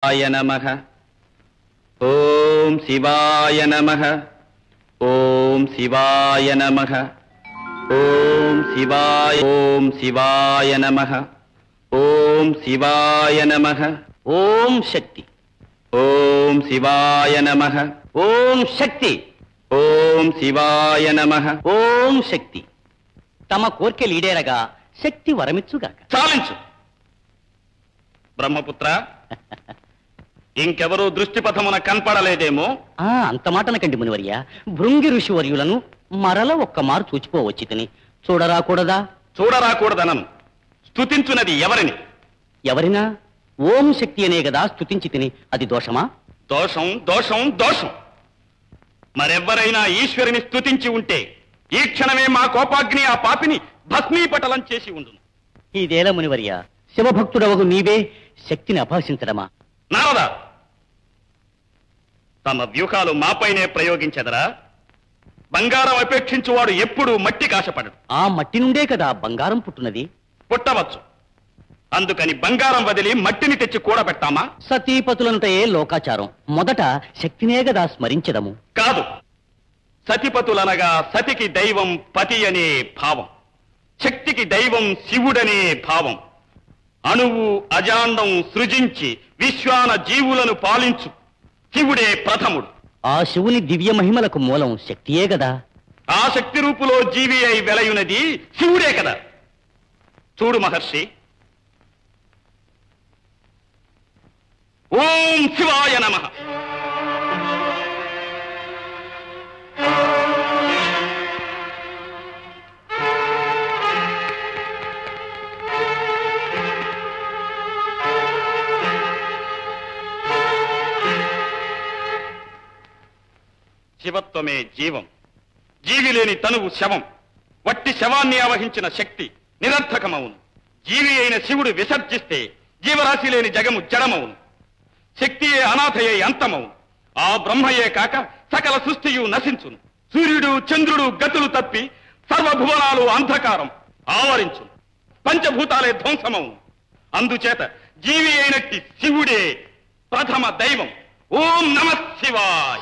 శివాయ నమ ఓం శివాయ నమ ఓం శివాయ నమ ఓం శివాయ ఓం శివాయ నమ ఓం శివాయ నమ ఓం శక్తి ఓం శివాయ నమ ఓం శక్తి ఓం శివాయ నమ ఓం శక్తి తమ కోర్కె లీడేరగా శక్తి వరమిచ్చుగాక చాలించు బ్రహ్మపుత్ర ఇంకెవరూ దృష్టిపథమున కనపడలేదేమో ఆ అంత మాటనకండి మునివర్య భృంగి ఋషి వర్యులను మరల ఒక్క మారు చూచిపోవచ్చి తిని చూడరాకూడదా చూడరాకూడదనను స్తుతించునది ఎవరిని ఎవరినా ఓం శక్తి అనే గదా స్తుతించి తిని అది దోషమా దోషం దోషం దోషం మరెవ్వరైనా ఈశ్వరుని స్తుతించి ఉంటే ఈ క్షణమే మా కోపాగ్ని ఆ పాపిని భస్మీపటలం చేసి ఉండును ఇదేల మునివర్య శివభక్తుడవగు నీవే శక్తిని అభాషించడమా నారదా తమ వ్యూహాలు మాపైనే ప్రయోగించెదరా బంగారం అపేక్షించువాడు ఎప్పుడూ మట్టి కాశపడడు ఆ మట్టి నుండే కదా బంగారం పుట్టున్నది పుట్టవచ్చు అందుకని బంగారం వదిలి మట్టిని తెచ్చి కూడబెట్టామా సతీపతులనుటయే లోకాచారం మొదట శక్తినే గదా స్మరించదము కాదు సతిపతులనగా సతికి దైవం పతి అనే భావం శక్తికి దైవం శివుడనే భావం అణువు అజాండం సృజించి విశ్వాన జీవులను పాలించు శివుడే ప్రథముడు ఆ శివుని దివ్య మహిమలకు మూలం శక్తియే గదా ఆ శక్తి రూపులో జీవి అయి వెలయునది శివుడే కదా చూడు మహర్షి ఓం శివాయ నమః శివత్వమే జీవం జీవి లేని తనువు శవం వట్టి శవాన్ని ఆవహించిన శక్తి నిరర్థకమవును జీవి అయిన శివుడు విసర్జిస్తే జీవరాశి లేని జగము జడమవును శక్తియే అనాథయే అంతమవును ఆ బ్రహ్మయే కాక సకల సృష్టియు నశించును సూర్యుడు చంద్రుడు గతులు తప్పి సర్వభువనాలు అంధకారం ఆవరించును పంచభూతాలే ధ్వంసమవును అందుచేత జీవి అయినట్టి శివుడే ప్రథమ దైవం ఓం నమ శివాయ్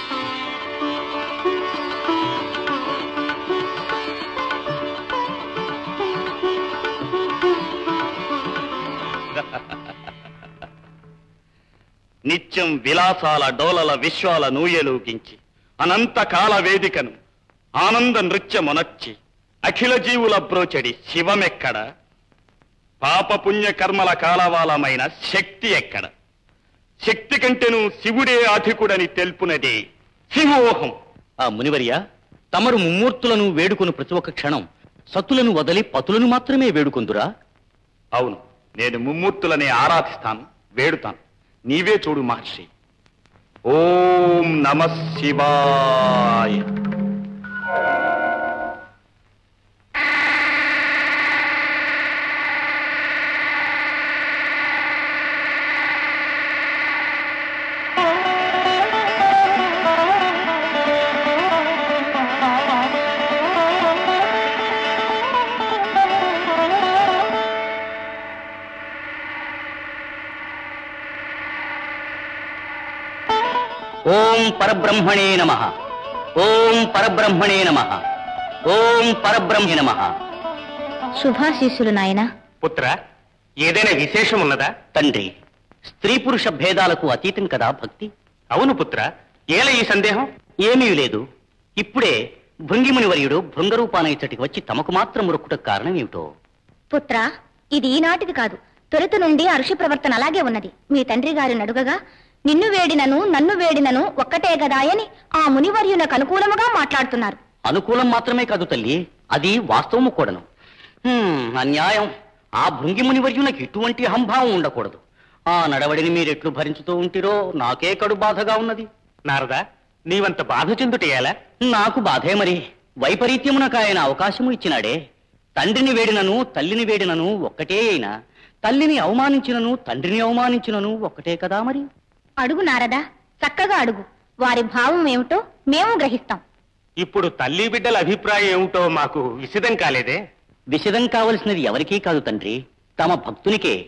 నిత్యం విలాసాల డోలల విశ్వాల నూయలూగించి అనంత కాల వేదికను ఆనంద నృత్యమునర్చి అఖిల జీవుల బ్రోచడి శివమెక్కడ పాప పుణ్య కర్మల కాలవాలమైన శక్తి ఎక్కడ శక్తి కంటేను శివుడే అధికుడని తెలుపునదే శివోహం ఆ మునివర్య తమరు ముమ్మూర్తులను వేడుకొను ప్రతి ఒక్క క్షణం సతులను వదలి పతులను మాత్రమే వేడుకొందురా అవును నేను ముమ్మూర్తులనే ఆరాధిస్తాను వేడుతాను నీవే చూడు మహర్షి ఓం నమ శివాయ ఓం పరబ్రహ్మణే నమ ఓం పరబ్రహ్మణే నమ ఓం పరబ్రహ్మే నమ శుభాశీస్సులు నాయనా పుత్ర ఏదైనా విశేషం ఉన్నదా తండ్రి స్త్రీ పురుష భేదాలకు అతీతం కదా భక్తి అవును పుత్ర ఏల ఈ సందేహం ఏమీ లేదు ఇప్పుడే భృంగిముని వర్యుడు భృంగరూపాన ఇచ్చటికి వచ్చి తమకు మాత్రం మురుక్కుటకు కారణం ఏమిటో పుత్ర ఇది ఈనాటిది కాదు తొలుత నుండి అరుషి ప్రవర్తన అలాగే ఉన్నది మీ తండ్రి గారి నడుగగా నిన్ను వేడినను నన్ను వేడినను ఒక్కటే గదాయని ఆ మునివర్యునకు అనుకూలముగా మాట్లాడుతున్నారు అనుకూలం మాత్రమే కాదు తల్లి అది వాస్తవము కూడాను హ్మ్, అన్యాయం ఆ భృంగిముని వర్యునకి ఇటువంటి అహంభావం ఉండకూడదు ఆ నడవడిని మీరెట్లు భరించుతూ ఉంటిరో నాకే కడు బాధగా ఉన్నది నారదా నీవంత బాధ చెందుటేయాలా నాకు బాధే మరి వైపరీత్యమునకు ఆయన అవకాశము ఇచ్చినాడే తండ్రిని వేడినను తల్లిని వేడినను ఒక్కటే అయినా తల్లిని అవమానించినను తండ్రిని అవమానించినను ఒక్కటే కదా మరి అడుగు నారదా చక్కగా అడుగు వారి భావం ఏమిటో మేము గ్రహిస్తాం ఇప్పుడు తల్లి బిడ్డల అభిప్రాయం ఏమిటో మాకు విసిదం కాలేదే విషదం కావలసినది ఎవరికీ కాదు తండ్రి తమ భక్తునికే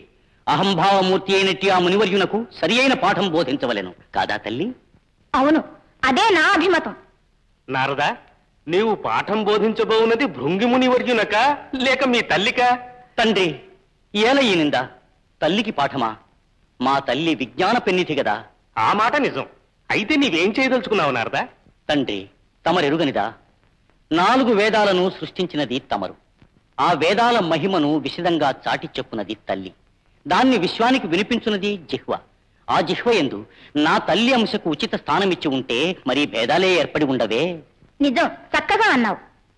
అహంభావమూర్తి అయినట్టి ఆ మునివర్యునకు సరి అయిన పాఠం బోధించవలెను కాదా తల్లి అవును అదే నా అభిమతం నారదా నీవు పాఠం బోధించబోవున్నది భృంగిముని వర్యునక లేక మీ తల్లిక తండ్రి ఏల ఈనిందా తల్లికి పాఠమా మా తల్లి విజ్ఞాన పెన్నిధి గదా ఆ మాట నిజం అయితే నీవేం చేయదలుచుకున్నావు నారదా తండ్రి తమరెరుగనిదా నాలుగు వేదాలను సృష్టించినది తమరు ఆ వేదాల మహిమను విశదంగా చాటి చెప్పునది తల్లి దాన్ని విశ్వానికి వినిపించున్నది జిహ్వ ఆ జిహ్వ ఎందు నా తల్లి అంశకు ఉచిత స్థానమిచ్చి ఉంటే మరి భేదాలే ఏర్పడి ఉండవే నిజం చక్కగా అన్నావు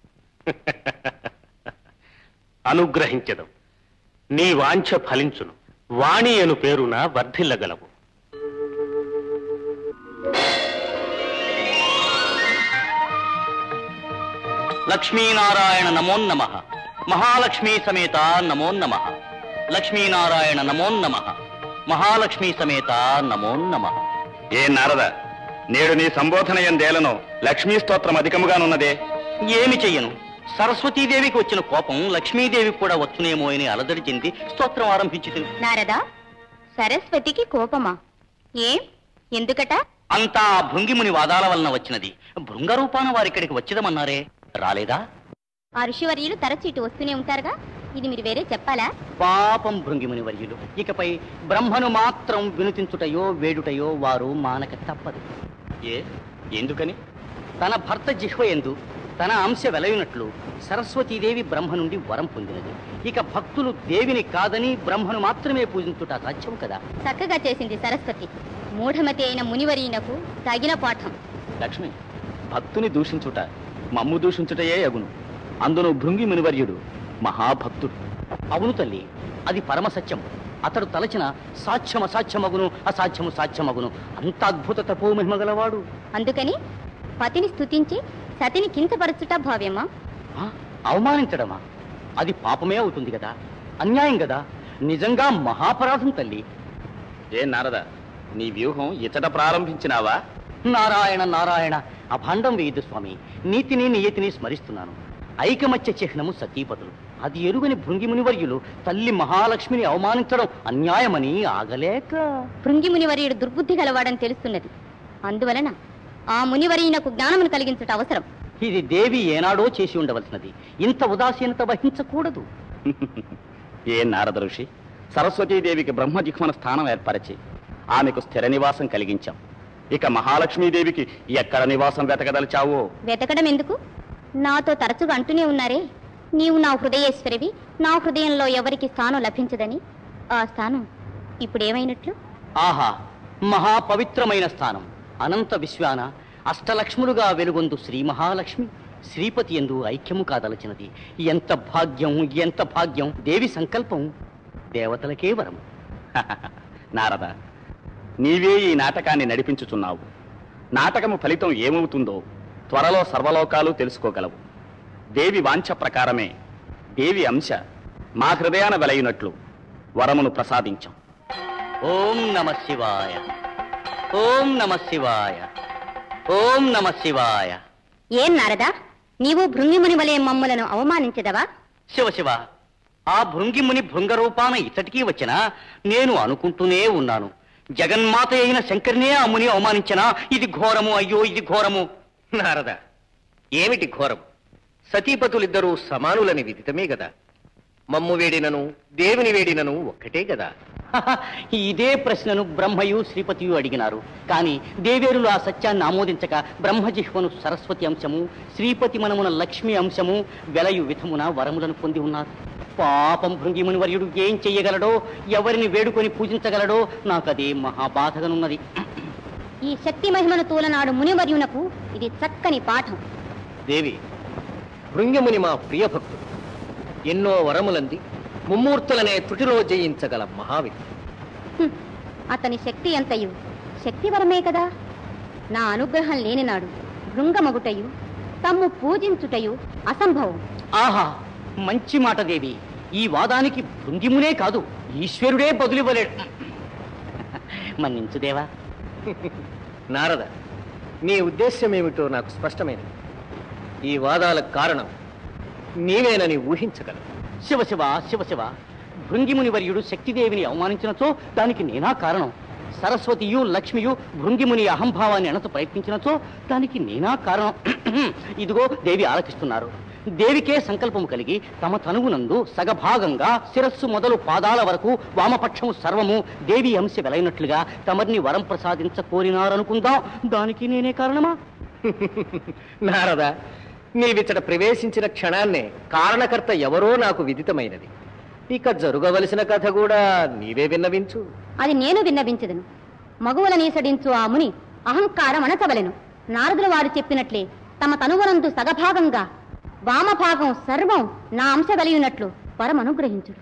అనుగ్రహించదు నీ వాంఛ ఫలించును వాణి అను పేరున వర్ధిల్లగలవు లక్ష్మీనారాయణ నమో నమ మహాలక్ష్మీ సమేత నమో నమ లక్ష్మీనారాయణ నమో నమ మహాలక్ష్మీ సమేత నమో నమ ఏ నారద నేడు నీ సంబోధన ఎందేలను లక్ష్మీ స్తోత్రం అధికముగానున్నదే ఏమి చెయ్యను సరస్వతీదేవికి వచ్చిన కోపం లక్ష్మీదేవికి కూడా వచ్చునేమో అని అలదడి చెంది స్తోత్రం ఆరంభించి నారదా సరస్వతికి కోపమా ఏం ఎందుకట అంతా ఆ భృంగిముని వాదాల వలన వచ్చినది భృంగ రూపాన వారిక్కడికి వచ్చేదమన్నారే రాలేదా ఆ ఋషివర్యులు తరచు ఇటు వస్తూనే ఉంటారుగా ఇది మీరు వేరే చెప్పాలా పాపం భృంగిముని వర్యులు ఇకపై బ్రహ్మను మాత్రం వినుతించుటయో వేడుటయో వారు మానక తప్పదు ఏ ఎందుకని తన భర్త జిహ్వ ఎందు తన అంశ వెలయునట్లు సరస్వతీదేవి బ్రహ్మ నుండి వరం పొందినది ఇక భక్తులు దేవిని కాదని బ్రహ్మను మాత్రమే పూజించుట సాధ్యం కదా చక్కగా చేసింది సరస్వతి మూఢమతి అయిన మునివరీనకు తగిన పాఠం లక్ష్మి భక్తుని దూషించుట మమ్ము దూషించుటయే అగును అందును భృంగి మునివర్యుడు మహాభక్తుడు అవును తల్లి అది పరమ సత్యం అతడు తలచిన సాధ్యం అసాధ్యమగును అసాధ్యము సాధ్యమగును అంత అద్భుత తపో మహిమగలవాడు అందుకని పతిని స్తుతించి సతిని కించపరచుట భావ్యమా ఆ, అవమానించడమా అది పాపమే అవుతుంది కదా అన్యాయం కదా నిజంగా మహాపరాధం తల్లి ఏ నారద నీ వ్యూహం ఇతట ప్రారంభించినావా నారాయణ నారాయణ అభాండం వేయదు స్వామి నీతిని నియతిని స్మరిస్తున్నాను ఐకమత్య చిహ్నము సతీపతులు అది ఎరుగని భృంగిమునివర్యులు తల్లి మహాలక్ష్మిని అవమానించడం అన్యాయమని ఆగలేక భృంగి మునివర్యుడు దుర్బుద్ధి గలవాడని తెలుస్తున్నది అందువలన ఆ మునివరీనకు జ్ఞానమును కలిగించుట అవసరం ఇది దేవి ఏనాడో చేసి ఉండవలసినది ఇంత ఉదాసీనత వహించకూడదు ఏ నారద ఋషి సరస్వతీదేవికి బ్రహ్మజిహ్మన స్థానం ఏర్పరచి ఆమెకు స్థిర నివాసం కలిగించాం ఇక మహాలక్ష్మీదేవికి ఎక్కడ నివాసం వెతకదలిచావో వెతకడం ఎందుకు నాతో తరచుగా అంటూనే ఉన్నారే నీవు నా హృదయేశ్వరివి నా హృదయంలో ఎవరికి స్థానం లభించదని ఆ స్థానం ఇప్పుడేమైనట్లు ఆహా మహాపవిత్రమైన స్థానం అనంత విశ్వాన అష్టలక్ష్ములుగా వెలుగొందు శ్రీ మహాలక్ష్మి శ్రీపతి ఎందు ఐక్యము కాదలచినది ఎంత భాగ్యం ఎంత భాగ్యం దేవి సంకల్పం దేవతలకే వరం నారద నీవే ఈ నాటకాన్ని నడిపించుచున్నావు నాటకము ఫలితం ఏమవుతుందో త్వరలో సర్వలోకాలు తెలుసుకోగలవు దేవి వాంఛ ప్రకారమే దేవి అంశ మా హృదయాన వెలయినట్లు వరమును ప్రసాదించాం ఓం నమ శివాయ ఓం నమ శివాయ ఓం నమ శివాయ ఏం నారదా నీవు భృంగిముని వలె మమ్ములను అవమానించదవా శివ శివ ఆ భృంగిముని భృంగ రూపాన ఇతటికి వచ్చిన నేను అనుకుంటూనే ఉన్నాను జగన్మాత అయిన శంకరినే ఆ ముని అవమానించనా ఇది ఘోరము అయ్యో ఇది ఘోరము నారద ఏమిటి ఘోరం సతీపతులిద్దరూ సమానులని విదితమే గదా మమ్ము వేడినను దేవుని వేడినను ఒక్కటే గదా హహ, ఇదే ప్రశ్నను బ్రహ్మయు శ్రీపతియు అడిగినారు కానీ దేవేరులు ఆ సత్యాన్ని ఆమోదించక బ్రహ్మజిహ్వను సరస్వతి అంశము శ్రీపతి మనమున లక్ష్మి అంశము వెలయు విధమున వరములను పొంది ఉన్నారు పాపం భృంగిముని వర్యుడు ఏం చెయ్యగలడో ఎవరిని వేడుకొని పూజించగలడో నాకదే మహాబాధగనున్నది ఈ శక్తి మహిమను తూలనాడు మునివర్యునకు ఇది చక్కని పాఠం దేవి భృంగముని మా ప్రియభక్తుడు ఎన్నో వరములంది ముమ్మూర్తులనే త్రుటిలో జయించగల మహావిద్య హ్మ్. అతని శక్తి ఎంతయు శక్తివరమే కదా నా అనుగ్రహం లేనినాడు భృంగమగుటయు తమ్ము పూజించుటయు అసంభవం ఆహా మంచి మాట దేవి ఈ వాదానికి భృంగిమునే కాదు ఈశ్వరుడే బదులివ్వలేడు మన్నించు దేవా నారద నీ ఉద్దేశ్యం ఏమిటో నాకు స్పష్టమైనది ఈ వాదాలకు కారణం నీవేనని ఊహించగలను శివ శివ శివ శివ భృంగిముని వర్యుడు శక్తిదేవిని అవమానించినచో దానికి నేనా కారణం సరస్వతియు లక్ష్మియు భృంగిముని అహంభావాన్ని అణత ప్రయత్నించినచో దానికి నేనా కారణం ఇదిగో దేవి ఆలకిస్తున్నారు దేవికే సంకల్పము కలిగి తమ తనువునందు సగభాగంగా శిరస్సు మొదలు పాదాల వరకు వామపక్షము సర్వము దేవి అంశ వెలైనట్లుగా తమర్ని వరం ప్రసాదించ కోరినారనుకుందాం దానికి నేనే కారణమా నారద నీవిచ్చట ప్రవేశించిన క్షణాన్నే కారణకర్త ఎవరో నాకు విదితమైనది ఇక జరుగవలసిన కథ కూడా నీవే విన్నవించు అది నేను విన్నవించదను మగువల నీసడించు ఆ ముని అహంకారం అణచవలెను నారదుల వారు చెప్పినట్లే తమ తనువనందు సగభాగంగా వామభాగం సర్వం నా అంశ వెలియున్నట్లు పరమనుగ్రహించుడు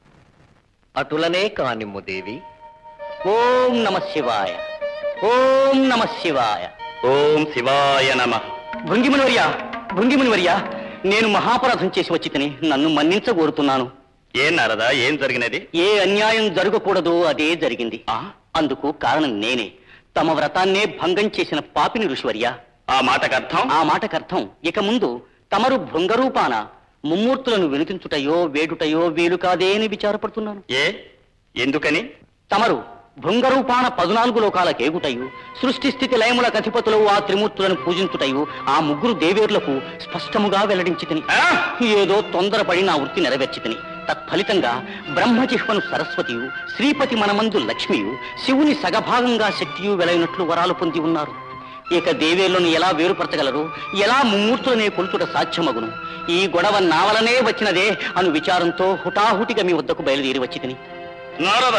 అటులనే కానిమ్ము దేవి ఓం నమ శివాయ ఓం నమ శివాయ ఓం శివాయ నమ భృంగిమునివర్య భృంగిమునివర్య నేను మహాపరాధం చేసి వచ్చి తిని నన్ను మన్నించగోరుతున్నాను ఏం నారదా ఏం జరిగినది ఏ అన్యాయం జరగకూడదో అదే జరిగింది ఆ? అందుకు కారణం నేనే తమ వ్రతాన్నే భంగం చేసిన పాపిని ఋషివర్య ఆ మాటకు అర్థం ఆ మాటకర్థం ఇక ముందు తమరు భృంగరూపాన ముమ్మూర్తులను వినిపించుటయో వేడుటయో వీలు కాదే అని విచారపడుతున్నాను ఏ ఎందుకని తమరు భృంగరూపాన పదునాలుగు లోకాల కేగుటయు సృష్టి స్థితి లయముల అధిపతులు ఆ త్రిమూర్తులను పూజించుటయు ఆ ముగ్గురు దేవేరులకు స్పష్టముగా వెల్లడించి తిని ఆ? ఏదో తొందరపడి నా వృత్తి నెరవేర్చి తిని తత్ఫలితంగా బ్రహ్మజిహ్వను సరస్వతియు శ్రీపతి మనమందు లక్ష్మియు శివుని సగభాగంగా శక్తియు వెలైనట్లు వరాలు పొంది ఉన్నారు ఇక దేవేరులను ఎలా వేరుపరచగలరు ఎలా ముమ్మూర్తులనే కొలుచుట సాధ్యమగును ఈ గొడవ నా వలనే వచ్చినదే అను విచారంతో హుటాహుటిగా మీ వద్దకు బయలుదేరి వచ్చి తిని నారద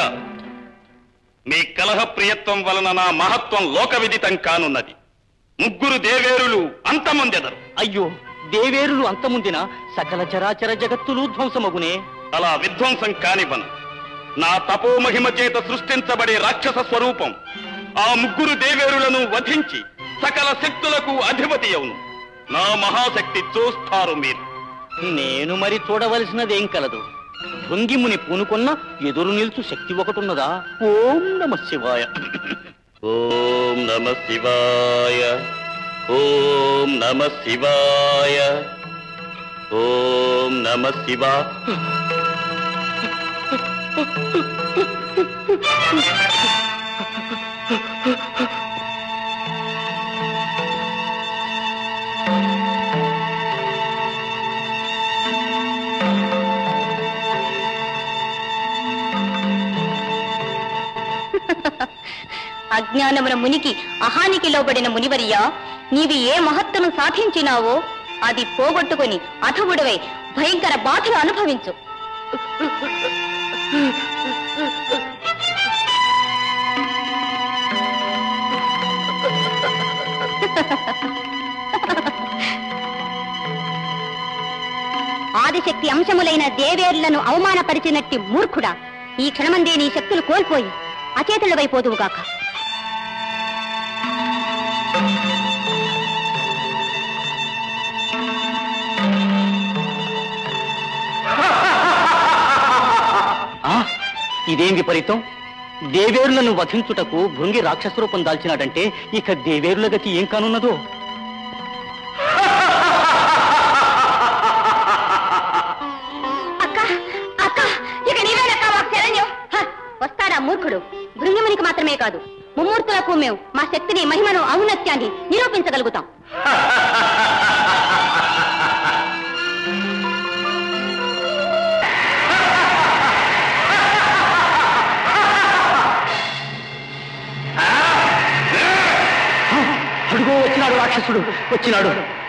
మీ కలహ ప్రియత్వం వలన నా మహత్వం లోక విదితం కానున్నది ముగ్గురు దేవేరులు అంతమందెదరు అయ్యో దేవేరులు అంతముందిన సకల చరాచర జగత్తులు ధ్వంసమగునే అలా విధ్వంసం కానివ్వను నా తపోమహిమ చేత సృష్టించబడే రాక్షస స్వరూపం ఆ ముగ్గురు దేవేరులను వధించి సకల శక్తులకు అధిపతి అవును నా మహాశక్తి చూస్తారు మీరు నేను మరి చూడవలసినదేం కలదు భృంగిముని పూనుకొన్న ఎదురు నిల్చు శక్తి ఒకటున్నదా ఓం నమ శివాయ ఓం నమ శివాయ ఓం నమ శివాయ ఓం నమ శివా అజ్ఞానమున మునికి అహానికి లోబడిన మునివర్య నీవి ఏ మహత్తును సాధించినావో అది పోగొట్టుకుని అధవుడివై భయంకర బాధలు అనుభవించు ఆదిశక్తి అంశములైన దేవేర్లను అవమానపరిచినట్టి మూర్ఖుడా ఈ క్షణమందే నీ శక్తులు కోల్పోయి అచేతులవైపోదువుగాక ఆ, ఇదేం విపరీతం దేవేరులను వధించుటకు భృంగి రాక్షస రూపం దాల్చినాడంటే ఇక దేవేరుల గతి ఏం కానున్నదో అక్క అక్క ఇక నీవేనక్క మాకు శరణ్యం హ, వస్తాడా మూర్ఖుడు భృంగిమునికి మాత్రమే కాదు ముమ్మూర్తులకు మేము మా శక్తిని మహిమను ఔన్నత్యాన్ని నిరూపించగలుగుతాం అడుగో వచ్చినాడు రాక్షసుడు వచ్చినాడు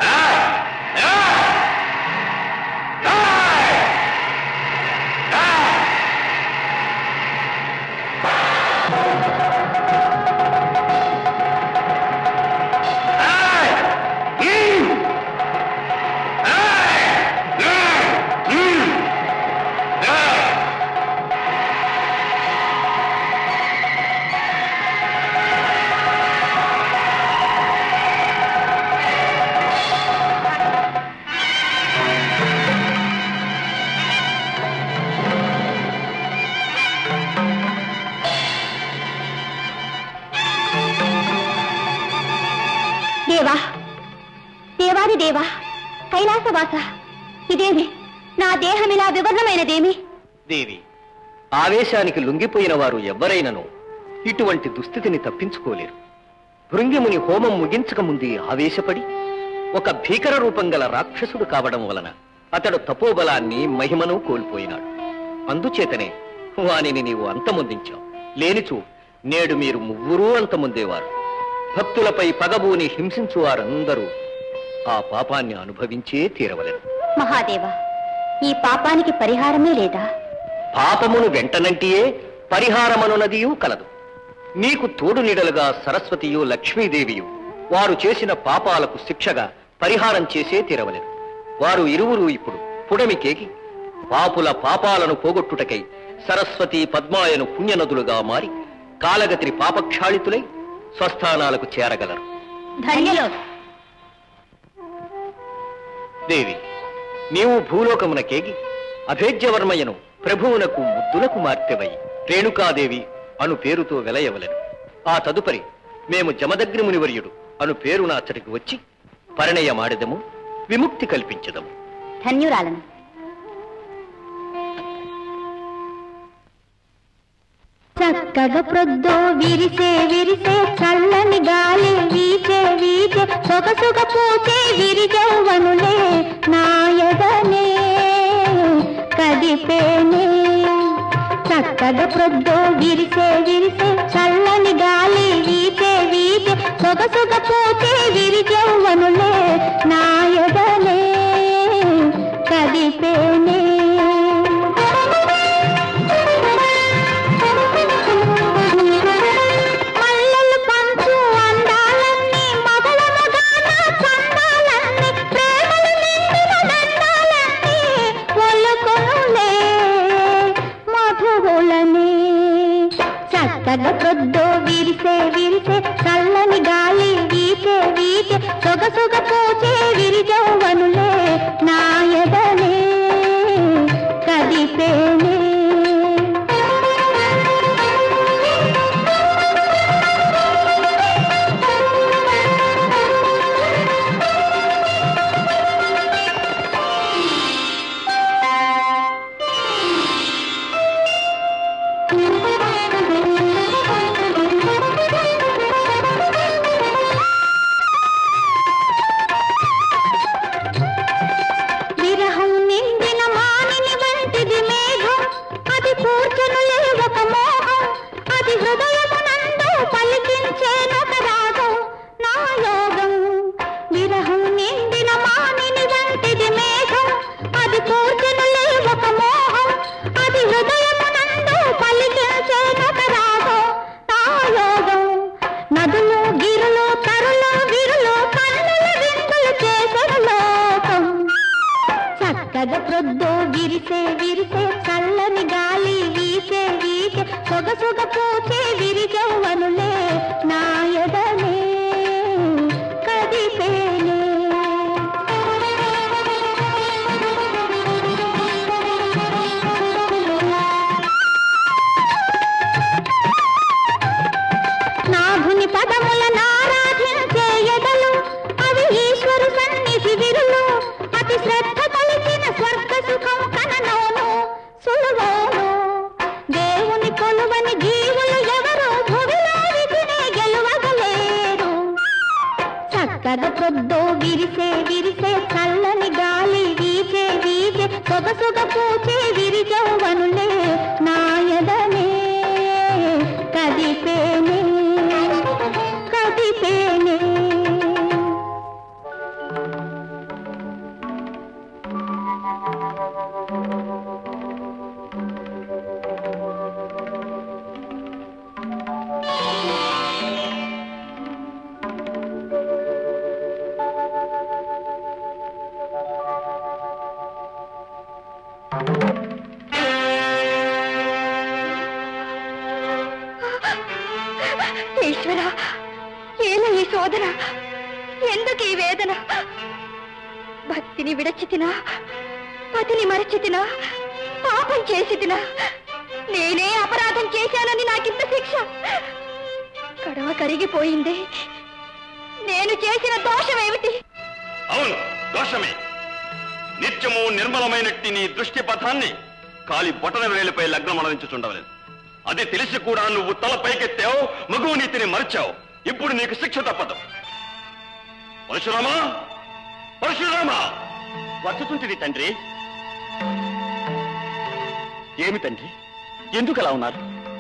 దేవా దేవాది దేవా కైలాసవాస ఇదేమి నా దేహమిలా వివర్ణమైనదేమి దేవి ఆవేశానికి లొంగిపోయిన వారు ఎవ్వరైనను ఇటువంటి దుస్థితిని తప్పించుకోలేరు భృంగిముని హోమం ముగించక ముందే ఆవేశపడి ఒక భీకర రూపం గల రాక్షసుడు కావడం వలన అతడు తపోబలాన్ని మహిమను కోల్పోయినాడు అందుచేతనే వానిని నీవు అంతమొందించావు లేనిచో నేడు మీరు ముగ్గురూ అంతమొందేవారు భక్తులపై పగబూని హింసించు వారందరూ ఆ పాపాన్ని అనుభవించే తీరవలెను మహాదేవ ఈ పాపానికి పరిహారమే లేదా పాపమును వెంటనంటియే పరిహారమనునదియూ కలదు నీకు తోడు నీడలుగా సరస్వతియు లక్ష్మీదేవియు వారు చేసిన పాపాలకు శిక్షగా పరిహారం చేసే తీరవలెను వారు ఇరువురు ఇప్పుడు పుడమికేకి పాపుల పాపాలను పోగొట్టుటకై సరస్వతి పద్మాయను పుణ్యనదులుగా మారి కాలగతిని పాపక్షాళితులై స్వస్థానాలకు చేరగలరు ధన్యులు దేవి నీవు భూలోకమునకేగి అభేద్యవర్మయ్యను ప్రభువునకు ముద్దులకు మార్తెవై రేణుకాదేవి అను పేరుతో వెలయవలెను ఆ తదుపరి మేము జమదగ్ని మునివర్యుడు అను పేరున అచ్చటికి వచ్చి పరిణయమాడెదము విముక్తి కల్పించదము ధన్యురాలను చక్కగా ప్రొద్దో విరిసే విరిసే చల్లని గాలి వీచే వీచే సొగసుగ పూచే విరిజౌవనులే నాయదనే కదిపేనే చక్కగా ప్రొద్దో విరిసే విరిసే చల్లని గాలి వీచే వీచే సొగసుగ పూచే విరిజౌవనులే నాయదనే కదిపేనే మల్లెలు పంచు అందాలన్నీ మగల మగాన చందాలన్నీ ప్రేమలు నిండిన దండాలన్నీ ఒలుకొనులే మధువులని చక్కగా ప్రొద్దు విరిసే విరిసే చల్లని గాలి వీచే వీచే సొగసుగ పూచే విరిజౌవనులే నాయదనే కదిపేనే విరహం నిండిన మానిని వంటిది మేఘం అది కూర్చనులే ఒక మోహం అది హృదయమునందు పలికించేనొక రాగం నా యోగం విరహం నిండిన మానిని వంటిది మేఘం అది కూర్చనులే ఒక మోహం అది హృదయమునందు పలికించేనొక రాగం నా యోగం నదులు గిరులు తరులు విరులు కన్నుల విందులు చేసిన లోకం చక్కగా ప్రొద్దు విరిసే విరిసే చల్లని గాలి వీసే వీసే సొగసుగ పూచే విరిజౌవనులే నాయదనే కదిపేనే నాభుని పదముల నారాధించే ఎదలు అవి ఈశ్వరు సన్నిధి విరులు అతి శ్రద్ధ కలిగిన స్వర్గ సుఖం కననోను సులువోను దేవుని కొలువని జీవులు ఎవరు భువిలో విధినే గెలువగలేరు చక్కగా ప్రొద్దు విరిసే విరిసే చల్లని గాలి వీచే వీచే సొగసుగ పూచే విరిజౌవనులే నాయదనే కదిపేనే కదిపేనే ఈశ్వర ఏల ఈ శోధన ఎందుకు ఈ వేదన భక్తిని విడచితినా పతిని మరచితినా పాపం చేసితినా నేనే అపరాధం చేశానని నాకింత శిక్ష కడవ కరిగిపోయింది నేను చేసిన దోషమేమిటి అవును దోషమే నిత్యము నిర్మలమైనట్టి నీ దృష్టి పథాన్ని కాలి బొటన వేలిపై లగ్నం అనవించుచుండవలేదు అది తెలిసి కూడా నువ్వు తల పైకెత్తావు మగువు నీతిని మరిచావు ఇప్పుడు నీకు శిక్ష తప్పదు పరశురామా పరశురామా వచ్చుతుంటిది తండ్రి ఏమి తండ్రి ఎందుకు అలా ఉన్నారు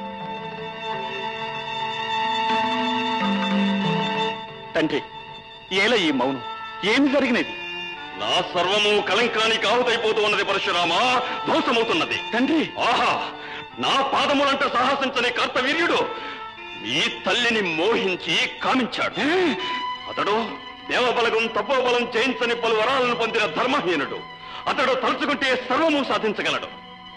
తండ్రి ఏల ఈ మౌనం ఏమి జరిగినది నా సర్వము కలంకానికి ఆహుతైపోతూ ఉన్నది పరశురామా ధ్వంసమవుతున్నది తండ్రి ఆహా నా పాదములంట సాహసించని కర్తవీర్యుడు మీ తల్లిని మోహించి కామించాడు అతడు దేవబలగం తపోబలం జయించని పలు వరాలను పొందిన ధర్మహీనుడు అతడు తలుచుకుంటే సర్వము సాధించగలడు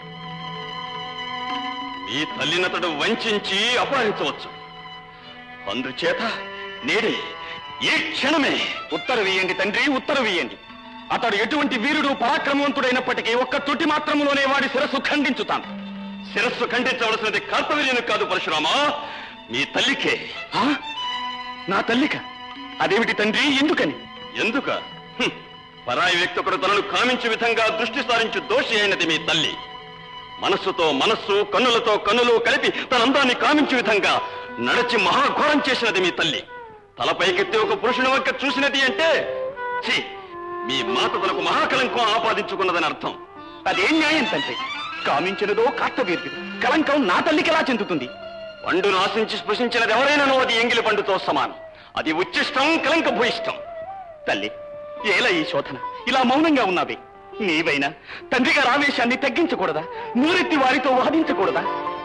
మీ తల్లినతడు వంచి అపహరించవచ్చు అందుచేత నేడే ఈ క్షణమే ఉత్తరు వేయండి తండ్రి ఉత్తరు వేయండి అతడు ఎటువంటి వీరుడు పరాక్రమవంతుడైనప్పటికీ ఒక్క తుటి మాత్రములోనే వాడి శిరస్సు ఖండించుతాను శిరస్సు ఖండించవలసినది కర్తవీర్యుని కాదు పరశురామా మీ తల్లికే ఆ? నా తల్లిక అదేమిటి తండ్రి ఎందుకని ఎందుక హ్మ్. పరాయి వ్యక్తి ఒకడు తనను కామించే విధంగా దృష్టి సారించు దోషి అయినది మీ తల్లి మనస్సుతో మనస్సు కన్నులతో కన్నులు కలిపి తన అందాన్ని కామించే విధంగా నడచి మహాఘోరం చేసినది మీ తల్లి తలపైకెత్తి ఒక పురుషుని వంక చూసినది అంటే ఛీ మీ మాత తనకు మహాకలంకం ఆపాదించుకున్నదని అర్థం అదేం న్యాయం తండ్రి కామించినదో కార్తవీర్యుడు కలంకం నా తల్లికి ఎలా చెందుతుంది పండును ఆశించి స్పృశించినది ఎవరైనానో అది ఎంగిలి పండుతో సమానం అది ఉచ్చిష్టం కలంక భూయిష్టం తల్లి ఏల ఈ శోధన ఇలా మౌనంగా ఉన్నావే నీవైనా తండ్రి గారి ఆవేశాన్ని తగ్గించకూడదా నూరెత్తి వారితో వాదించకూడదా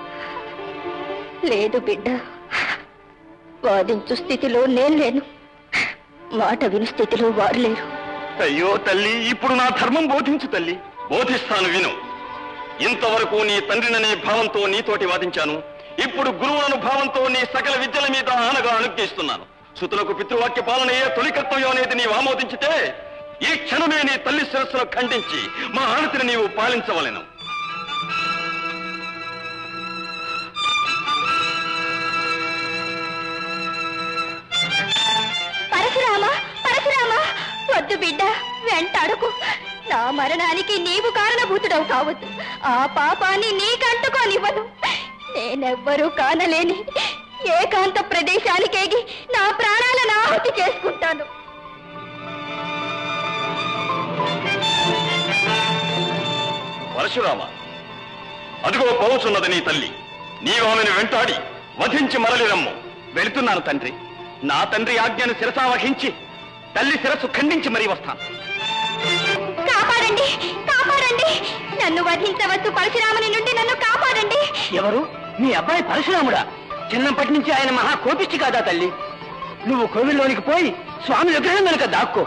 లేదు బిడ్డ వాదించు స్థితిలో నేను లేను మాట విను స్థితిలో వారు లేరు అయ్యో తల్లి ఇప్పుడు నా ధర్మం బోధించు తల్లి బోధిస్తాను విను ఇంతవరకు నీ తండ్రిననే భావంతో నీతోటి వాదించాను ఇప్పుడు గురువులను భావంతో నీ సకల విద్యల మీద ఆనగా అనుగ్రహిస్తున్నాను సుతులకు పితృవాక్య పాలనయే తొలి కర్తవ్యం అనేది నీవు ఆమోదించితే ఈ క్షణమే నీ తల్లి శిరస్సును ఖండించి మా ఆనతిని నీవు పాలించవలెను పరశురామ పరశురామ వద్దు బిడ్డ వెంటాడకు నా మరణానికి నీవు కారణభూతుడవు కావద్దు ఆ పాపాన్ని నీకంటుకోనివ్వను నేనెవ్వరూ కానలేని ఏకాంత ప్రదేశానికేగి నా ప్రాణాలను ఆహుతి చేసుకుంటాను పరశురామ అదిగో పోవుచున్నది నీ తల్లి నీవు ఆమెను వెంటాడి వధించి మరలి రమ్ము వెళుతున్నాను తండ్రి నా తండ్రి ఆజ్ఞను శిరసావహించి తల్లి శిరస్సు ఖండించి మరీ వస్తాను కాపాడండి కాపాడండి నన్ను వధించవద్దు పరశురాముని నుండి నన్ను కాపాడండి ఎవరు నీ అబ్బాయి పరశురాముడా చిన్నప్పటి నుంచి ఆయన మహా కోపిష్టి కాదా తల్లి నువ్వు కోవిల్లోనికి పోయి స్వామి విగ్రహం వెనుక దాక్కో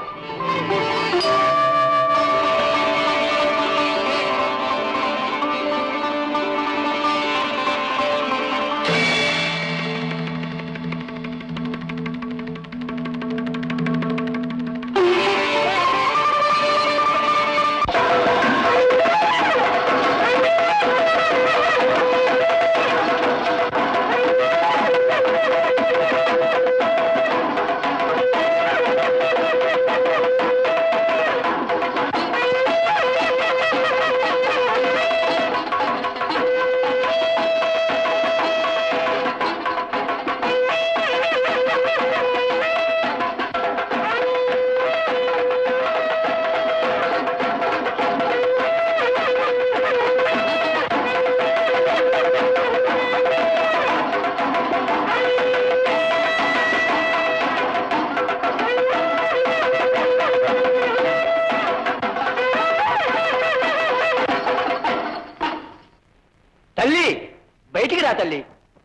తల్లి బయటికి రా తల్లి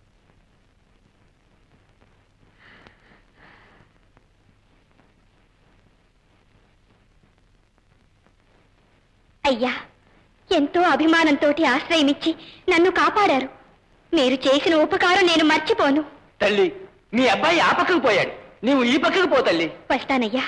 అయ్యా ఎంతో అభిమానంతో ఆశ్రయమిచ్చి నన్ను కాపాడారు మీరు చేసిన ఉపకారం నేను మర్చిపోను తల్లి మీ అబ్బాయి ఆ పక్కకు పోయాడు నీవు ఈ పక్కకు పో తల్లి వస్తానయ్యా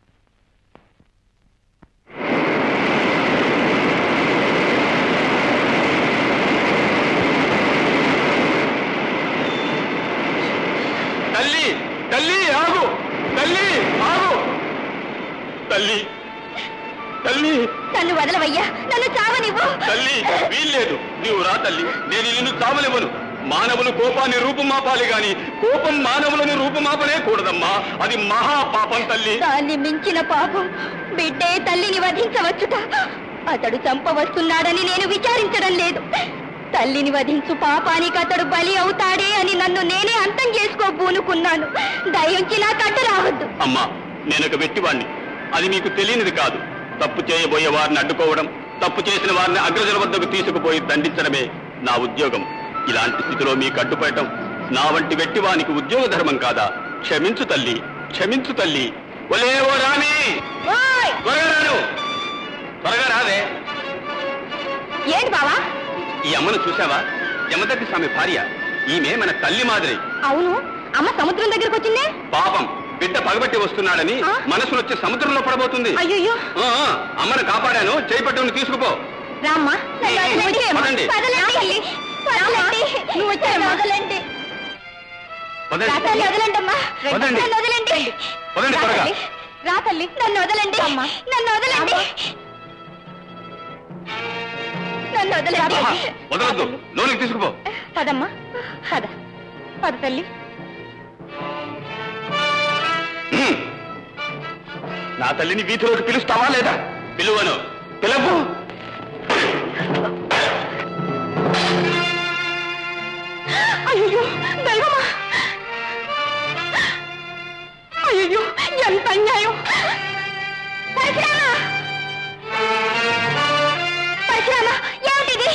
తల్లి తల్లి ఆగు తల్లి ఆగు తల్లి తల్లి నన్ను వదలవయ్యా నన్ను చావనివ్వు తల్లి వీల్లేదు నీవు రా తల్లి నేను నిన్ను చావలేవను మానవులు కోపాన్ని రూపుమాపాలి గాని కోపం మానవులను రూపుమాపనే కూడదమ్మా అది మహా పాపం తల్లి దాన్ని మించిన పాపం బిడ్డే తల్లిని వధించవచ్చుట అతడు చంపవస్తున్నాడని నేను విచారించడం లేదు తల్లిని వధించు పాపానికి అతడు బలి అవుతాడే అని నన్ను నేనే అంతం చేసుకోబూనుకున్నాను దయించి నా కట్ట రావద్దు అమ్మా నేనొక వెట్టివాణ్ణి అది మీకు తెలియనిది కాదు తప్పు చేయబోయే వారిని అడ్డుకోవడం తప్పు చేసిన వారిని అగ్రజుల వద్దకు తీసుకుపోయి దండించడమే నా ఉద్యోగం ఇలాంటి స్థితిలో మీకు అడ్డుపడటం నా వంటి వెట్టివానికి ఉద్యోగ ధర్మం కాదా క్షమించు తల్లి క్షమించు తల్లి ఒలే ఓ రాణి ఓయ్! త్వరగా రాను త్వరగా రాదే ఏంటి బావా ఈ అమ్మను చూసావా యమదగ్గి స్వామి భార్య ఈమె మన తల్లి మాదిరి అవును అమ్మ సముద్రం దగ్గరకు వచ్చిందే పాపం బిడ్డ పగబట్టి వస్తున్నాడని ఆ? మనసులో వచ్చి సముద్రంలో పడబోతుంది అయ్యో ఆ, ఆ, అమ్మను కాపాడాను చేపట్టును తీసుకుపో రామ్మా ఏ, ఏ, పదండి. వదలండి వదలండి నువ్వు వచ్చాయమ్మా వదలండి పదండి. రాతల్లి వదలండి అమ్మా వదలండి. నన్ను వదలండి వదలండి త్వరగా. రాతల్లి, రాతల్లి నన్ను వదలండి నన్ను వదలండి నన్ను వదలండి ఆహా, వదలొద్దు లోనికి తీసుకుపో పదమ్మా పద పద తల్లి హ్మ్. నా తల్లిని వీధిలోకి పిలుస్తావా లేదా పిలువను పిలవు అయ్యో దైవమా అయ్యో ఎంత అన్యాయం పరశురామా పరశురామా ఏమిటిది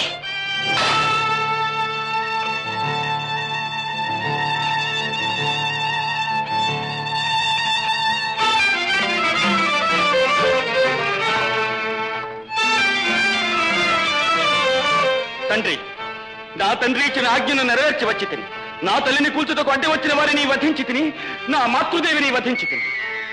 తండ్రి నా తండ్రి ఇచ్చిన ఆజ్ఞను నెరవేర్చి వచ్చి తిని నా తల్లిని కూల్చుటకు అడ్డి వచ్చిన వారిని వధించి తిని నా మాతృదేవిని వధించి తిని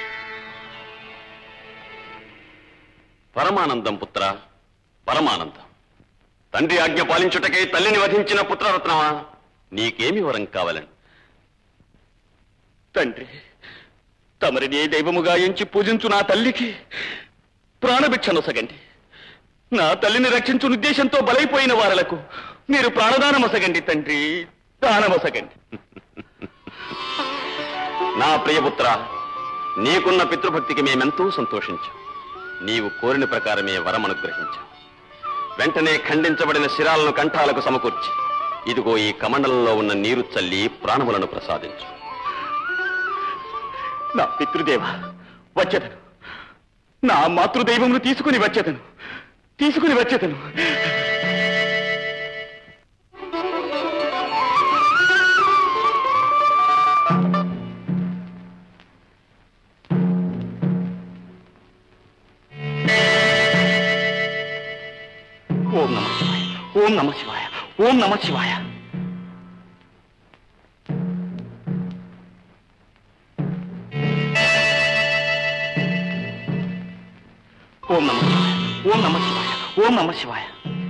పరమానందం పుత్ర పరమానందం తండ్రి ఆజ్ఞ పాలించుటకై తల్లిని వధించిన పుత్రరత్నమా నీకేమి వరం కావాలని తండ్రి తమరిని దైవముగా ఎంచి పూజించు నా తల్లికి ప్రాణభిక్షనొసగండి నా తల్లిని రక్షించు ఉద్దేశంతో బలైపోయిన వారలకు మీరు ప్రాణదానమొసగండి తండ్రి దానమొసగండి నా ప్రియపుత్ర నీకున్న పితృభక్తికి మేమెంతో సంతోషించాం నీవు కోరిన ప్రకారమే వరం అనుగ్రహించాం వెంటనే ఖండించబడిన శిరాలను కంఠాలకు సమకూర్చి ఇదిగో ఈ కమండలంలో ఉన్న నీరు చల్లి ప్రాణములను ప్రసాదించు నా పితృదేవ వచ్చేదను నా మాతృదైవమును తీసుకుని వచ్చేదను తీసుకుని వచ్చేదను ఓం నమ శివాయ ఓం నమ శివాయ ఓం నమ శివాయ ఓం నమ శివాయ ఓం నమ శివాయ ఓం నమ శివాయ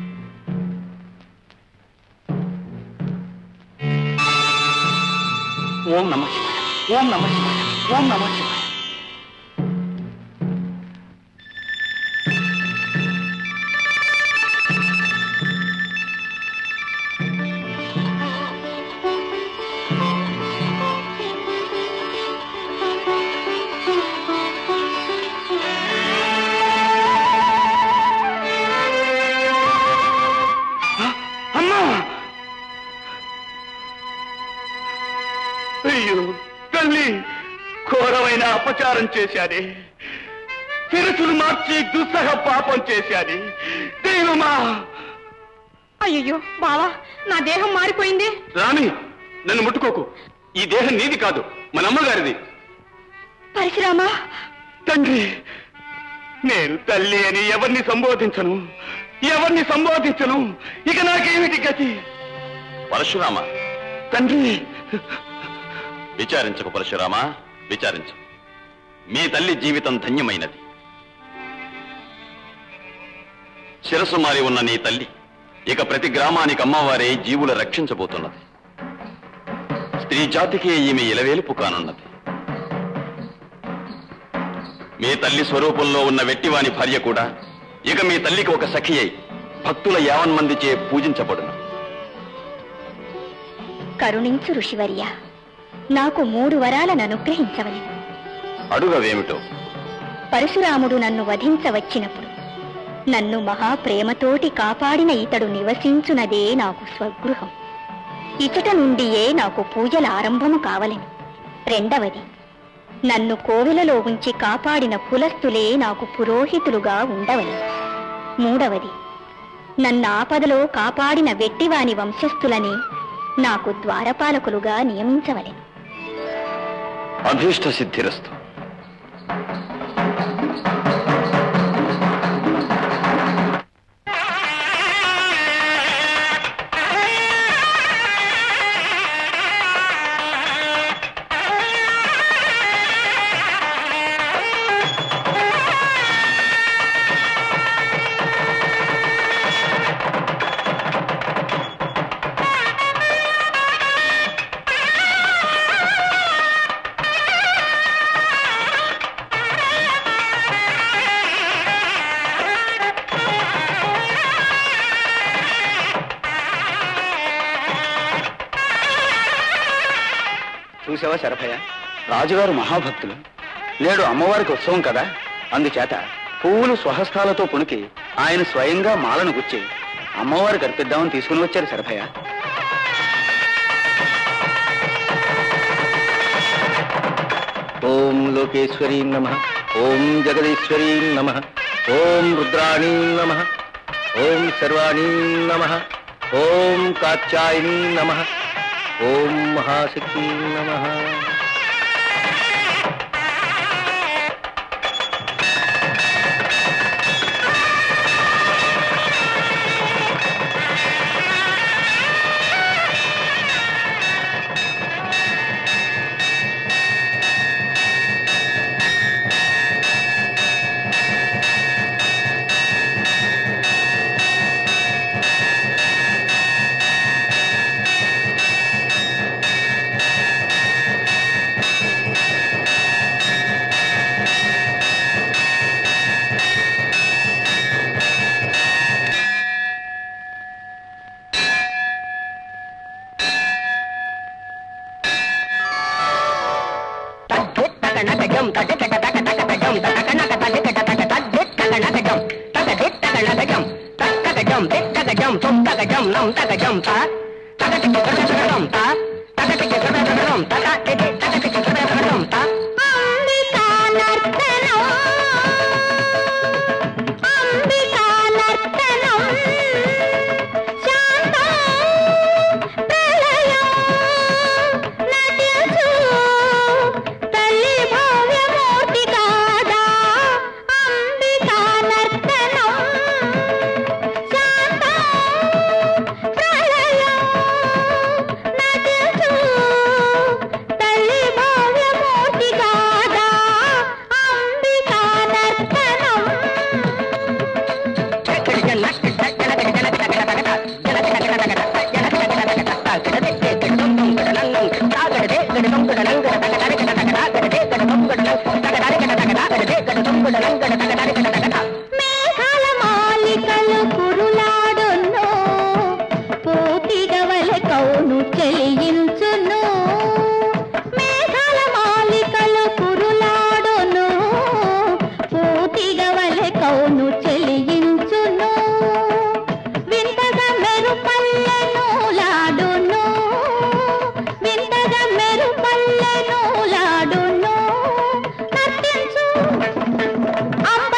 ఓం నమ శివాయ ఓం నమ శివాయ ఓం నమ శివాయ అమ్మా అయ్యో తల్లి ఘోరమైన అపచారం చేశానే శిరసులు మార్చి దుస్సహ పాపం చేశానే దైవమా అయ్యో బావా నా దేహం మారిపోయింది రాణి నన్ను ముట్టుకోకు ఈ దేహం నీది కాదు మన అమ్మగారిది పరశురామా తండ్రి నేను తల్లి అని ఎవరిని సంబోధించను ఎవరిని సంబోధించను ఇక నాకేమిటి గతి పరశురామ తండ్రి విచారించకు పరశురామ విచారించు మీ తల్లి జీవితం ధన్యమైనది శిరస్సు మారి ఉన్న నీ తల్లి ఇక ప్రతి గ్రామానికి అమ్మవారే జీవుల రక్షించబోతున్నది స్త్రీ జాతికి ఈమె ఇలవేలుపు కానున్నది మీ తల్లి స్వరూపంలో ఉన్న వెట్టివాని భార్య కూడా ఇక మీ తల్లికి ఒక సఖి అయి భక్తుల యావన్మందిచే పూజించబడును కరుణించు ఋషివర్య నాకు మూడు వరాలను అనుగ్రహించవలెను అడుగవేమిటో పరశురాముడు నన్ను వధించవచ్చినప్పుడు నన్ను మహాప్రేమతోటి కాపాడిన ఇతడు నివసించునదే నాకు స్వగృహం ఇచట నుండియే నాకు పూజల ఆరంభము కావలెను రెండవది నన్ను కోవిలలో ఉంచి కాపాడిన కులస్తులే నాకు పురోహితులుగా ఉండవలెను మూడవది నన్ను ఆపదలో కాపాడిన వెట్టివాని వంశస్థులని నాకు ద్వారపాలకులుగా నియమించవలెను అభీష్ట సిద్ధిరస్తు చూసావా శరభయ్య రాజుగారు మహాభక్తులు నేడు అమ్మవారికి ఉత్సవం కదా అందుచేత పువ్వులు స్వహస్తాలతో పుణికి ఆయన స్వయంగా మాలను గుచ్చి అమ్మవారికి అర్పిద్దామని తీసుకుని వచ్చారు శరభయ్య ఓం లోకేశ్వరీ నమ ఓం జగదీశ్వరీ నమ ఓం రుద్రాణీ నమ ఓం సర్వాణీ నమ ఓం కాత్యాయనీ నమ ఓం మహాశక్తి నమ తల్లి భవ్యమూర్తి కాదా అంబికా నర్తనం శాంతం ప్రళయం నటించు తల్లి భవ్యమూర్తి కాదా అంబికా నర్తనం మేఘాల మాలికలు కురులాడును పూతిగవల కౌను చెలియించును మేఘాల మాలికలు కురులాడును పూతిగవల కౌను చెలియించును వింతగా మెరుపల్లెను లాడును వింతగా మెరుపల్లెను లాడును నర్తించు అంబ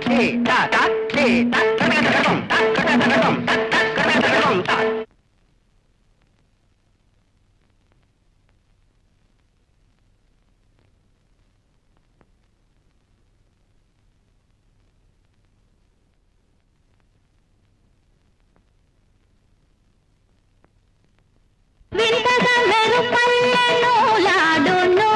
వింతగా మెరుపల్లెను లాడును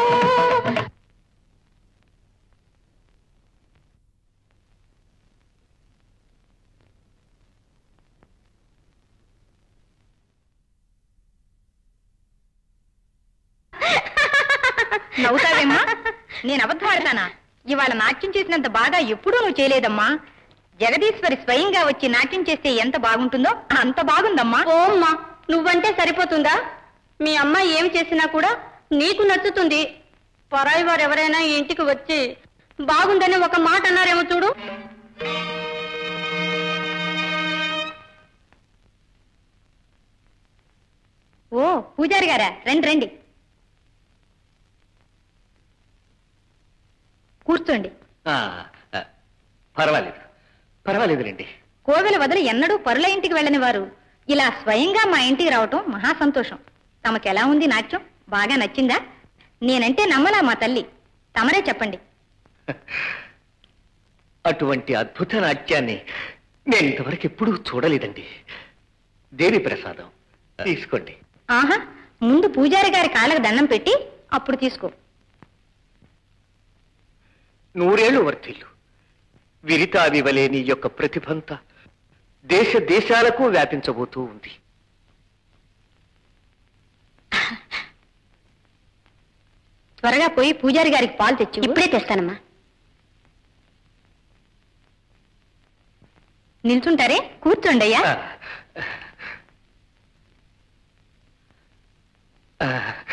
నవ్వుతావేమ్మా నేను అబద్ధం ఆడతానా ఇవాళ నాట్యం చేసినంత బాగా ఎప్పుడూ నువ్వు చేయలేదమ్మా జగదీశ్వరి స్వయంగా వచ్చి నాట్యం చేస్తే ఎంత బాగుంటుందో అంత బాగుందమ్మా ఓ అమ్మా నువ్వంటే సరిపోతుందా మీ అమ్మ ఏమి చేసినా కూడా నీకు నచ్చుతుంది పరాయి వారు ఎవరైనా ఈ ఇంటికి వచ్చి బాగుందని ఒక మాట అన్నారేమో చూడు ఓ పూజారి గారా రండి రండి కూర్చోండి ఆ, ఆ, పర్వాలేదు పర్వాలేదులేండి కోవెల వదిలి ఎన్నడూ పరుల ఇంటికి వెళ్ళని వారు ఇలా స్వయంగా మా ఇంటికి రావటం మహా సంతోషం తమకెలా ఉంది నాట్యం బాగా నచ్చిందా నేనంటే నమ్మలా మా తల్లి తమరే చెప్పండి అటువంటి అద్భుత నాట్యాన్ని నేను ఇంతవరకు ఎప్పుడూ చూడలేదండి దేవి ప్రసాదం తీసుకోండి ఆహా ముందు పూజారి గారి కాళ్ళకు దండం పెట్టి అప్పుడు తీసుకో నూరేళ్లు వర్తిల్లు విరితావివలే నీ యొక్క ప్రతిభంతా దేశ దేశాలకు వ్యాపించబోతూ ఉంది త్వరగా పోయి పూజారి గారికి పాలు తెచ్చు ఇప్పుడే తెస్తానమ్మా నిల్చుంటారే కూర్చోండి అయ్యా ఆ, ఆ,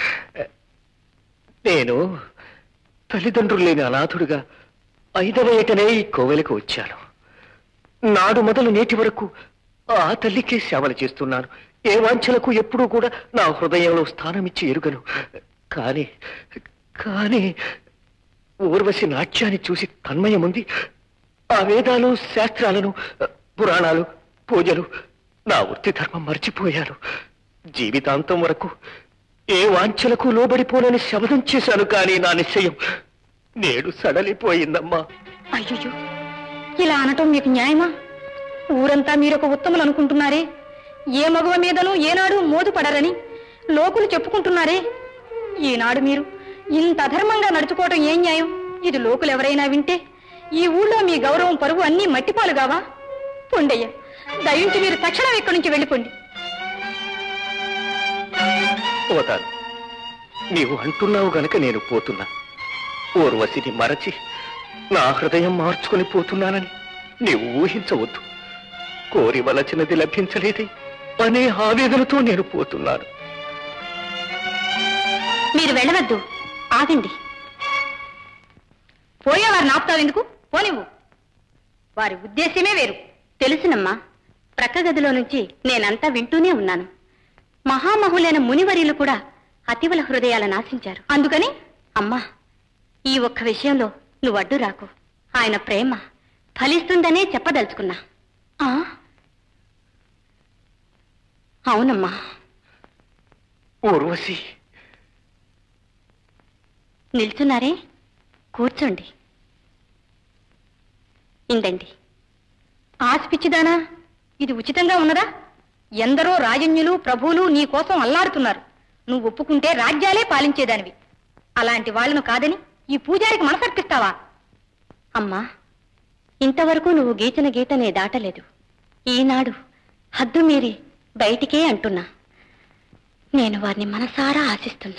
నేను తల్లిదండ్రులు లేని అనాథుడిగా ఐదవ ఏటనే ఈ కోవెలకు వచ్చాను నాడు మొదలు నేటి వరకు ఆ తల్లికే సేవలు చేస్తున్నాను ఏ వాంఛలకు ఎప్పుడూ కూడా నా హృదయంలో స్థానమిచ్చి ఎరుగను కానీ కానీ ఊర్వశి నాట్యాన్ని చూసి తన్మయముంది ఆ వేదాలు శాస్త్రాలను పురాణాలు పూజలు నా వృత్తి ధర్మం మర్చిపోయాను జీవితాంతం వరకు ఏ వాంఛలకు లోబడిపోనని శబదం చేశాను కానీ నా నిశ్చయం నేడు సడలిపోయిందమ్మా అయ్యో ఇలా అనటం మీకు న్యాయమా ఊరంతా మీరొక ఉత్తములు అనుకుంటున్నారే ఏ మగవ మీదనూ ఏనాడు మోదు పడరని లోకులు చెప్పుకుంటున్నారే ఈనాడు మీరు ఇంత అధర్మంగా నడుచుకోవటం ఏం న్యాయం ఇది లోకులు ఎవరైనా వింటే ఈ ఊళ్ళో మీ గౌరవం పరువు అన్నీ మట్టిపాలు కావా పొండయ్య దయించి మీరు తక్షణం ఇక్కడి నుంచి వెళ్ళిపోండి పోతాను నీవు అంటున్నావు గనక నేను పోతున్నా ఊర్వశిని మరచి నా హృదయం మార్చుకుని పోతున్నానని నీవు ఊహించవద్దు కోరి వలచినది లభించలేదే అనే ఆవేదనతో నేను పోతున్నాను మీరు వెళ్ళవద్దు ఆగండి పోయేవారు నాపుతావు ఎందుకు పోనివ్వు వారి ఉద్దేశ్యమే వేరు తెలుసునమ్మా ప్రక్క గదిలో నుంచి నేనంతా వింటూనే ఉన్నాను మహామహులైన మునివర్యులు కూడా అతివల హృదయాలను నాశించారు అందుకని అమ్మా ఈ ఒక్క విషయంలో నువ్వు అడ్డు రాకు ఆయన ప్రేమ ఫలిస్తుందనే చెప్పదలుచుకున్నా ఆ? అవునమ్మా ఊర్వశి నిల్చున్నారే కూర్చోండి ఇందండి ఆశపిచ్చిదానా ఇది ఉచితంగా ఉన్నదా ఎందరో రాజన్యులు ప్రభువులు నీ కోసం అల్లాడుతున్నారు నువ్వు ఒప్పుకుంటే రాజ్యాలే పాలించేదానివి అలాంటి వాళ్ళను కాదని ఈ పూజారికి మనసర్పిస్తావా అమ్మా ఇంతవరకు నువ్వు గీచిన గీతనే దాటలేదు ఈనాడు హద్దు మీరి బయటికే అంటున్నా నేను వారిని మనసారా ఆశిస్తున్నా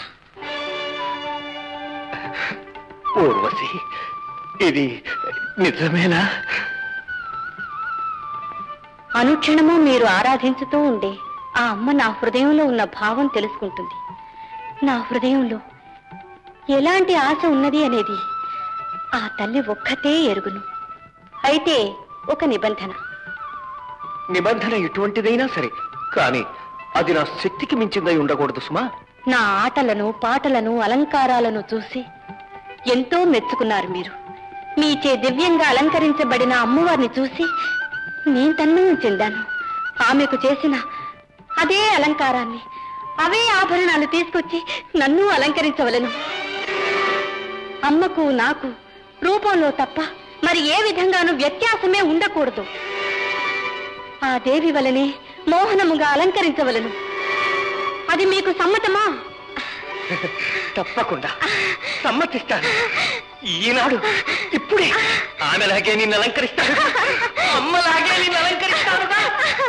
ఊర్వశి ఇది నిజమేనా అనుక్షణము మీరు ఆరాధించుతూ ఉండే ఆ అమ్మ నా హృదయంలో ఉన్న భావం తెలుసుకుంటుంది నా హృదయంలో ఎలాంటి ఆశ ఉన్నది అనేది ఆ తల్లి ఒక్కతే ఎరుగును అయితే ఒక నిబంధన నిబంధన ఎటువంటిదైనా సరే కానీ అది నా శక్తికి మించిందై ఉండకూడదు సుమా నా ఆటలను పాటలను అలంకారాలను చూసి ఎంతో మెచ్చుకున్నారు మీరు మీచే దివ్యంగా అలంకరించబడిన అమ్మవారిని చూసి నేను తన్మయం చెందాను ఆమెకు చేసిన అదే అలంకారాన్ని అవే ఆభరణాలు తీసుకొచ్చి నన్ను అలంకరించవలను అమ్మకు నాకు రూపంలో తప్ప మరి ఏ విధంగానూ వ్యత్యాసమే ఉండకూడదు ఆ దేవి వలనే మోహనముగా అలంకరించవలను అది మీకు సమ్మతమా తప్పకుండా సమ్మతిస్తాను ఈనాడు ఇప్పుడే ఆమెలాగే నిన్ను అలంకరిస్తాను అమ్మలాగే నిన్ను అలంకరిస్తానుగా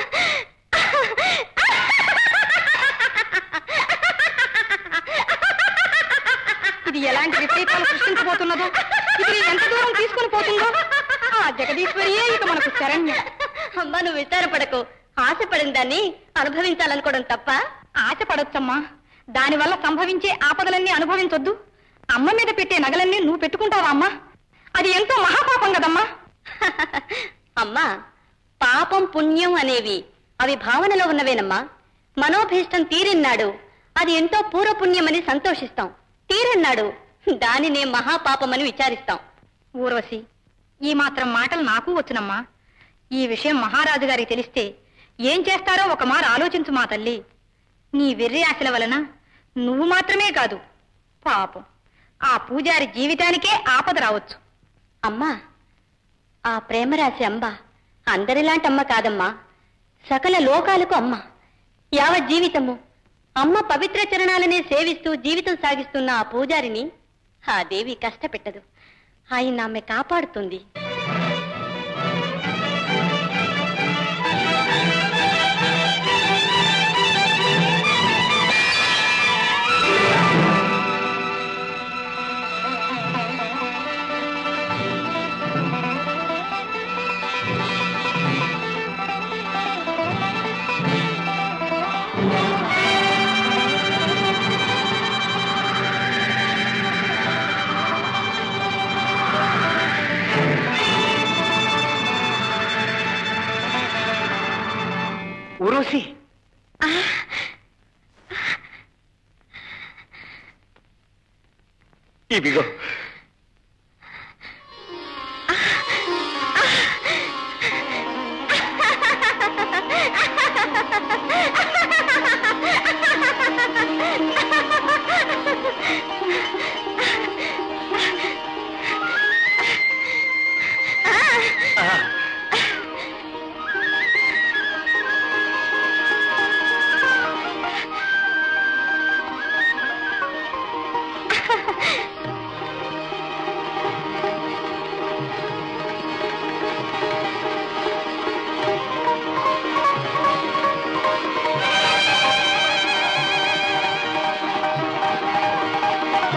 ఇది ఎలాంటి విపరీతాలు సృష్టించబోతున్నదో ఇది ఎంత దూరం తీసుకుని పోతుందో ఆ జగదీశ్వరియే ఇక మనకు శరణ్యం అమ్మా నువ్వు విచారపడకు ఆశపడిన దాన్ని అనుభవించాలనుకోవడం తప్ప ఆశపడొచ్చమ్మా దానివల్ల సంభవించే ఆపదలన్నీ అనుభవించొద్దు అమ్మ మీద పెట్టే నగలన్నీ నువ్వు పెట్టుకుంటావా అమ్మా అది ఎంతో మహాపాపం కదమ్మా అమ్మా పాపం పుణ్యం అనేవి అవి భావనలో ఉన్నవేనమ్మా మనోభీష్టం తీరిన్నాడు అది ఎంతో పూర్వపుణ్యమని సంతోషిస్తాం తీరన్నాడు దానినే మహాపాపమని విచారిస్తాం ఊర్వశి ఈ మాత్రం మాటలు నాకు వచ్చునమ్మా ఈ విషయం మహారాజు గారికి తెలిస్తే ఏం చేస్తారో ఒక మారు ఆలోచించు మా తల్లి నీ వెర్రి ఆశల వలన నువ్వు మాత్రమే కాదు పాపం ఆ పూజారి జీవితానికే ఆపద రావచ్చు అమ్మా ఆ ప్రేమరాశి అంబ అందరిలాంటి అమ్మ కాదమ్మా సకల లోకాలకు అమ్మ యావత్ జీవితము అమ్మ పవిత్ర చరణాలనే సేవిస్తూ జీవితం సాగిస్తున్న ఆ పూజారిని ఆ దేవి కష్టపెట్టదు ఆయన ఆమె కాపాడుతుంది ఉరోసి ఇదిగో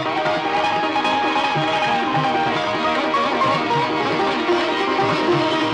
ఆ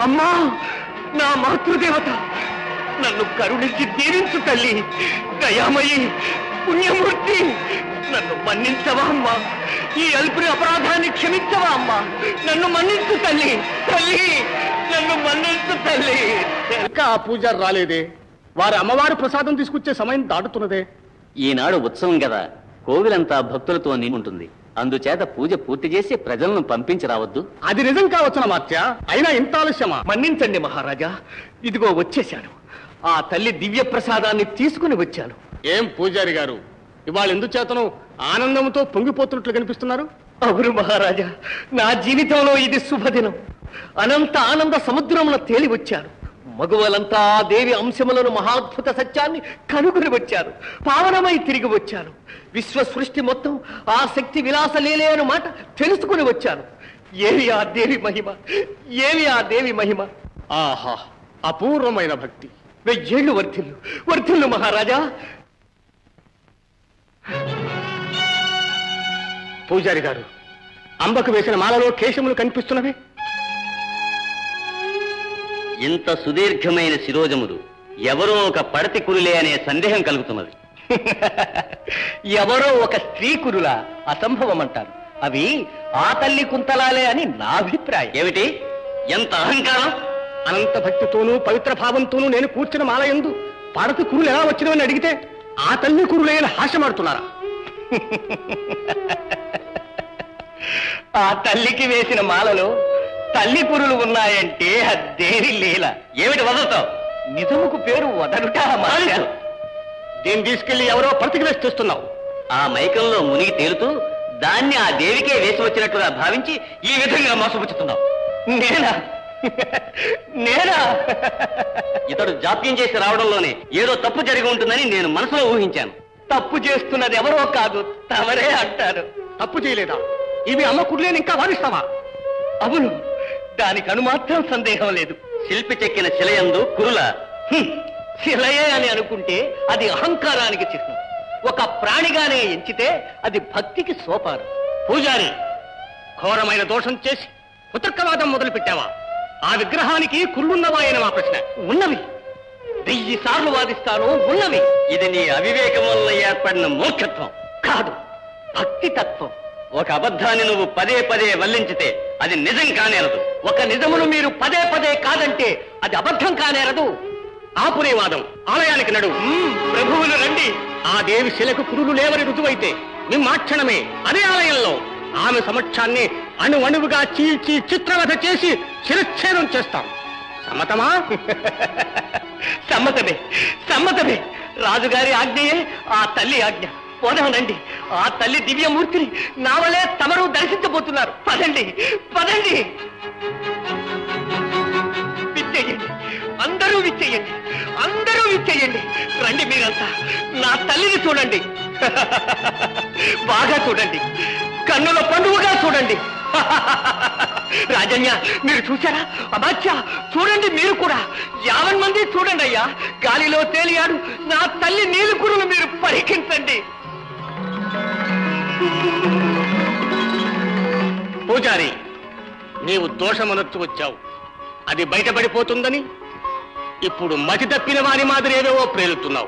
అమ్మా నా మాతృదేవత నన్ను కరుణించి దీవించు తల్లి దయామయి పుణ్యమూర్తి నన్ను మన్నించవా అమ్మా ఈ అల్పుని అపరాధాన్ని క్షమించవా అమ్మా నన్ను మన్నించు తల్లి తల్లి నన్ను మన్నించు తల్లి ఇంకా ఆ పూజారి రాలేదే వారి అమ్మవారి ప్రసాదం తీసుకొచ్చే సమయం దాటుతున్నదే ఈనాడు ఉత్సవం కదా కోవిలంతా భక్తులతో నిండుంటుంది అందుచేత పూజ పూర్తి చేసి ప్రజలను పంపించి రావద్దు అది నిజం కావచ్చున మాత్య అయినా ఇంత ఆలస్యమా మన్నించండి మహారాజా ఇదిగో వచ్చేశాను ఆ తల్లి దివ్య ప్రసాదాన్ని తీసుకుని వచ్చాను ఏం పూజారి గారు ఇవాళ ఎందుచేతను ఆనందంతో పొంగిపోతున్నట్లు కనిపిస్తున్నారు అవును మహారాజా నా జీవితంలో ఇది శుభదినం అనంత ఆనంద సముద్రమున తేలి వచ్చాను మగువలంతా ఆ దేవి అంశములను మహాద్భుత సత్యాన్ని కనుగొని వచ్చారు పావనమై తిరిగి వచ్చాను విశ్వ సృష్టి మొత్తం ఆ శక్తి విలాస లేలే అను మాట తెలుసుకుని వచ్చాను ఏవి ఆ దేవి మహిమ ఏవి ఆ దేవి మహిమ ఆహా అపూర్వమైన భక్తి వెయ్యేళ్ళు వర్ధిల్లు వర్ధిల్లు మహారాజా పూజారి గారు అంబకు వేసిన మాలలో కేశములు కనిపిస్తున్నవే ఇంత సుదీర్ఘమైన శిరోజములు ఎవరో ఒక పడతి కురులే అనే సందేహం కలుగుతున్నది ఎవరో ఒక స్త్రీ కురుల అసంభవం అంటారు అవి ఆ తల్లి కుంతలాలే అని నా అభిప్రాయం ఏమిటి ఎంత అహంకారం అనంత భక్తితోనూ పవిత్ర భావంతోనూ నేను కూర్చున్న మాల ఎందు పడతి కురులు ఎలా వచ్చినవని అడిగితే ఆ తల్లి కురులేని హాస్యమాడుతున్నారా ఆ తల్లికి వేసిన మాలలో తల్లి కురులు ఉన్నాయంటే అదేవి లీల ఏమిటి వదులుతావు నిజముకు పేరు వదలుట మాస్టర్. దీన్ని తీసుకెళ్లి ఎవరో పడతికి వేసి తెస్తున్నావు ఆ మైకంలో మునిగి తేలుతూ దాన్ని ఆ దేవికే వేసి వచ్చినట్లుగా భావించి ఈ విధంగా మోసపుచ్చుతున్నావు నేనా నేనా ఇతడు జాప్యం చేసి రావడంలోనే ఏదో తప్పు జరిగి ఉంటుందని నేను మనసులో ఊహించాను తప్పు చేస్తున్నది ఎవరో కాదు తమరే అంటారు తప్పు చేయలేదా ఇవి అమ్మ కురులేని ఇంకా వారిస్తావా అవును దానికి అనుమాత్రం సందేహం లేదు శిల్పి చెక్కిన శిలయందు కురుల హ్మ్. శిలయే అని అనుకుంటే అది అహంకారానికి చిహ్నం ఒక ప్రాణిగానే ఎంచితే అది భక్తికి సోపానం పూజారి ఘోరమైన దోషం చేసి కుతర్కవాదం మొదలు పెట్టావా ఆ విగ్రహానికి కుళ్ళున్నవాయన మా ప్రశ్న ఉన్నవి వెయ్యి సార్లు వాదిస్తాను ఉన్నవి ఇది నీ అవివేకం వల్ల ఏర్పడిన మూర్ఖత్వం కాదు భక్తి తత్వం ఒక అబద్ధాన్ని నువ్వు పదే పదే వల్లించితే అది నిజం కానేరదు ఒక నిజమును మీరు పదే పదే కాదంటే అది అబద్ధం కానేరదు ఆపునేవాదం ఆలయానికి నడు మ్మ్, ప్రభువులు రండి ఆ దేవి శిలకు కురులు లేవని రుజువైతే మిమ్మాక్షణమే అదే ఆలయంలో ఆమె సమక్షాన్ని అణు అణువుగా చీల్చి చిత్రవధ చేసి శిరచ్ఛేదం చేస్తాం సమ్మతమా సమ్మతమే సమ్మతమే రాజుగారి ఆజ్ఞయే ఆ తల్లి ఆజ్ఞ పోదామనండి ఆ తల్లి దివ్యమూర్తిని నావలే తమరు దర్శించబోతున్నారు పదండి పదండి విచ్చేయండి అందరూ విచ్చేయండి అందరూ విచ్చేయండి రండి మీరంతా నా తల్లిని చూడండి బాగా చూడండి కన్నుల పండుగగా చూడండి రాజన్య మీరు చూసారా అమాత్య చూడండి మీరు కూడా యావన్ మంది చూడండి అయ్యా గాలిలో తేలియాడు నా తల్లి నీలుకురులు మీరు పరికించండి పూజారి నీవు దోషమనొచ్చు వచ్చావు అది బయటపడిపోతుందని ఇప్పుడు మతి తప్పిన వారి మాదిరి ఏవేవో ప్రేలుతున్నావు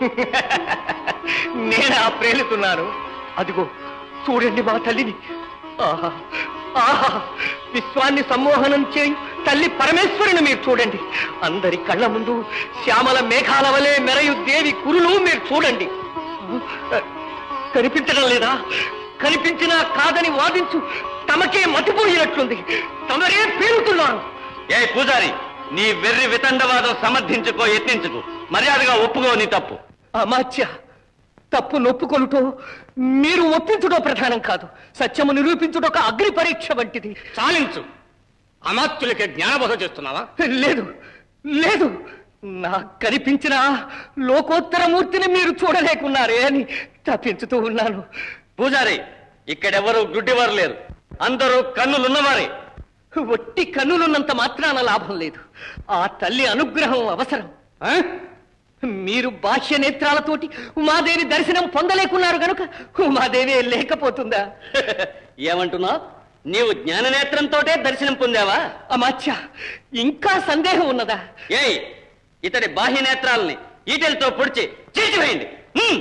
నేనా ప్రేలుతున్నాను అదిగో చూడండి మా తల్లిని ఆహా ఆహా విశ్వాన్ని సమ్మోహనం చేయి తల్లి పరమేశ్వరుని మీరు చూడండి అందరి కళ్ళ ముందు శ్యామల మేఘాల వలె మెరయు దేవి కురులు మీరు చూడండి కనిపించడం లేదా కనిపించినా కాదని వాదించు తమకే మతిపోయినట్లుంది తమరే పేరుతున్నారు ఏ పూజారి నీ వెర్రి వితండవాదం సమర్థించుకో యత్నించుకో మర్యాదగా ఒప్పుకో నీ తప్పు అమాత్య తప్పు నొప్పుకొనుటో మీరు ఒప్పించుటో ప్రధానం కాదు సత్యము నిరూపించుట ఒక అగ్ని పరీక్ష వంటిది చాలించు అమాత్యులకి జ్ఞానబోధ చేస్తున్నావా లేదు లేదు నాకు కనిపించిన లోకోత్తర మూర్తిని మీరు చూడలేకున్నారే అని తప్పించుతూ ఉన్నాను పూజారి ఇక్కడెవరు గుడ్డివారు లేరు అందరూ కన్నులున్నవారే ఒట్టి కన్నులున్నంత మాత్రాన లాభం లేదు ఆ తల్లి అనుగ్రహం అవసరం ఆ? మీరు బాహ్య నేత్రాలతోటి ఉమాదేవి దర్శనం పొందలేకున్నారు గనుక ఉమాదేవి లేకపోతుందా ఏమంటున్నా నీవు జ్ఞాననేత్రంతోటే దర్శనం పొందావా అమాత్య ఇంకా సందేహం ఉన్నదా ఏయ్ ఇతడి బాహ్య నేత్రాలని ఈటెలతో పొడిచి చీల్చివేయండి హ్మ్.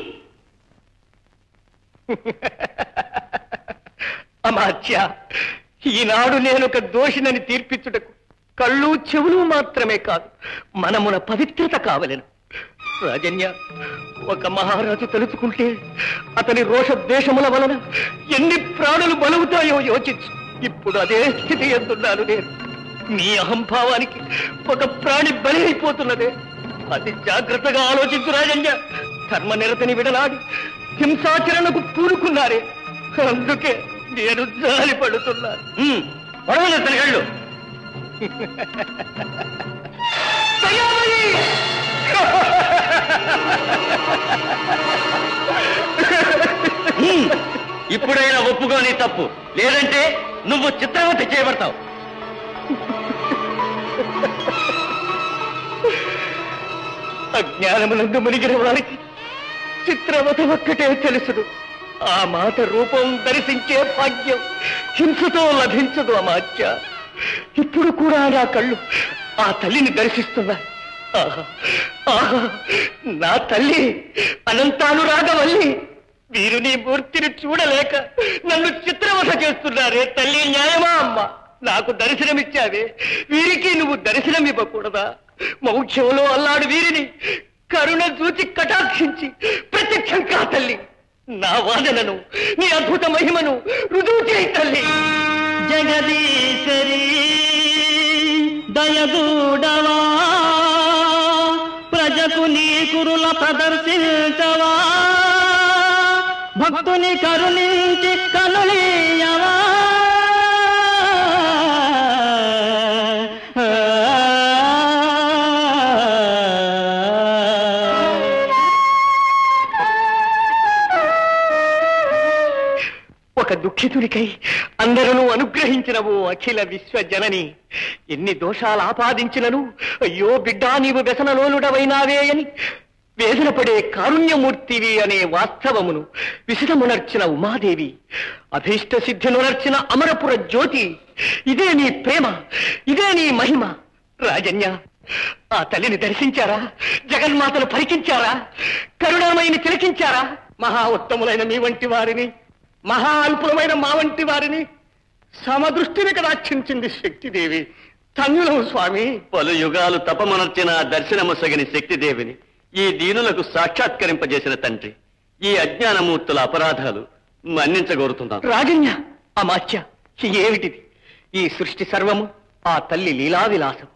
అమాత్య ఈనాడు నేను ఒక దోషినని తీర్పించుటకు కళ్ళు చెవులు మాత్రమే కాదు మనమున పవిత్రత కావలెను రాజన్య ఒక మహారాజు తలుచుకుంటే అతని రోషద్వేషముల వలన ఎన్ని ప్రాణులు బలుగుతాయో యోచించు ఇప్పుడు అదే స్థితి ఎందున్నాను నేను నీ అహంభావానికి ఒక ప్రాణి బలి అయిపోతున్నదే అతి జాగ్రత్తగా ఆలోచించు రాజన్య ధర్మ నిరతని విడనాడి హింసాచరణకు పూనుకున్నారే అందుకే నేను జాలి పడుతున్నాను హ్మ్. పొడవలు ఇతని కళ్ళు హ్మ్. ఇప్పుడైనా ఒప్పుకోని తప్పు లేదంటే నువ్వు చిత్రవత చేయబడతావు అజ్ఞానమునందు మునిగిన వారికి చిత్రవత ఒక్కటే తెలుసును ఆ మాట రూపం దర్శించే భాగ్యం హింసతో లభించదు అమాత్య ఇప్పుడు కూడా నా కళ్ళు ఆ తల్లిని దర్శిస్తున్నాయి ఆహా ఆహా నా తల్లి అనంతానురాగవల్లి వీరు నీ మూర్తిని చూడలేక నన్ను చిత్రవధ చేస్తున్నారే తల్లి న్యాయమా అమ్మ నాకు దర్శనమిచ్చావే వీరికి నువ్వు దర్శనమివ్వకూడదా మౌఖ్యంలో అల్లాడు వీరిని కరుణ చూచి కటాక్షించి ప్రత్యక్షం కా తల్లి నా వాదనను నీ అద్భుత మహిమను రుజువు చేయి తల్లి జగదీశ్వరి దయదూడవా ప్రజకు నీ కురుల ప్రదర్శించవా భక్తుని కరుణించి కనులీయవా ఒక దుఃఖితునికై అందరూ అనుగ్రహించినవు అఖిల విశ్వ జనని ఎన్ని దోషాలు ఆపాదించినను అయ్యో బిడ్డా నీవు వ్యసనలోనుడవైనావే అని వేదన పడే కారుణ్యమూర్తివి అనే వాస్తవమును విశదమునర్చిన ఉమాదేవి అభీష్ట సిద్ధినునర్చిన అమరపుర జ్యోతి ఇదే నీ ప్రేమ ఇదే నీ మహిమ రాజన్య ఆ తల్లిని దర్శించారా జగన్మాతను పరికించారా కరుణామయిని తిలకించారా మహా ఉత్తములైన మీ వంటి వారిని మహా అల్పులమైన మా వంటి వారిని సమదృష్టిని కటాక్షించింది శక్తిదేవి ధన్యులము స్వామి పలు యుగాలు తపమనర్చిన దర్శనముసగని శక్తిదేవిని ఈ దీనులకు సాక్షాత్కరింపజేసిన తండ్రి ఈ అజ్ఞానమూర్తుల అపరాధాలు మన్నించగోరుతున్నాను రాజన్య అమాత్య ఏమిటిది ఈ సృష్టి సర్వము ఆ తల్లి లీలా విలాసం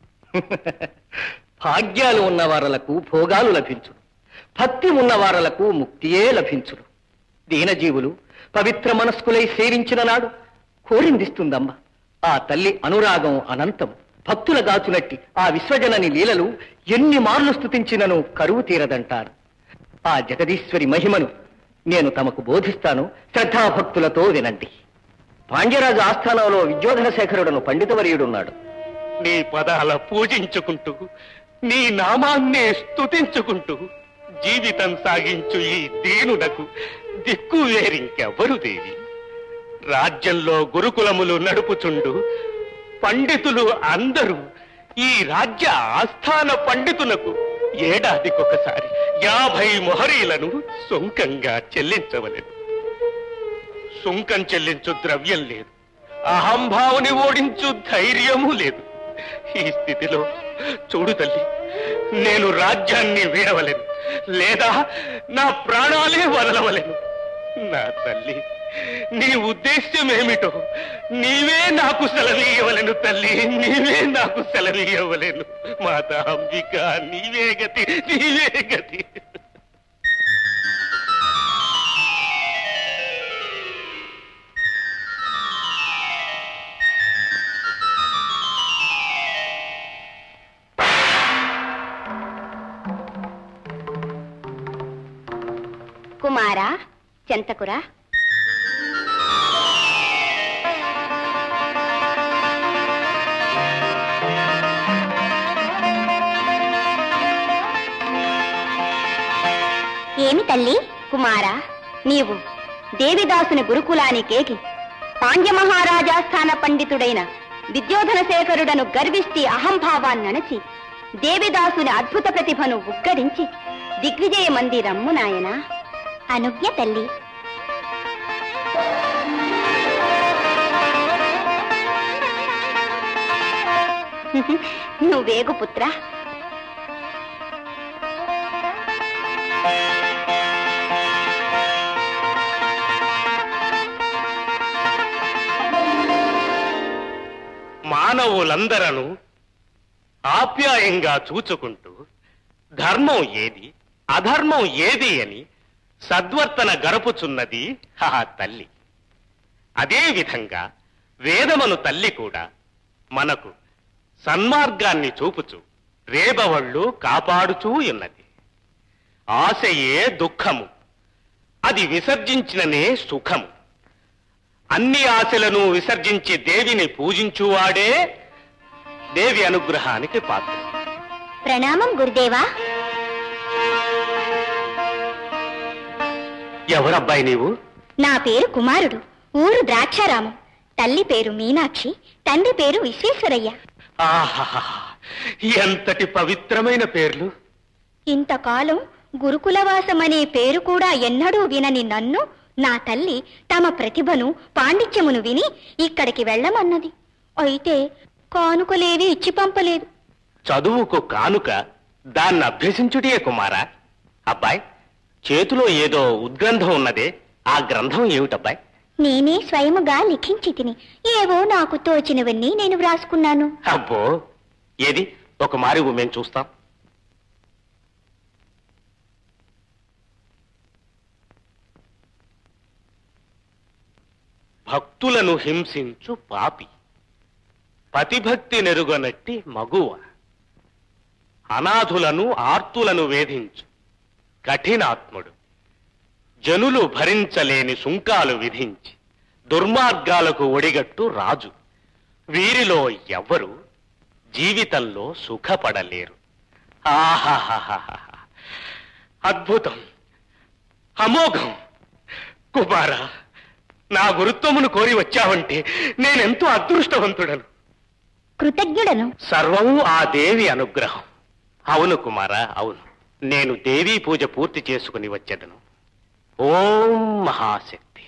భాగ్యాలు ఉన్న వారలకు భోగాలు లభించును భక్తి ఉన్న వారలకు ముక్తియే లభించును దీనజీవులు పవిత్ర మనస్కులై సేవించిన నాడు కోరిందిస్తుందమ్మ ఆ తల్లి అనురాగం అనంతం భక్తుల గాచునట్టి ఆ విశ్వజనని లీలలు ఎన్ని మార్లు స్తుతించినను కరువు తీరదంటారు ఆ జగదీశ్వరి మహిమను నేను తమకు బోధిస్తాను శ్రద్ధాభక్తులతో వినండి పాండ్యరాజు ఆస్థానంలో విద్యోధన శేఖరుడను పండితవర్యుడున్నాడు నీ పదాల పూజించుకుంటూ నీ నామాన్నే స్తుతించుకుంటూ జీవితం సాగించు ఈ దీనునకు దిక్కు వేరింకెవ్వరు దేవి రాజ్యంలో గురుకులములు నడుపుచుండు పండితులు అందరూ ఈ రాజ్య ఆస్థాన పండితులకు ఏడాదికొకసారి యాభై మొహరీలను సొంకంగా చెల్లించవలెను సుంకం చెల్లించు ద్రవ్యం లేదు అహంభావుని ఓడించు ధైర్యము లేదు ఈ స్థితిలో చూడు తల్లి నేను రాజ్యాన్ని వీడవలేను లేదా నా ప్రాణాలే వదలవలేను నా తల్లి నీ ఉద్దేశ్యం ఏమిటో నీవే నాకు సెలవీయవలెను తల్లి నీవే నాకు సెలవీయవలెను మాత అంబిక నీవే గతి నీవే గతి కుమారా చెంతకురా ఏమి తల్లి కుమారా నీవు దేవిదాసుని గురుకులానికేకి పాండ్య మహారాజాస్థాన పండితుడైన విద్యోధన శేఖరుడను గర్విష్టి అహంభావాన్నణచి దేవిదాసుని అద్భుత ప్రతిభను ఉగ్గరించి దిగ్విజయ మందిరమ్ము నాయన అనుజ్ఞ తల్లి నువ్వేగు పుత్ర మానవులందరను ఆప్యాయంగా చూచుకుంటూ ధర్మం ఏది అధర్మం ఏది అని సద్వర్తన గరపుచున్నది ఆ తల్లి అదే విధంగా వేదమను తల్లి కూడా మనకు సన్మార్గాన్ని చూపుచు రేబవళ్ళు కాపాడుచూ ఉన్నది ఆశయే దుఃఖము అది విసర్జించిననే సుఖము అన్ని ఆశలను విసర్జించి దేవిని పూజించువాడే దేవి అనుగ్రహానికి పాత్ర ప్రణామం గురుదేవా ఎవరబ్బాయి నీవు నా పేరు కుమారుడు ఊరు ద్రాక్షారామం తల్లి పేరు మీనాక్షి తండ్రి పేరు విశ్వేశ్వరయ్య ఆహాహా ఎంతటి పవిత్రమైన పేర్లు ఇంతకాలం గురుకులవాసమనే పేరు కూడా ఎన్నడూ వినని నన్ను నా తల్లి తమ ప్రతిభను పాండిత్యమును విని ఇక్కడికి వెళ్ళమన్నది అయితే కానుకలేవి ఇచ్చి పంపలేదు చదువుకు కానుక దాన్ని అభ్యసించుటే కుమారా అబ్బాయి చేతిలో ఏదో ఉద్గ్రంథం ఉన్నదే ఆ గ్రంథం ఏమిటబ్బాయి నేనే స్వయముగా లిఖించి తిని ఏవో నాకు తోచినవన్నీ నేను వ్రాసుకున్నాను అబ్బో ఏది ఒక మారి మేము చూస్తాం భక్తులను హింసించు పాపి పతిభక్తి నెరుగనట్టి మగువ అనాథులను ఆర్తులను వేధించు కఠినాత్ముడు జనులు భరించలేని సుంకాలు విధించి దుర్మార్గాలకు ఒడిగట్టు రాజు వీరిలో ఎవ్వరు జీవితంలో సుఖపడలేరు ఆహాహాహాహా అద్భుతం అమోఘం కుమారా నా గురుత్వమును కోరి వచ్చావంటే నేనెంతో అదృష్టవంతుడను కృతజ్ఞుడను సర్వము ఆ దేవి అనుగ్రహం అవును కుమారా అవును నేను దేవీ పూజ పూర్తి చేసుకుని వచ్చేదను ఓం మహాశక్తి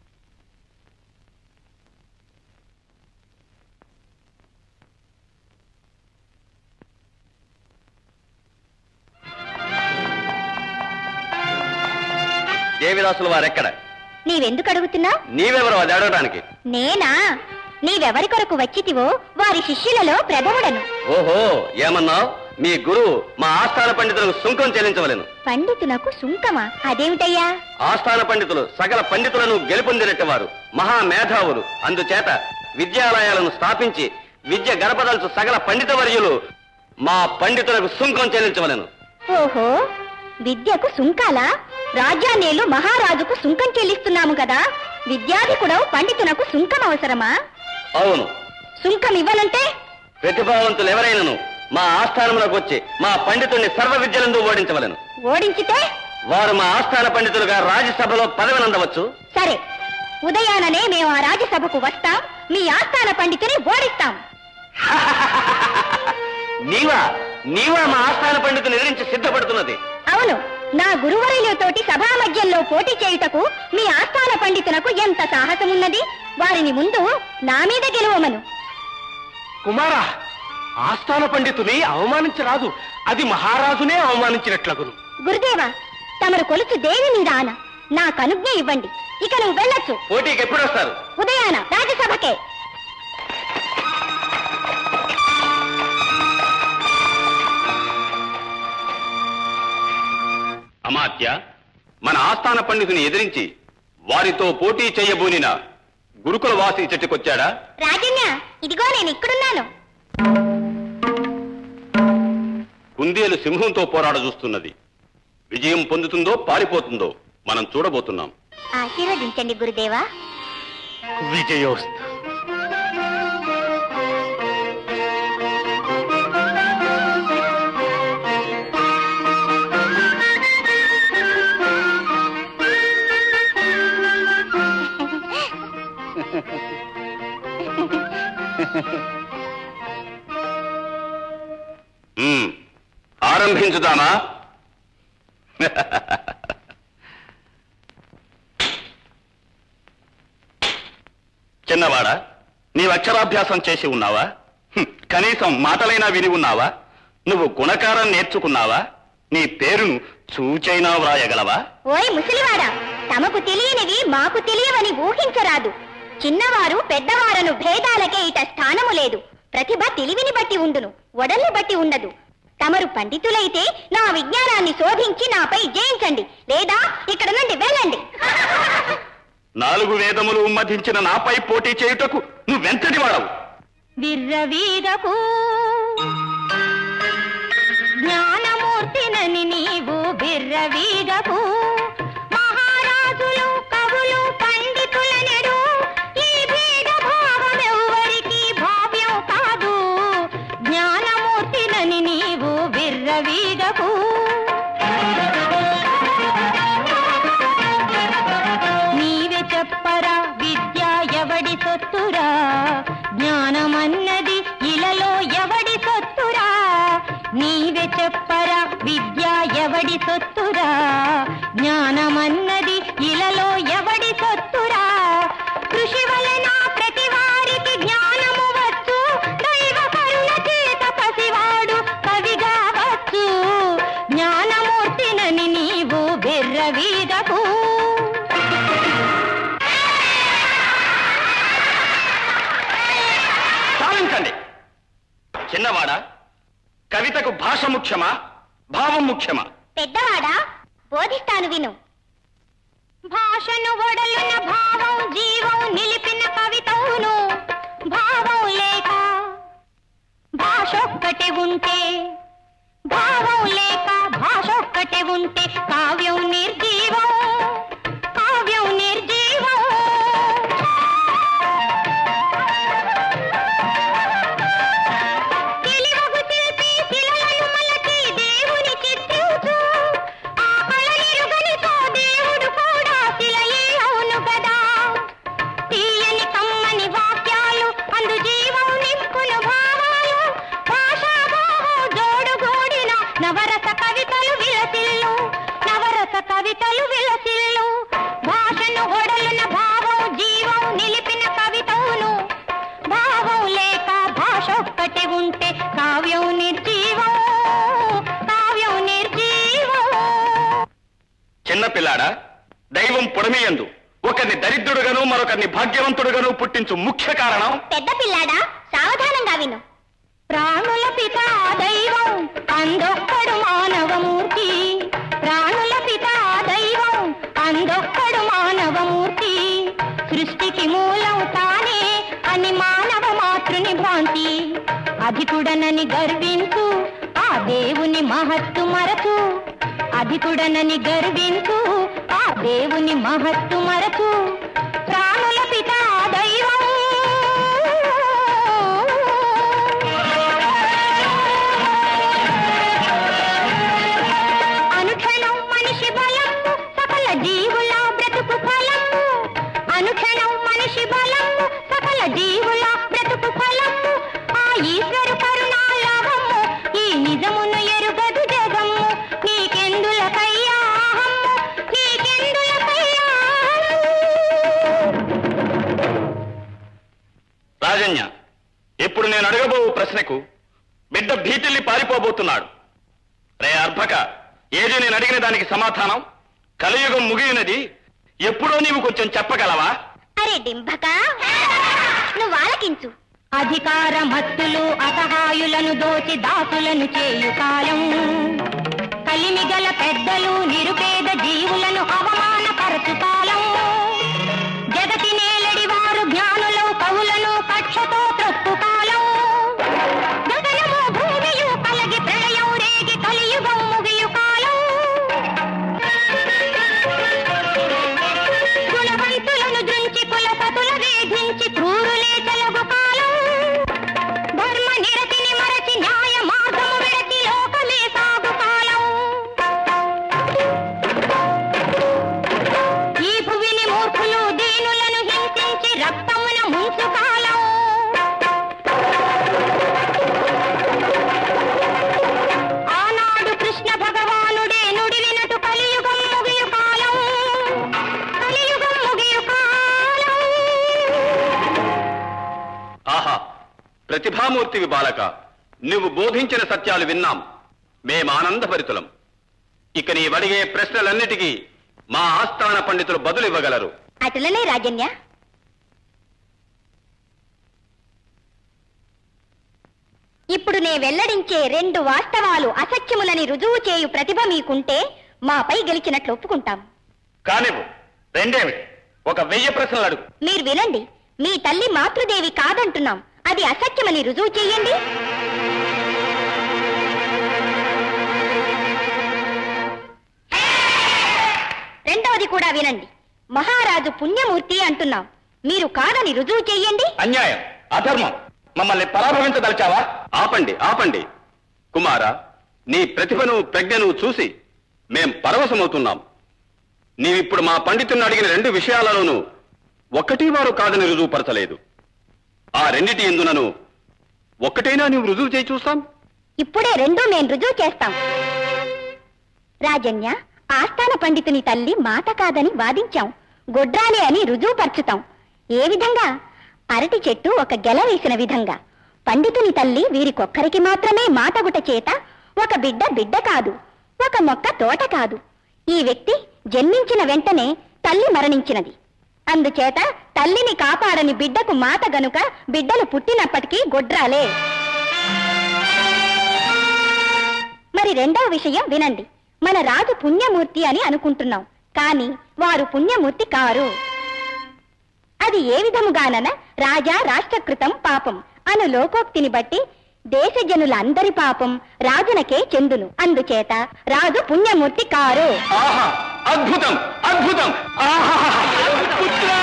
దేవిదాసుల వారెక్కడ నీవెందుకు అడుగుతున్నావు నీవెవరు అది అడగడానికి నేనా నీవెవరి కొరకు వచ్చితివో వారి శిష్యులలో ప్రథముడను ఓహో ఏమన్నావు మీ గురువు మా ఆస్థాన పండితులకు సుంకం చెల్లించవలెను పండితునకు సుంకమా అదేమిటయ్యా ఆస్థాన పండితులు సకల పండితులను గెలుపొందినట్టువారు మహా మేధావులు అందుచేత విద్యాలయాలను స్థాపించి విద్య గడపదలుచు సకల పండిత వర్యులు మా పండితులకు సుంకం చెల్లించవలెను ఓహో విద్యకు సుంకాలా రాజ్యాన్నేలు మహారాజుకు సుంకం చెల్లిస్తున్నాము కదా విద్యాధికుడవు పండితునకు సుంకం అవసరమా అవును సుంకం ఇవ్వనంటే ప్రతిభావంతులు ఎవరైనను మా ఆస్థానములకు వచ్చి మా పండితుడిని సర్వ విద్యలందు ఓడించవలెను ఓడించితే వారు మా ఆస్థాన పండితులుగా రాజ్యసభలో పదవినందవచ్చు సరే ఉదయాననే మేము ఆ రాజ్యసభకు వస్తాం మీ ఆస్థాన పండితుని ఓడిస్తాం నీవా నీవా మా ఆస్థాన పండితుని ఎదిరించి సిద్ధపడుతున్నది అవును నా గురువరులతోటి సభా మధ్యంలో పోటీ చేయుటకు మీ ఆస్థాన పండితునకు ఎంత సాహసమున్నది వారిని ముందు నా మీద గెలువమను కుమారా ఆస్థాన పండితుని అవమానించరాదు అది మహారాజునే అవమానించినట్లగును గురుదేవా తమరు కొలుచు దేవి మీద ఆన నా కనుజ్ఞ ఇవ్వండి ఇక నువ్వు వెళ్ళొచ్చు పోటీకి ఎప్పుడు వస్తారు ఉదయాన రాజ్యసభకే అమాత్య మన ఆస్థాన పండితుని ఎదిరించి వారితో పోటీ చేయబోనిన గురుకుల వాసి చెట్టుకొచ్చాడా రాజన్య ఇదిగో నేను ఇక్కడున్నాను కుందేలు సింహంతో పోరాడ చూస్తున్నది విజయం పొందుతుందో పారిపోతుందో మనం చూడబోతున్నాం ఆశీర్వదించండి గురుదేవా విజయోస్తు మ్మ్. ఆరంభించుదామా చిన్నవాడా నీవు అక్షరాభ్యాసం చేసి ఉన్నావా హ్మ్, కనీసం మాటలైనా విని ఉన్నావా నువ్వు గుణకారం నేర్చుకున్నావా నీ పేరును చూచైనా వ్రాయగలవా ఓయ్ ముసలివాడా తమకు తెలియనివి మాకు తెలియవని ఊహించరాదు చిన్నవారు పెద్దవారను భేదాలకే ఇట స్థానము లేదు ప్రతిభ తెలివిని బట్టి ఉండును ఒడల్ని బట్టి ఉండదు తమరు పండితులైతే నా విజ్ఞానాన్ని శోధించి నాపై జయించండి లేదా ఇక్కడ నుండి వెళ్ళండి నాలుగు వేదములు ఉమ్మధించిన నాపై పోటీ చేయుటకు నువ్వెంతటి వాడవు విర్రవీదకు జ్ఞానమూర్తినని నీవు బిర్రవీదకు మహారాజులు కవులు పండితుల నెడు ఈ భేద భావమెవ్వరికి భావ్యం కాదు జ్ఞానమూర్తినని నీవు బిర్రవీదకు నీవే చెప్పరా విద్య ఎవడి సొత్తురా జ్ఞానమన్నది ఇలలో ఎవడి సొత్తురా నీవే చెప్పరా విద్య ఎవడి సొత్తురా జ్ఞానమన్నది ఇలలో ఎవడి సొత్తురా కృషి వలన ప్రతి వారికి జ్ఞానము వచ్చు దైవ కరుణ చేత పసివాడు కవిగా వచ్చు జ్ఞానమూర్తినని నీవు బెర్రవీదకు సాధించండి చిన్నవాడా కవితకు భాష ముఖ్యమా భావం ముఖ్యమా పెద్దవాడా బోధిస్తాను విను భాషను ఒడలున భావం జీవం నిలిపిన కవితవును భావం లేక భాషొక్కటి ఉంటే భావం లేక భాషొక్కటి ఉంటే కావ్యం నిర్జీవం కావ్యం నిర్జీవం తెలివగు శిల్పి శిలలను మలచి దేవుని చిత్రించు ఆ కళనిరుగనితో దేవుడు కూడా శిలయే అవును కదా తీయని కమ్మని వాక్యాలు అందు జీవం నింపును భావాలు భాషాభావం జోడుగూడిన నవరస కవితలు విలసిల్లు నవరస కవితలు విలసిల్లు భాషను ఒడలున భావం జీవం నిలిపిన కవితవును భావం లేక భాష ఒక్కటి ఉంటే కావ్యం నిర్జీవం కావ్యం నిర్జీవం చిన్నపిల్లాడా దైవం పొడమియందు ఒకరిని దరిద్రుడుగాను మరొకరిని భాగ్యవంతుడుగాను పుట్టించు ముఖ్య కారణం పెద్ద పిల్లాడా సావధానంగా విను ప్రాణుల పిత దైవం అందొక్కడు మానవమూర్తి ప్రాణుల పిత దైవం అందొక్కడు మానవమూర్తి సృష్టికి మూలం తానే అని మానవ మాతృని భ్రాంతి అధికుడనని గర్వించు ఆ దేవుని మహత్తు మరచు అధికుడనని గర్వించు ఆ దేవుని మహత్తు మరచు ప్రాణుల పిత దైవం అనుక్షణం మనిషి బలము సకల జీవుల బ్రతుకు ఫలము అనుక్షణం మనిషి బలము సకల జీవుల బ్రతుకు ఫలము ఆ ఈశ్వరు కరుణాలవము ఈ నిజమును ఎరుగదు జగము నీకెందులకయ్యా అహమ్ము నీకెందులకయ్యా రాజన్య ఇప్పుడు నేను అడగబో ప్రశ్నకు బిడ్డ భీతిల్లి పారిపోబోతున్నాడు రే అర్భక ఏది నేను అడిగిన దానికి సమాధానం కలియుగం ముగియునది ఎప్పుడో నీవు కొంచెం చెప్పగలవా అరే డింభక నువ్వు ఆలకించు అధికార మత్తులు అసహాయులను దోచి దాసులను చేయు కాలం కలిమిగల పెద్దలు నిరుపేద జీవులను అవమానపరచు కాలం జగతి నేలడి వారు జ్ఞానులు కవులను కక్షతో త్రొక్కు కాలం గగనము భూమియు కలగి ప్రళయం రేగి కలియుగం ముగియు కాలం గుణవంతులను దృంచి కులపతుల వేధించి క్రూరులే తెలుగు కాలం ధర్మ నిరతిని మరచి న్యాయ మార్గము విడచి లోకమే సాగు కాలం మహామూర్తివి బాలక నువ్వు బోధించిన సత్యాలు విన్నాం మేం ఆనందభరితులం ఇక నీ అడిగే ప్రశ్నలన్నిటికీ మా ఆస్థాన పండితులు బదులు ఇవ్వగలరు అటులనే రాజన్య ఇప్పుడు నే వెల్లడించే రెండు వాస్తవాలు అసత్యములని రుజువు చేయు ప్రతిభ మీకుంటే మాపై గెలిచినట్లు ఒప్పుకుంటాం కానివ్వు రెండేమిటి ఒక వెయ్యి ప్రశ్నలు అడుగు మీరు వినండి మీ తల్లి మాతృదేవి కాదంటున్నాం అది అసత్యమని రుజువు చేయండి రెండవది కూడా వినండి మహారాజు పుణ్యమూర్తి అంటున్నాం మీరు కాదని రుజువు చెయ్యండి అన్యాయం అధర్మం మమ్మల్ని పరాభవించదలిచావా ఆపండి ఆపండి కుమార నీ ప్రతిభను ప్రజ్ఞను చూసి మేం పరవశమవుతున్నాం నీవిప్పుడు మా పండితుని అడిగిన రెండు విషయాలలోనూ ఒక్కటి వారు కాదని రుజువుపరచలేదు ఆ రెండిటి ఎందునను ఒక్కటైనా నీవు రుజువు చేయి చూస్తాం ఇప్పుడే రెండూ మేము రుజువు చేస్తాం రాజన్య ఆస్థాన పండితుని తల్లి మాట కాదని వాదించాం గొడ్రాలి అని రుజువు పరచుతాం ఏ విధంగా అరటి చెట్టు ఒక గెల వేసిన విధంగా పండితుని తల్లి వీరికొక్కరికి మాత్రమే మాటగుట చేత ఒక బిడ్డ బిడ్డ కాదు ఒక మొక్క తోట కాదు ఈ వ్యక్తి జన్మించిన వెంటనే తల్లి మరణించినది అందుచేత తల్లిని కాపాడని బిడ్డకు మాట గనుక బిడ్డలు పుట్టినప్పటికీ గొడ్రాలే మరి రెండవ విషయం వినండి మన రాజు పుణ్యమూర్తి అని అనుకుంటున్నాం కానీ వారు పుణ్యమూర్తి కారు అది ఏ విధముగానన రాజా రాష్ట్రకృతం పాపం అను లోకోక్తిని బట్టి దేశ జనులందరి పాపం రాజునకే చెందును అందుచేత రాజు పుణ్యమూర్తి కారు ఆహా అద్భుతం అద్భుతం ఆహా పుత్రా!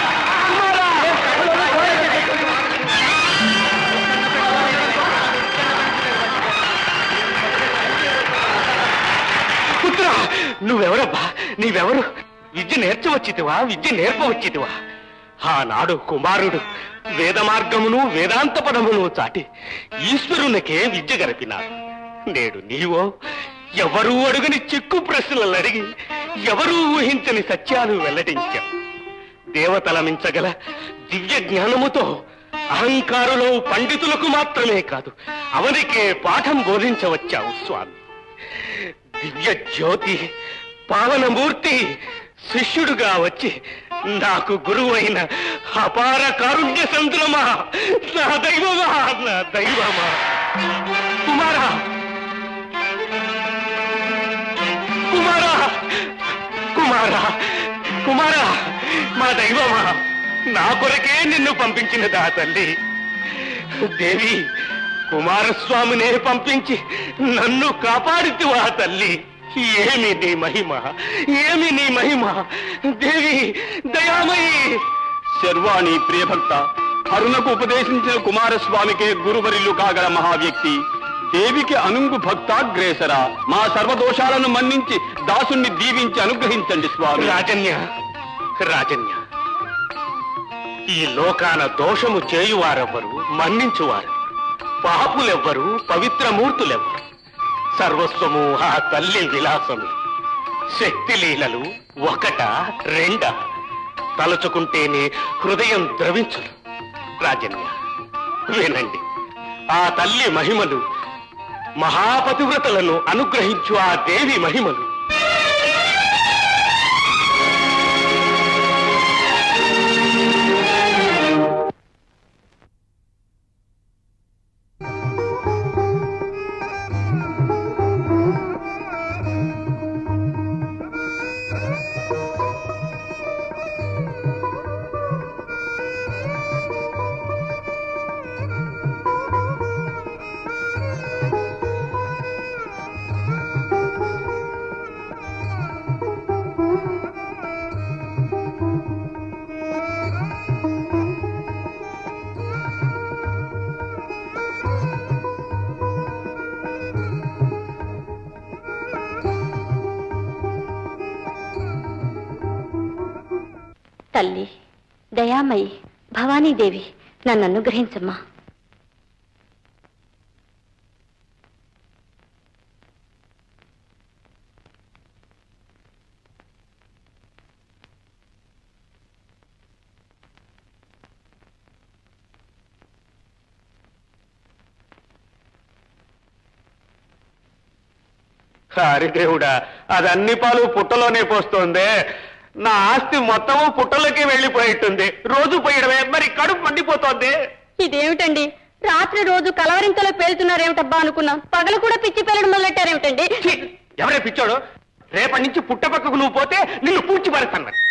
పుత్రా నువ్వెవరబ్బా నీవెవరు విద్య నేర్చవచ్చితివా విద్య నేర్పవచ్చితివా ఆనాడు కుమారుడు వేద మార్గమును వేదాంత పదమును చాటి ఈశ్వరునికే విద్య గరిపినాడు నేడు నీవో ఎవరూ అడుగని చిక్కు ప్రశ్నలు అడిగి ఎవరూ ఊహించని సత్యాలు వెల్లడించావు దేవతల మించగల దివ్య జ్ఞానముతో అహంకారులో పండితులకు మాత్రమే కాదు అవనికే పాఠం బోధించవచ్చావు స్వామి దివ్య జ్యోతి పావనమూర్తి శిష్యుడుగా వచ్చి నాకు గురువైన అపార కారుణ్య సంద్రమా నా దైవమా నా దైవమా కుమారా కుమారా కుమారా కుమారా మా దైవమా నా కొరకే నిన్ను పంపించినదా తల్లి దేవి కుమారస్వామినే పంపించి నన్ను కాపాడితివా తల్లి ఏమి నీ మహిమ ఏమి నీ మహిమ దేవి దయామయి శర్వాణి ప్రియభక్త అరుణకు ఉపదేశించిన కుమారస్వామికే గురువరిల్లు కాగల మహావ్యక్తి దేవికి అనుంగు భక్తాగ్రేసర మా సర్వదోషాలను మన్నించి దాసుణ్ణి దీవించి అనుగ్రహించండి స్వామి రాజన్య రాజన్య ఈ లోకాన దోషము చేయువారెవ్వరు మన్నించువారు పాపులెవ్వరు పవిత్రమూర్తులెవ్వరు సర్వస్వము ఆ తల్లి విలాసమే శక్తి లీలలు ఒకట రెండ తలుచుకుంటేనే హృదయం ద్రవించును రాజన్య వినండి ఆ తల్లి మహిమలు మహాపతివ్రతలను అనుగ్రహించు ఆ దేవి మహిమలు తల్లి దయామయి భవానీదేవి నన్ను అనుగ్రహించమ్మా హరిదేవుడా అది అన్ని పాలు పుట్టలోనే పోస్తోంది నా ఆస్తి మొత్తము పుట్టలోకి వెళ్ళిపోయిట్టుంది రోజు పోయడమే మరి కడుపు మండిపోతోంది ఇదేమిటండి రాత్రి రోజు కలవరింతలో పేలుతున్నారేమిటబ్బా అనుకున్నాం పగలు కూడా పిచ్చి పేలడం మొదలెట్టారేమిటండి ఛీ! ఎవరే పిచ్చోడు రేపటి నుంచి పుట్టపక్కకు నువ్వు పోతే నిన్ను పూడ్చి పడతాను మరి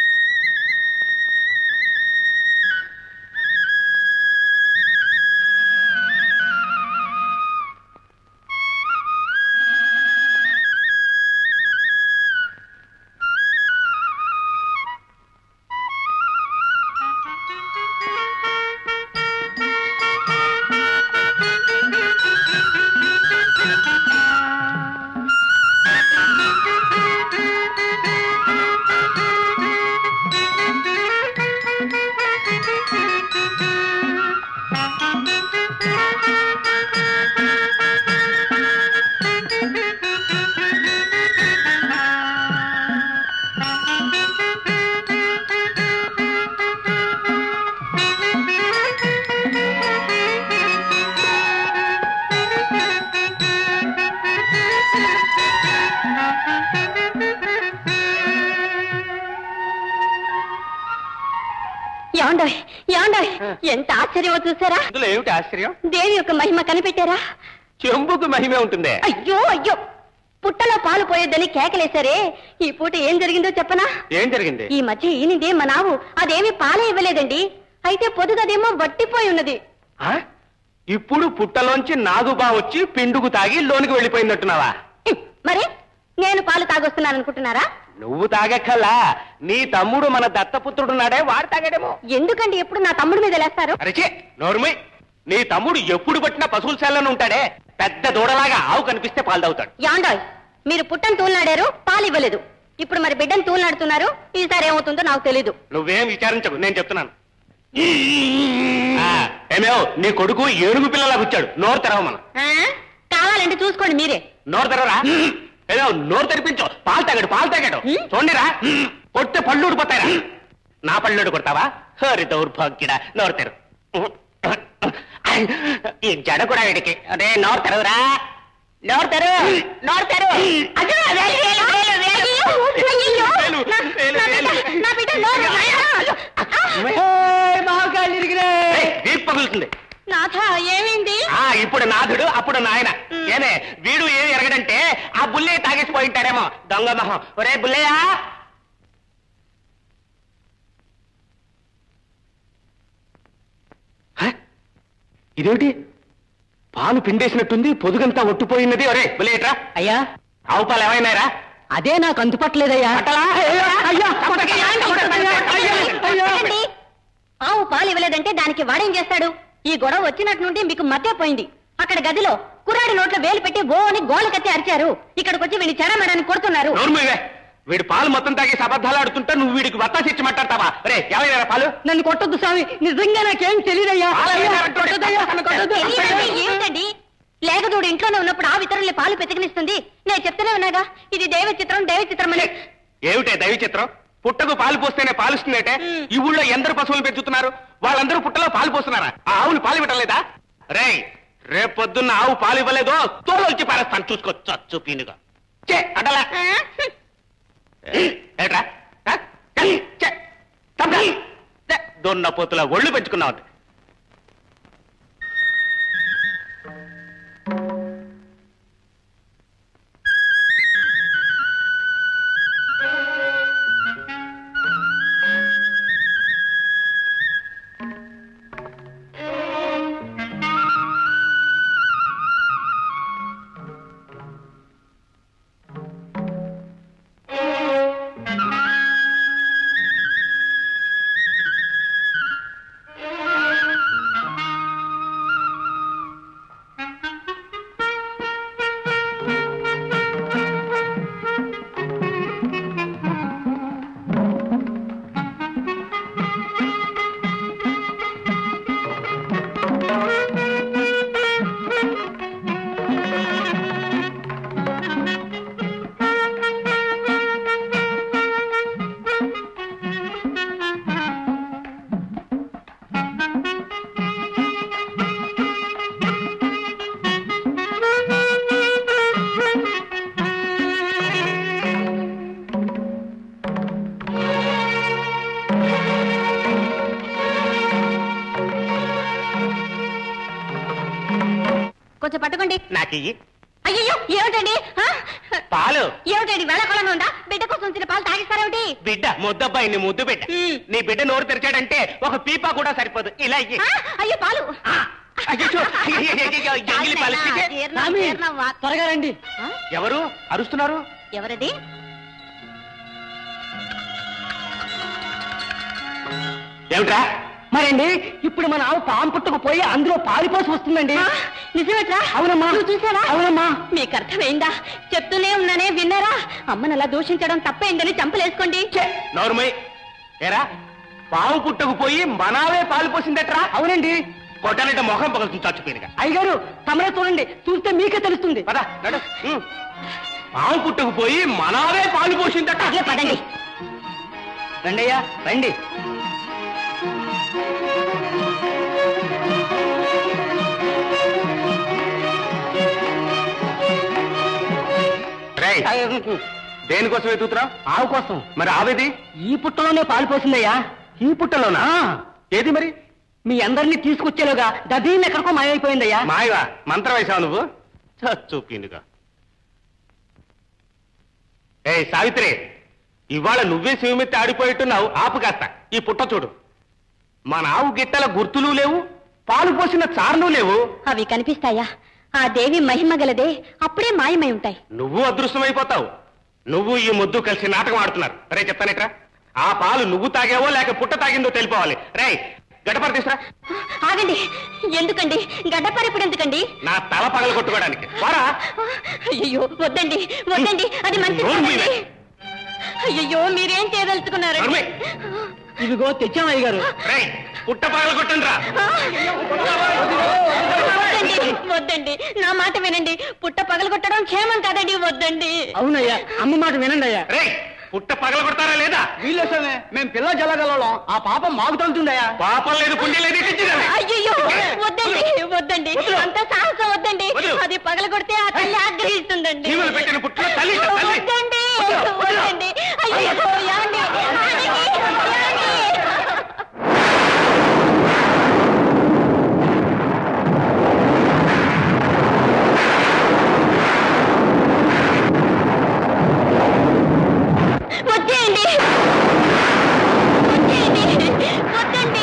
యాండాయ్ యాండాయ్ ఎంత ఆశ్చర్యమో చూసారా ఇందులో ఏమిటి ఆశ్చర్యం దేవి యొక్క మహిమ కనిపెట్టారా చెంబుకు మహిమే ఉంటుందే అయ్యో అయ్యో పుట్టలో పాలు పోయొద్దని కేకలేశారే ఈ పూట ఏం జరిగిందో చెప్పనా ఏం జరిగింది ఈ మధ్య ఈనిదే మా నావు అదేమి పాలే ఇవ్వలేదండి అయితే పొదుగదేమో వట్టిపోయి ఉన్నది ఆ? ఇప్పుడు పుట్టలోంచి నాగుబా వచ్చి పిండుకు తాగి లోనికి వెళ్ళిపోయిందట్టున్నావా హ్మ్, మరి నేను పాలు తాగొస్తున్నాను అనుకుంటున్నారా నువ్వు తాగక్కల్లా నీ తమ్ముడు మన దత్తపుత్రుడు నాడే వాడు తాగాడేమో ఎందుకండి ఎప్పుడు నా తమ్ముడి మీద లేస్తారు అరచే నోరుమై నీ తమ్ముడు ఎప్పుడు పట్టినా పశువుల శాలను ఉంటాడే పెద్ద దూడలాగా ఆవు కనిపిస్తే పాలు తాగుతాడు యాండాయ్ మీరు పుట్టను తూలినాడారు పాలు ఇవ్వలేదు ఇప్పుడు మరి బిడ్డను తూలినాడుతున్నారు ఈసారి ఏమవుతుందో నాకు తెలీదు నువ్వేం విచారించకు నేను చెప్తున్నాను ఆ, ఏమేవ్ నీ కొడుకు ఏనుగు పిల్లలా కూర్చాడు నోరు తెరవమను ఆ? కావాలంటే చూసుకోండి మీరే నోరు తెరవరా ఏదో నోరు తెరిపించు పాలు తాగాడు పాలు తాగాడు హ్మ్? చూడండిరా కొడితే పళ్ళు ఊడిపోతాయిరా నా పళ్ళు కొడతావా హరి దౌర్భాగ్యుడా నోరు తెరు ఈ జడ కూడా వీడికి అదే నోరు తెరవురా నోరు తెరు నోరు తెరు అయ్యో, వేలు, వేలు, వేలు, వేలు. అయ్యయ్యో! వేలు, నా- వేలు, నా వేలు. బిడ్డ- నా బిడ్డ నోరు, నాయనా! ఏయ్, వీపు పగులుతుంది నాథ ఏమైంది ఆ ఇప్పుడు నాథుడు అప్పుడు నాయన ఏమే వీడు ఏమి ఎరగడంటే ఆ బుల్లే తాగేసి పోయింటాడేమో దొంగ మొహం ఒరే బుల్లయ్యా హ? ఇదేమిటి పాలు పిండేసినట్టుంది పొదుగంతా ఒట్టిపోయినది ఒరే బుల్లేట్రా అయ్యా ఆవు పాలు ఏమైనారా అదే నాకు అంతుపట్టలేదయ్యా పట్టలా? అయ్యా, చంపకే, అయ్యా, అయ్యా, అయ్యా. ఏంటి? ఆవు పాలు ఇవ్వలేదంటే దానికి వాడేం చేస్తాడు ఈ గొడవ వచ్చినట్టు నుండి మీకు మధ్య పోయింది అక్కడ గదిలో కుర్రాడి నోట్లో వేలు పెట్టి గో అని గోలకెత్తి అరిచారు ఇక్కడికి వచ్చి వీడిని చెడమడని కొడుతున్నారు నోరు మూయవే. వీడు పాలు మొత్తం తాగేసి అబద్ధాలు ఆడుతుంటే నువ్వు వీడికి వత్తాసి ఇచ్చి మాట్లాడతావా రే ఏమైనా పాలు నన్ను కొట్టొద్దు స్వామి నిజంగా నాకేం తెలియదయ్యా పాలయ్యా, కొట్టొద్దయ్యా. తెలియదండి, ఏమిటండి లేకదోడు ఇంట్లోనే ఉన్నప్పుడు ఆ ఇతరుల్ని పాలు పెతికినిస్తుంది నేను చెప్తూనే ఉన్నాగా ఇది దైవ చిత్రం దైవ చిత్రం అని ఏమిటే దైవ చిత్రం పుట్టకు పాలు పోస్తేనే పాలుస్తుందేటే మ్. ఈ ఊళ్ళో ఎందరు పశువులు పెంచుతున్నారు వాళ్ళందరూ పుట్టలో పాలు పోస్తున్నారా ఆ ఆవులు పాలు ఇవ్వటలేదా రే రేపు పొద్దున్న ఆవు పాలు ఇవ్వలేదో తోలొచ్చి పారేస్తాను చూసుకో చచ్చు పీనుగా చే అటలా ఏట్రా ఆ? చే. తప్పా. చే. దొన్న పోతుల ఒళ్ళు పెంచుకున్నావు కొంచెం పట్టుకోండి నాకు ఇయ్యి అయ్యో ఏమిటండి ఆ? పాలు ఏమిటండి వెళ్ళకొలను ఉందా బిడ్డ కోసం వచ్చిన పాలు తాగిస్తారేమిటి బిడ్డ ముద్దబ్బాయి నీ ముద్దు బిడ్డ మ్. నీ బిడ్డ నోరు తెరిచాడంటే ఒక పీపా కూడా సరిపోదు ఇలా ఇయ్యి ఆ? అయ్యో పాలు అయ్యో, అయ్యయ్యయ్యయ్యో, ఎంగిలి పాలు ఇచ్చి. జీర్ణం, జీర్ణం, వా- త్వరగా రండి ఆ? ఎవరు అరుస్తున్నారు ఎవరది ఏమిట్రా మరండి ఇప్పుడు మన ఆవు పాము పుట్టుకుపోయి అందులో పారిపోసి వస్తుందండి ఆ? నిజమేట్రా అవునమ్మా నువ్వు చూసావా అవునమ్మా మీకు అర్థమైందా చెప్తూనే ఉన్నానే విన్నారా అమ్మను అలా దూషించడం తప్పైందని చంపలేసుకోండి నోరుమై ఏరా పావు పుట్టకు పోయి మనావే పాలు పోసిందట్రా అవునండి కొట్టాలంటే మొహం పగలుతుంది చచ్చిపోయినగా అయ్యగారు తమరే చూడండి చూస్తే మీకే తెలుస్తుంది పద నడు ఉమ్. పావు పుట్టకు పోయి మనావే పాలు పోసిందట అదే పదండి రండి అయ్యా రండి రేయ్, దేనికోసం ఎదుగుతున్నావు ఆవు కోసం మరి ఆవేది ఈ పుట్టలోనే పాలు పోసిందయ్యా ఈ పుట్టలోనా ఏది మరి మీ అందరినీ తీసుకొచ్చేలోగా దదీన్ ఎక్కడికో మాయమైపోయిందయ్యా మాయవా మంత్రం వేసావు నువ్వు చూపిండుగా ఏ సావిత్రి ఇవాళ నువ్వే శివమెత్తి ఆడిపోయిట్టున్నావు ఆపు కాస్త ఈ పుట్ట చూడు మన ఆవు గిట్టల గుర్తులు లేవు పాలు పోసిన చార్లు లేవు అవి కనిపిస్తాయా ఆ దేవి మహిమ గలదే అప్పుడే మాయమై ఉంటాయి నువ్వు అదృష్టమైపోతావు నువ్వు ఈ ముద్దు కలిసి నాటకం ఆడుతున్నారు రే చెప్తానేట్రా ఆ పాలు నువ్వు తాగావో లేక పుట్ట తాగిందో తెలిపోవాలి రే గడపర తీసురా ఆగండి ఎందుకండి గడ్డపరిపుడు ఎందుకండి నా తల పగల కొట్టుకోవడానికి వారా అయ్యో వద్దండి వద్దండి అది మంచిది నోరు కాదండి. మూయవే. అయ్యో మీరేం చేయదలుచుకున్నారండి నోరు మూయ్. ఇదిగో తెచ్చాం అయ్య గారు రేయ్ పుట్ట పగల కొట్టండి రా వద్దండి వద్దండి నా మాట వినండి పుట్ట పగలగొట్టడం క్షేమం కాదండి వద్దండి అవునయ్యా అమ్మ మాట వినండి అయ్యా రేయ్ పుట్ట పగల కొడతారా లేదా వీళ్ళేసమే మేము పిల్ల జలగలం ఆ పాపం మాకు తగులుతుందయ్యా పాపం లేదు పుణ్యం లేదు ఇచ్చింది అయ్యో వద్దండి వద్దండి అంత సాహసం వద్దండి వద్దు. అది పగలగొడితే ఆ తల్లి ఆగ్రహిస్తుందండి చీమలు పెట్టిన పుట్టలో తల్లి తల్లి వద్దండి వద్దండి అయ్యో ఏమండి ఆగండి, ఏమండి? వచ్చేయండి వచ్చేయండి వద్దండి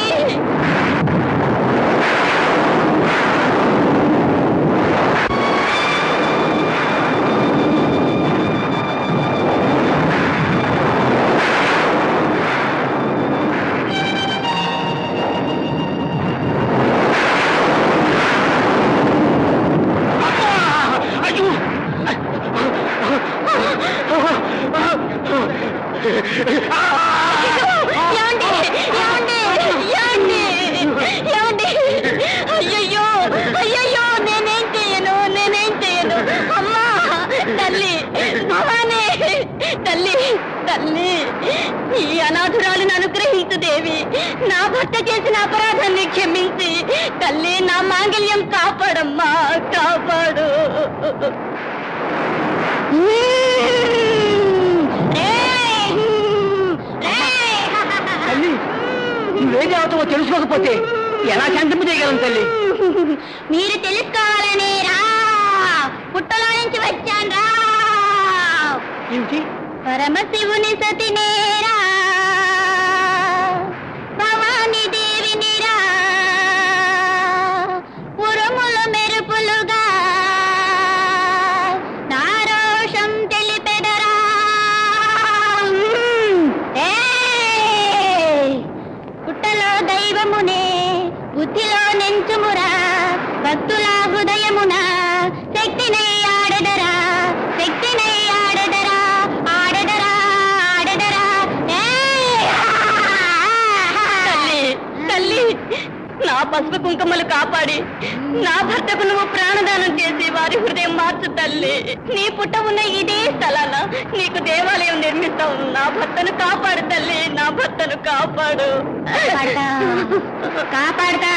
ఏమండి ఏమండి ఏమండి ఏమండి అయ్యయ్యో అయ్యయ్యో నేనేం చేయను నేనేం చేయను అమ్మా తల్లి భవానే తల్లి తల్లి ఈ అనాథురాలను అనుగ్రహించు దేవి నా భర్త చేసిన అపరాధాన్ని క్షమించి తల్లి నా మాంగళ్యం కాపాడమ్మా కాపాడు తల్లి నువ్వేం అవుతావో తెలుసుకోకపోతే ఎలా శాంతింపు చేయగలం తల్లి మీరు తెలుసుకోవాలనే రా పుట్టలో నుంచి వచ్చాను రా ఏమిటి పరమశివుని సతినేరా భవాని దేవినిరా ఉరుములు మెరుపులుగా నారోషం తెలిపెదరా ఏయ్! పుట్టలో దైవమునే బుద్ధిలో నెంచుమురా భక్తుల హృదయమున శక్తినై ఆడదరా శక్తినై ఆడదరా ఆడదరా ఆడదరా ఏయ్! తల్లి తల్లి నా పసుపు కుంకుమలు కాపాడి నా భర్తకు నువ్వు ప్రాణదానం చేసి వారి హృదయం మార్చు తల్లి నీ పుట్ట ఉన్న ఇదే స్థలాన నీకు దేవాలయం నిర్మిస్తావు నా భర్తను కాపాడు తల్లి నా భర్తను కాపాడు కాపాడతా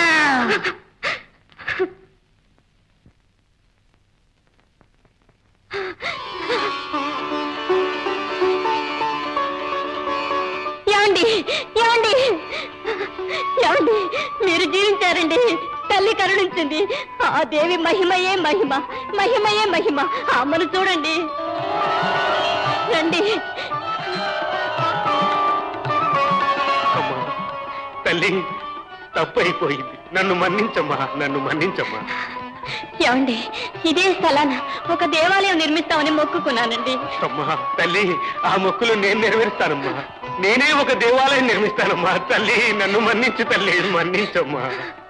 ఏమండి ఏమండి ఏమండి మీరు జీవించారండి తల్లి కరుణించింది ఆ దేవి మహిమయే మహిమ మహిమయే మహిమ ఆ అమ్మను చూడండి రండి అమ్మా తల్లి తప్పైపోయింది నన్ను మన్నించమ్మా నన్ను మన్నించమ్మా ఏమండి ఇదే స్థలాన ఒక దేవాలయం నిర్మిస్తామని మొక్కుకున్నానండి అమ్మా తల్లి ఆ మొక్కులు నేను నెరవేరుస్తానమ్మా నేనే ఒక దేవాలయం నిర్మిస్తానమ్మా తల్లి నన్ను మన్నించు తల్లి మన్నించమ్మా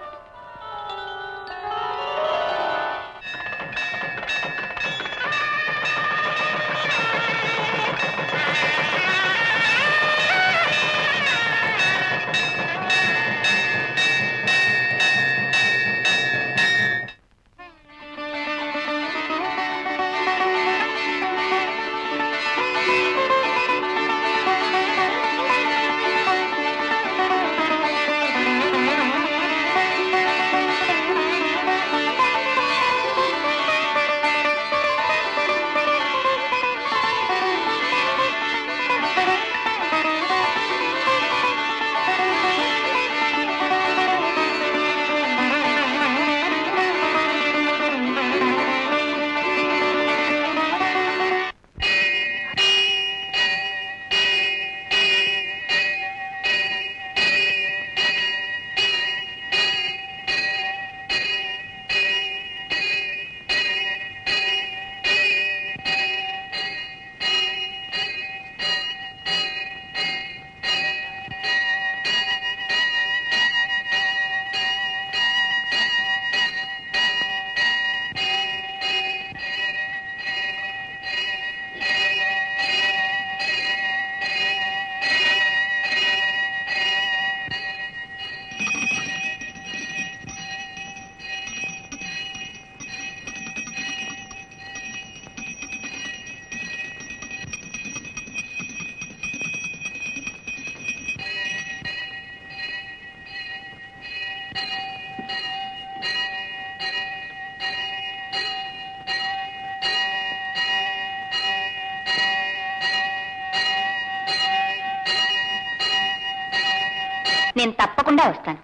నేను తప్పకుండా వస్తాను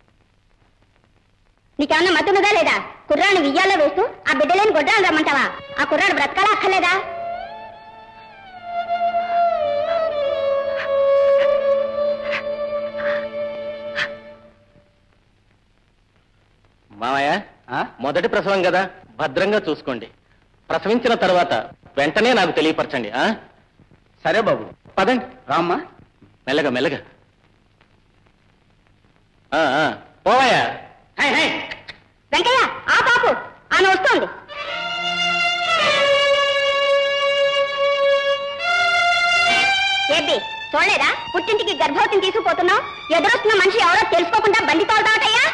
నీకేమన్నా మతున్నదా లేదా కుర్రాన్ని వియ్యాలో వేస్తూ ఆ బిడ్డలేని గొడ్రాలు రమ్మంటావా ఆ కుర్రాడు బ్రతకాలా అక్కర్లేదా మామయ్య మొదటి ప్రసవం కదా భద్రంగా చూసుకోండి ప్రసవించిన తర్వాత వెంటనే నాకు తెలియపరచండి ఆ సరే బాబు పదండి రామ్మా మెల్లగా మెల్లగా ఆ, ఆ, పోవయ్యా వెంకయ్య ఆ పాపు ఆమె వస్తోంది ఏబి చూడలేదా పుట్టింటికి గర్భవతిని తీసుకుపోతున్నావు ఎదురొస్తున్న మనిషి ఎవరో తెలుసుకోకుండా బండి తోలుతావటయ్యా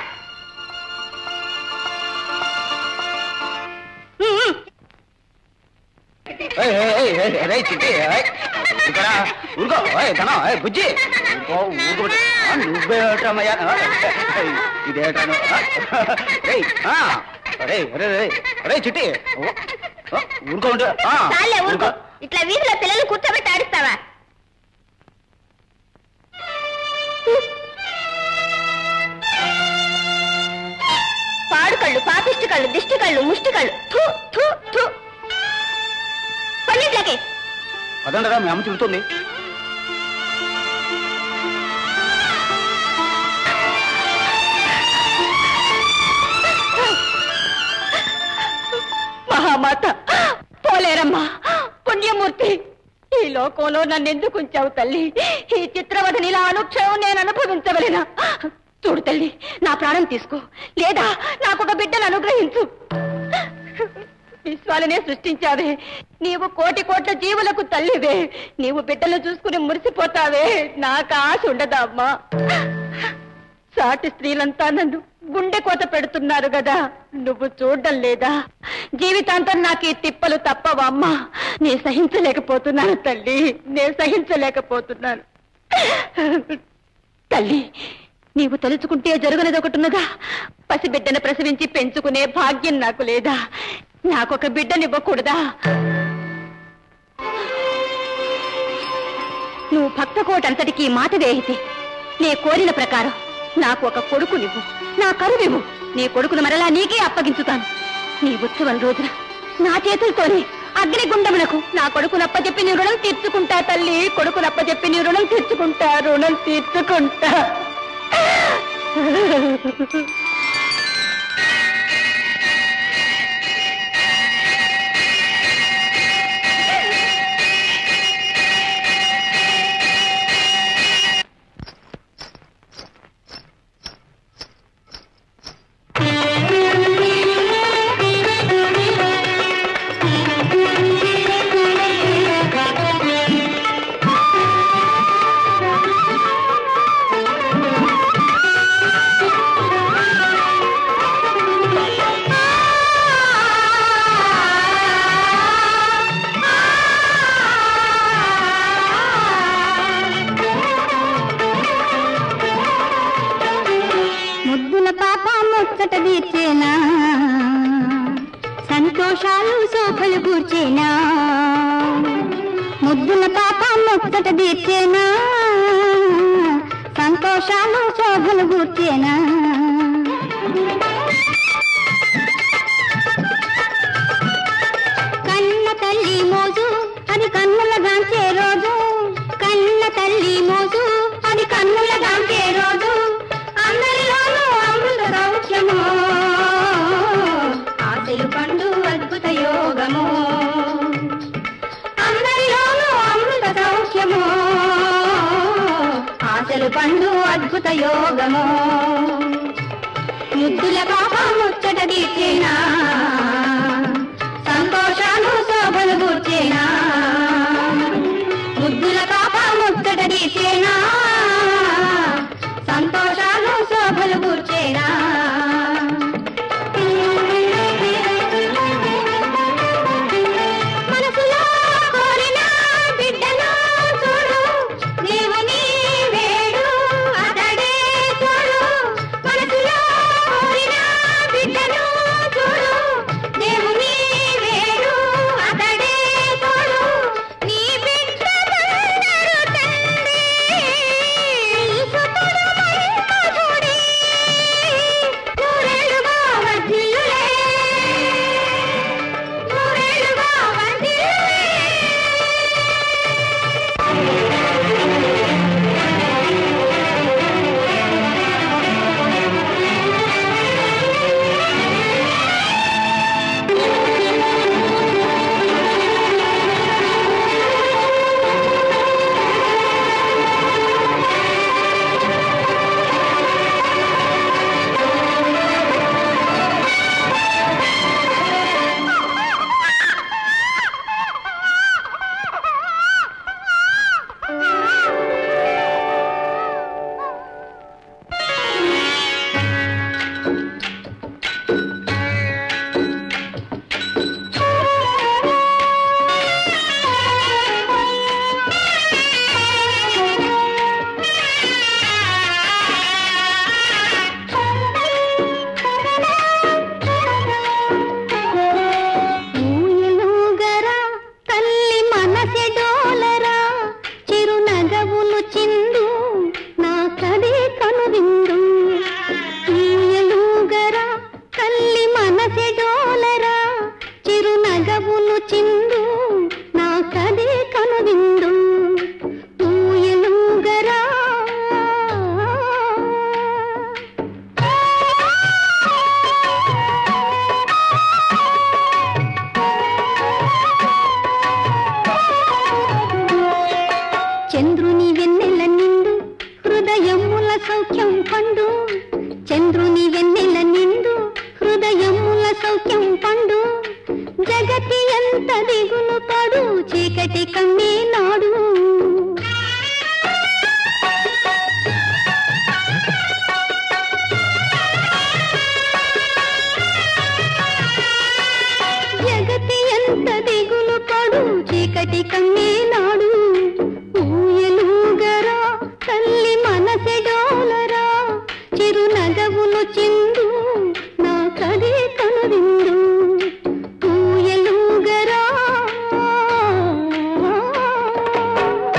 ఊరుకో ఏయ్, ధనం, ఏయ్, బుజ్జి ఊరుకో, ఊరుకోబెట్టు. ఆ, నువ్వేటమ్మయ్యా ఆ, ఏయ్, ఇదేటను ఆ, ఏయ్, ఆ, రేయ్, రేయ్, రేయ్, రేయ్, చిట్టి ఓ, ఓ, ఊరుకో ఉండు. ఆ, చాలే ఊరుకో ఊరుకో. ఇట్లా వీధిలో పిల్లల్ని కూర్చోబెట్టి ఆడిస్తావా పాడు కళ్ళు పాపిష్టి కళ్ళు దిష్టి కళ్ళు ముష్టి కళ్ళు థు, థు, థు. పన్నిట్లకి పదండరా మీ అమ్మ తిరుగుతుంది మహామాత పోలేరమ్మా పుణ్యమూర్తి ఈ లోకంలో నన్ను ఎందుకు ఉంచావు తల్లి ఈ చిత్రవధని ఇలా అనుక్షణం నేను అనుభవించవలేనా చూడు తల్లి నా ప్రాణం తీసుకో లేదా నాకు ఒక బిడ్డను అనుగ్రహించు విశ్వాలనే సృష్టించావే నీవు కోటి కోట్ల జీవులకు తల్లివే నీవు బిడ్డలు చూసుకుని మురిసిపోతావే నాకు ఆశ ఉండదా అమ్మా సాటి స్త్రీలంతా నన్ను గుండె కోత పెడుతున్నారు కదా నువ్వు చూడడం లేదా జీవితాంతం నాకు ఈ తిప్పలు తప్పవా అమ్మా నే సహించలేకపోతున్నాను తల్లి నే సహించలేకపోతున్నాను తల్లి నీవు తలుచుకుంటే జరుగునది ఒకటి ఉన్నదా పసిబిడ్డను ప్రసవించి పెంచుకునే భాగ్యం నాకు లేదా నాకొక బిడ్డనివ్వకూడదా నువ్వు భక్త కోటంతటికి మాట వేయితే నే కోరిన ప్రకారం నాకు ఒక కొడుకు నువ్వు నా కరువివ్వు నీ కొడుకును మరలా నీకే అప్పగించుతాను నీ ఉత్సవం రోజున నా చేతులతోనే అగ్నిగుండములకు నా కొడుకును అప్పచెప్పి నీ రుణం తీర్చుకుంటా తల్లి కొడుకును అప్పచెప్పి నీ రుణం తీర్చుకుంటా రుణం తీర్చుకుంటా ముద్దుల పాప ముచ్చట తీర్చేనా సంతోషాలు శోభలు కూర్చేనా ముద్దుల పాప ముచ్చట తీర్చేనా సంతోషాలు శోభలు కూర్చేనా కన్న తల్లి మోజు అది కన్నుల గాంచే రోజు కన్న తల్లి మోజు అది కన్నుల గాంచే రోజు అందరిలోనూ అమృత సౌఖ్యము ఆశలు పండు అద్భుత యోగము అందరిలోనూ అమృత సౌఖ్యము ఆశలు పండు అద్భుత యోగము ముద్దుల పాప ముచ్చట తీర్చేనా సంతోషాలు శోభలు కూర్చేనా ముద్దుల పాప ముచ్చట తీర్చేనా సంతోషాలు శోభలు కూర్చేనా మనసులో కోరిన బిడ్డను చూడు దేవుని వేడు అతడే చూడు మనసులో కోరిన బిడ్డను చూడు దేవుని వేడు అతడే చూడు నీ బిడ్డ బంగారు తండ్రి సుతుడు మన్మధుడి నూరేళ్లుగా వర్ధిల్లులే నూరేళ్లుగా వర్ధిల్లులే ఊయలుగరా తల్లి మనసె డోలరా చిరునగవులు చిందు నా కదే కనువిందు ఊయలుగరా తల్లి మనసె డోలరా చిరునగవులు చిందు నా కదే కనువిందు ఊయలుగరా చంద్రుని వెన్నెల నిండు హృదయముల సౌఖ్యం పండు చంద్రుని వెన్నెల నిండు హృదయముల సౌఖ్యం పండు జగతి ఎంత దిగులు పడు చీకటి కమ్మే నాడు జగతి ఎంత దిగులు పడు చీకటి కమ్మే నాడు ఊయలుగరా తల్లి మనసె డోలరా చిరునగవులు చిందు నా కదే కనువిందు ఊయలుగరా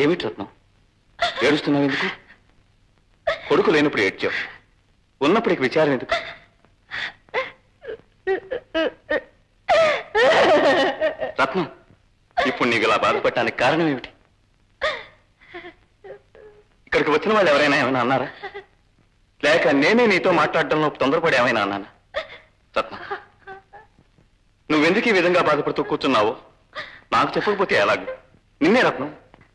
ఏమిటి రత్నం ఏడుస్తున్నావు ఎందుకు కొడుకు లేనప్పుడు ఏడ్చావు ఉన్నప్పటికి విచారం ఎందుకు రత్నం ఇప్పుడు నీకు ఇలా బాధపడటానికి కారణం ఏమిటి ఇక్కడికి వచ్చిన వాళ్ళు ఎవరైనా ఏమైనా అన్నారా లేక నేనే నీతో మాట్లాడడంలో తొందరపడి ఏమైనా అన్నానా రత్నం నువ్వెందుకు ఈ విధంగా బాధపడుతూ కూర్చున్నావో నాకు చెప్పకపోతే ఎలాగూ నిన్నే రత్నం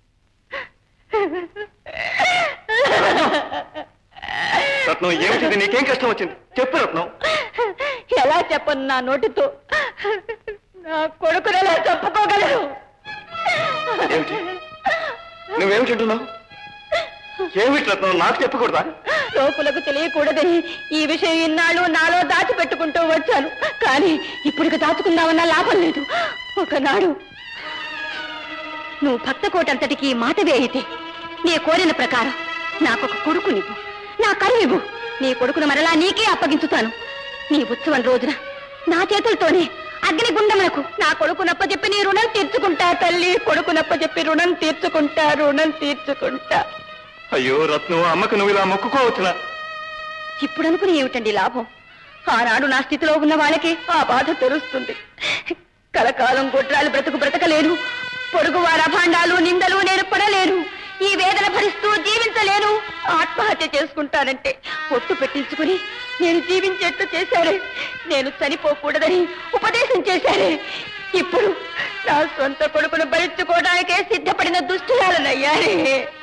రత్నం ఏమిటిది నీకేం కష్టం వచ్చింది చెప్పు రత్నం ఎలా చెప్పను నా నోటితో నా కొడుకుని ఎలా చెప్పుకోగలరు ఏమిటి నువ్వేమిటంటున్నావు ఏమిటి రత్నం నాకు చెప్పకూడదా లోకులకు తెలియకూడదని ఈ విషయం ఇన్నాళ్ళు నాలో దాచిపెట్టుకుంటూ వచ్చాను కానీ ఇప్పుడు దాచుకుందామన్నా లాభం లేదు ఒకనాడు నువ్వు భక్త కోటంతటికి మాట వేయితే నీ కోరిన ప్రకారం నాకొక కొడుకునివ్వు నా కరువివ్వు నీ కొడుకును మరలా నీకే అప్పగించుతాను నీ ఉత్సవం రోజున నా చేతులతోనే అగ్నిగుండములకు నా కొడుకు నప్పచెప్పి నీ రుణం తీర్చుకుంటా తల్లి కొడుకు నప్పచెప్పి రుణం తీర్చుకుంటా రుణం తీర్చుకుంటా అయ్యో రత్నం అమ్మకు నువ్వు ఇలా మొక్కుకోవచ్చునా ఇప్పుడు అనుకుని ఏమిటండి లాభం ఆనాడు నా స్థితిలో ఉన్న వాళ్ళకి ఆ బాధ తెలుస్తుంది కలకాలం గొడ్రాలు బ్రతుకు బ్రతకలేను పొరుగు వారి అభాండాలు నిందలు నేను పడలేను ఈ వేదన భరిస్తూ జీవించలేను ఆత్మహత్య చేసుకుంటానంటే ఒట్టు పెట్టించుకుని నేను జీవించేట్టు చేశారే నేను చనిపోకూడదని ఉపదేశం చేశారే ఇప్పుడు నా సొంత కొడుకును భరించుకోవడానికే సిద్ధపడిన దుష్టురాలనయ్యారే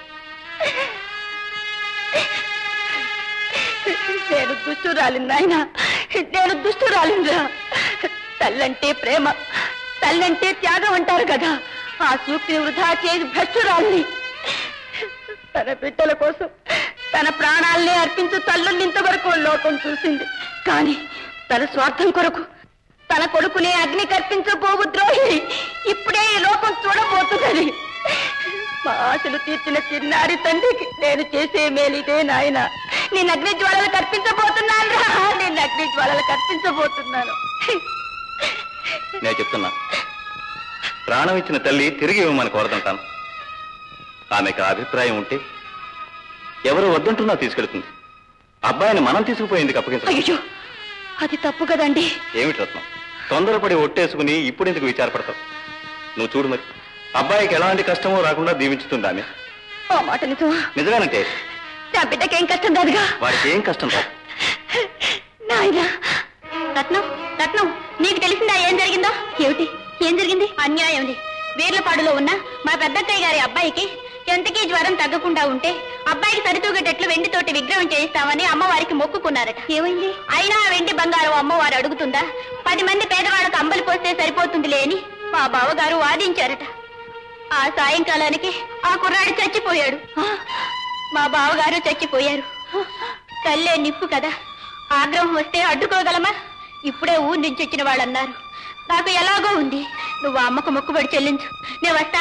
నేను దుష్టురాలి నాయన నేను దుష్టురాలింద్రా తల్లంటే ప్రేమ తల్లంటే త్యాగం అంటారు కదా ఆ సూక్తిని వృధా చేసి భ్రష్టురాల్ని తన బిడ్డల కోసం తన ప్రాణాల్ని అర్పించు తల్లుల్ని ఇంతవరకు లోకం చూసింది కానీ తన స్వార్థం కొరకు తన కొడుకునే అగ్ని కర్పించబోవు ద్రోహి ఇప్పుడే ఈ లోకం చూడబోతున్నది మా ఆశలు తీర్చిన చిన్నారి తండ్రికి నేను చేసే మేలిదే నాయన నేను అగ్ని జ్వాలలు కర్పించబోతున్నాను రా నేను అగ్ని జ్వాలలు కర్పించబోతున్నాను నేను చెప్తున్నా ప్రాణం ఇచ్చిన తల్లి తిరిగి ఇవ్వమని కోరదంటాను ఆమెకు ఆ అభిప్రాయం ఉంటే ఎవరు వద్దంటున్నా తీసుకెళ్తుంది అబ్బాయిని మనం తీసుకుపోయేందుకు అప్పగించాలి అయ్యో అది తప్పు కదండి ఏమిటి రత్నం తొందరపడి ఒట్టేసుకుని ఇప్పుడు ఎందుకు విచారపడతావు నువ్వు చూడు మరి అబ్బాయికి ఎలాంటి కష్టమో రాకుండా దీవించుతుంది ఆమె ఆ మాట నిజమా నిజమేనంటే నా బిడ్డకేం కష్టం కాదుగా వాడికి ఏం కష్టం రాదు నాయనా రత్నం రత్నం నీకు తెలిసిందా ఏం జరిగిందో ఏమిటి ఏం జరిగింది అన్యాయం వీర్లపాడులో ఉన్న మా పెద్దక్కయ్య గారి అబ్బాయికి ఎంతకీ జ్వరం తగ్గకుండా ఉంటే అబ్బాయికి సరితూగేటట్లు వెండితోటి విగ్రహం చేయిస్తామని అమ్మవారికి మొక్కుకున్నారట ఏమైంది అయినా ఆ వెండి బంగారం అమ్మవారు అడుగుతుందా పది మంది పేదవాళ్ళకు అంబలి పోస్తే సరిపోతుందిలే అని మా బావగారు వాదించారట ఆ సాయంకాలానికి ఆ కుర్రాడు చచ్చిపోయాడు మా బావగారు చచ్చిపోయారు కల్లే నిప్పు కదా ఆగ్రహం వస్తే అడ్డుకోగలమా ఇప్పుడే ఊరి నుంచి వచ్చిన వాళ్ళు అన్నారు నాకు ఎలాగో ఉంది నువ్వు ఆ అమ్మకు మొక్కుబడి చెల్లించు నేను వస్తా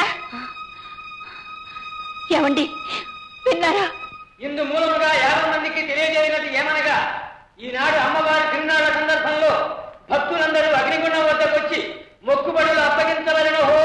ఏమండి విన్నారా ఇందు మూలముగా యాభై మందికి తెలియజేయనది ఏమనగా ఈనాడు అమ్మవారి తిరునాళ్ల సందర్భంలో భక్తులందరూ అగ్నిగుండం వద్దకు వచ్చి మొక్కుబడులు అప్పగించవలను హో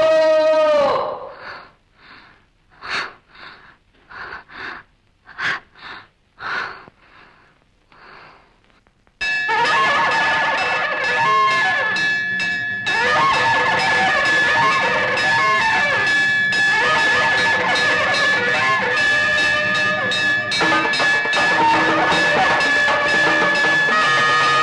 ఆ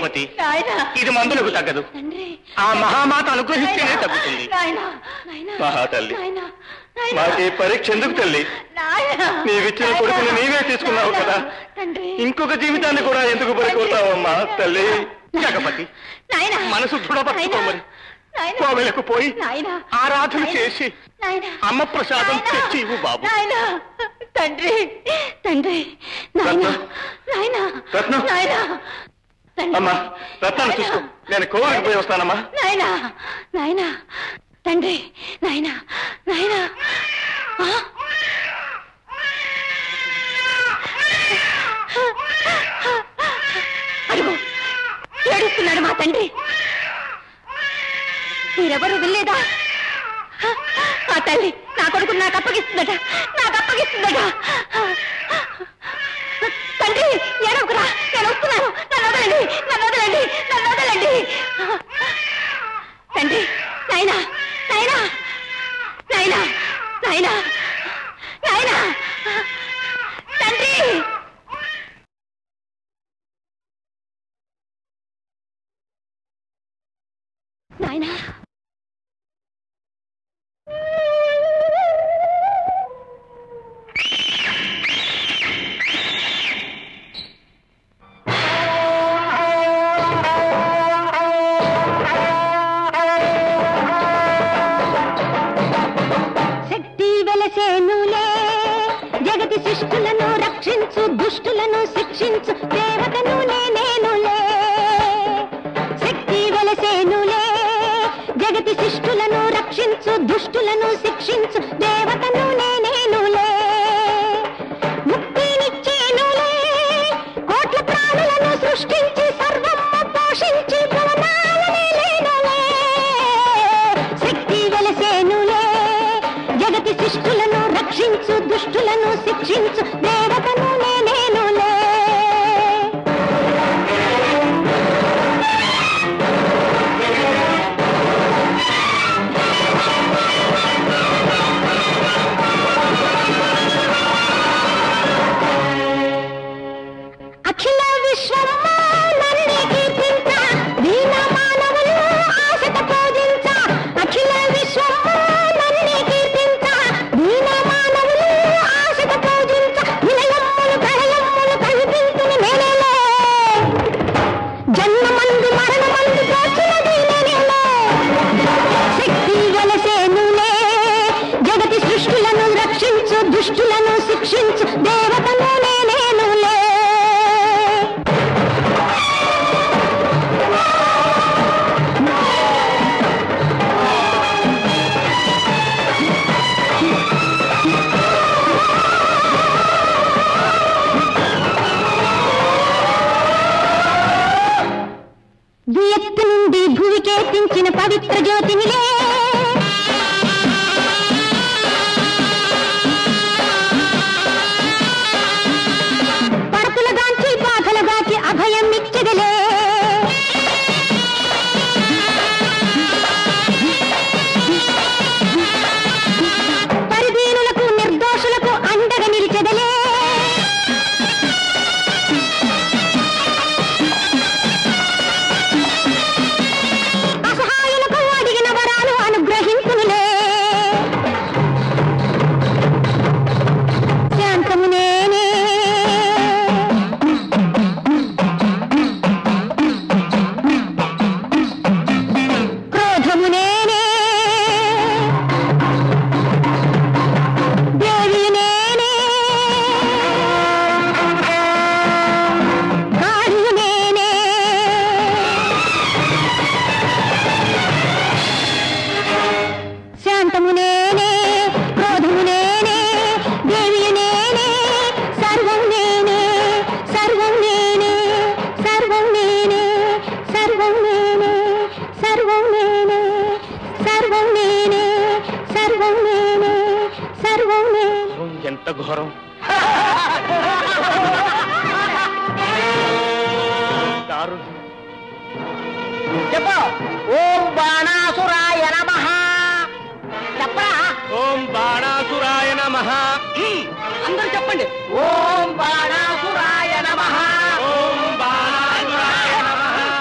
జగపతి నాయనా ఇది మందులకు తగ్గదు తండ్రి ఆ మహామాత అనుగ్రహిస్తేనే తగ్గుతుంది నాయనా నాయనా మహాతల్లి నాయనా నాయనా మాకు ఈ పరీక్ష ఎందుకు తల్లి నాయనా నీవిచ్చిన కొడుకుని నీవే తీసుకున్నావు కదా తండ్రి ఇంకొక జీవితాన్ని కూడా ఎందుకు పడుకోతావమ్మా తల్లి జగపతి నాయనా మనసు దృఢపరచుకో మరి నాయనా కోవెలకు పోయి నాయనా ఆరాధన చేసి నాయనా అమ్మ ప్రసాదం నాయనా! తెచ్చి ఇవ్వు బాబు నాయనా తండ్రి తండ్రి నాయనా రత్నం! నాయనా రత్నం! నాయనా తండ్రి! అమ్మా రత్నాన్ని చూసుకో నేను కోవిలికి పోయి వస్తానమ్మా నాయనా నాయనా తండ్రి నాయనా నాయనా ఆ? అడుగు ఏడుస్తున్నాడు మా తండ్రి మీరెవరు వెళ్ళేదా ఆ తల్లి నా కొడుకు నాకు అప్పగిస్తుందట నాకు అప్పగిస్తుందట తండ్రి ఏడవకురా నేను వస్తున్నాను నన్ను వదలండి నన్ను వదలండి నన్ను వదలండి తండ్రి నాయనా నాయనా నాయనా నాయనా నాయనా తండ్రి నాయనా శక్తి వెలసేనులే జగతి శిష్టులను రక్షించు దుష్టులను శిక్షించు దేవతను నేనేనులే శక్తి వెలసేనులే జగతి శిష్టులను రక్షించు దుష్టులను శిక్షించు దేవతను నేనేనులే ముక్తినిచ్చేనులే కోట్ల ప్రాణులను సృష్టించి సర్వమ్మ పోషించి భువనాలనే లేనులే శక్తి వెలసేనులే జగతి శిష్టులను రక్షించు దుష్టులను శిక్షించు దేవతను నేనేనులే అఖిల విశ్వము నన్నే కీర్తించ దీన మానవులు ఆశత పూజించ అఖిల విశ్వము నన్నే కీర్తించ దీన మానవులు ఆశత పూజించ విలయమ్ములు ప్రళయమ్ములు కల్పించును నేనేలే జన్మమందు మరణమందు దోచినది నేనేలే శక్తి గలసేనులే జగతి సృష్టులను రక్షించు దుష్టులను శిక్షించు దేవతను నేనేనులే దుయత్తు నుండి భూమికేర్పించిన పవిత్ర జ్యోతినిలే పరతులగాంచి బాధలుగాచి అభయం ఇచ్చగలే పరిదీనులకు నిర్దోషులకు అండగా నిలిచెదలే అసహాయులకు అడిగిన వరాలు అనుగ్రహించునులే శాంతము నేనే క్రోధము నేనే దేవి నేనే కాళీ నేనే శాంతము నేనే క్రోధము నేనే దేవి నేనే సర్వం నేనే సర్వం నేనే సర్వం నేనే సర్వం నేనే సర్వం నేనే సర్వం నేనే సర్వం నేనే సర్వం నేనే ఎంత ఘోరం దారుణం చెప్పు ఓం బాణాసురాయ నమః చెప్పరా ఓం బాణాసురాయ నమః అందరూ చెప్పండి ఓం బాణాసురాయ నమః ఓం బాణాసురాయ నమః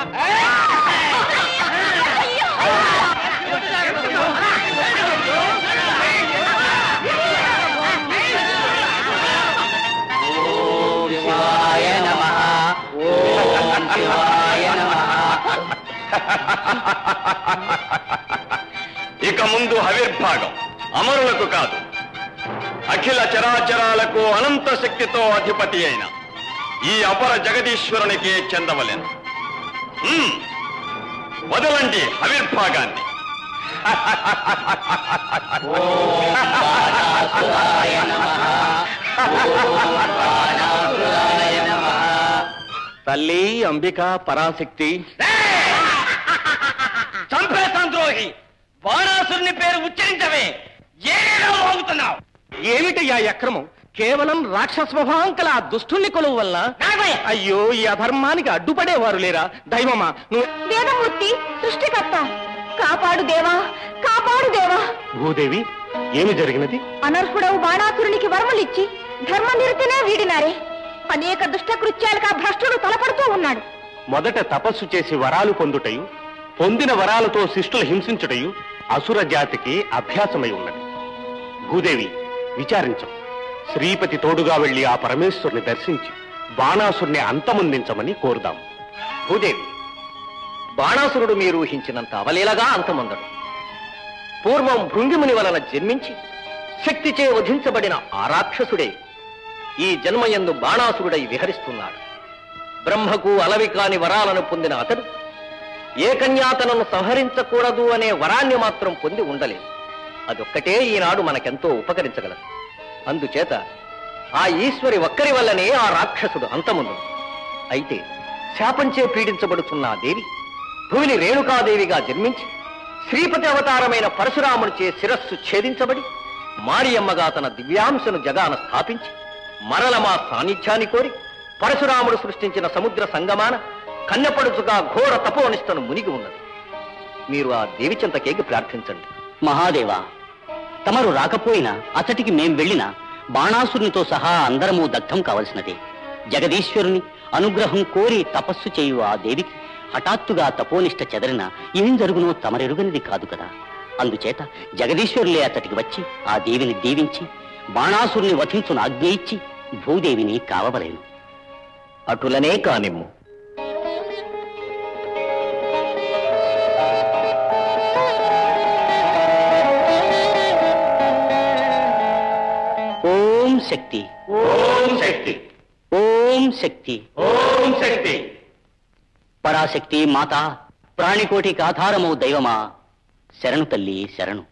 ఇక ముందు హవిర్భాగం అమరులకు కాదు అఖిల చరాచరాలకు అనంత శక్తితో అధిపతి అయిన ఈ అపర జగదీశ్వరునికే చెందవలెను మ్మ్. వదలండి హవిర్భాగాన్ని తల్లి అంబిక పరాశక్తి చంపేస్తాను ద్రోహి బాణాసురుని పేరు ఉచ్చరించవే ఏదేదో మోగుతున్నావు ఏమిటయ్యా ఈ అక్రమం కేవలం రాక్షస స్వభావం కల ఆ దుష్టుని కొలువు వల్ల అయ్యో ఈ అధర్మానికి అడ్డుపడేవారు లేరా దైవమా నువ్వు వేదమూర్తి సృష్టికర్త కాపాడు దేవా కాపాడు దేవా భూదేవి ఏమి జరిగినది అనర్హుడవు బాణాసురునికి వరములిచ్చి ధర్మ నిరతనే వీడినారే అనేక దుష్ట కృత్యాలకు ఆ భ్రష్టుడు తలపడుతూ ఉన్నాడు మొదట తపస్సు చేసి వరాలు పొందుటయు పొందిన వరాలతో శిష్టులు హింసించుటయు అసుర జాతికి అభ్యాసమై ఉన్నది భూదేవి విచారించం శ్రీపతి తోడుగా వెళ్లి ఆ పరమేశ్వరుని దర్శించి బాణాసురుని అంతమొందించమని కోరుదాం భూదేవి బాణాసురుడు మీరు ఊహించినంత అవలీలగా అంతమొందడు పూర్వం భృంగిముని వలన జన్మించి శక్తిచే వధించబడిన ఆ రాక్షసుడే ఈ జన్మయందు బాణాసురుడై విహరిస్తున్నాడు బ్రహ్మకు అలవి కాని వరాలను పొందిన అతడు ఏ కన్యాతనను సంహరించకూడదు అనే వరాన్ని మాత్రం పొంది ఉండలేదు అదొక్కటే ఈనాడు మనకెంతో ఉపకరించగలదు అందుచేత ఆ ఈశ్వరి ఒక్కరి వల్లనే ఆ రాక్షసుడు అంతముందు అయితే శాపంచే పీడించబడుతున్న ఆ దేవి భూమిని రేణుకాదేవిగా జన్మించి శ్రీపతి అవతారమైన పరశురాముడిచే శిరస్సు ఛేదించబడి మారియమ్మగా తన దివ్యాంశను జగాన స్థాపించి మరల మా సాన్నిధ్యాన్ని కోరి పరశురాముడు సృష్టించిన సముద్ర సంగమాన కన్నెపడుచుగా ఘోర తపోనిష్టను మునిగి ఉన్నది మీరు ఆ దేవి చింతకేకి ప్రార్థించండి మహాదేవా తమరు రాకపోయినా అతటికి మేం వెళ్ళినా బాణాసురునితో సహా అందరము దగ్ధం కావలసినదే జగదీశ్వరుని అనుగ్రహం కోరి తపస్సు చేయు ఆ దేవికి హఠాత్తుగా తపోనిష్ట చెదరిన ఏం జరుగునో తమరెరుగనిది కాదు కదా అందుచేత జగదీశ్వరులే అతటికి వచ్చి ఆ దేవిని దీవించి బాణాసురుని వధించును ఆజ్ఞ ఇచ్చి భూదేవిని కావవలేను అటులనే కానిమ్ము ఓం శక్తి ఓం శక్తి ఓం శక్తి ఓం శక్తి పరాశక్తి మాత ప్రాణికోటికి ఆధారమవు దైవమా శరణు తల్లి శరణు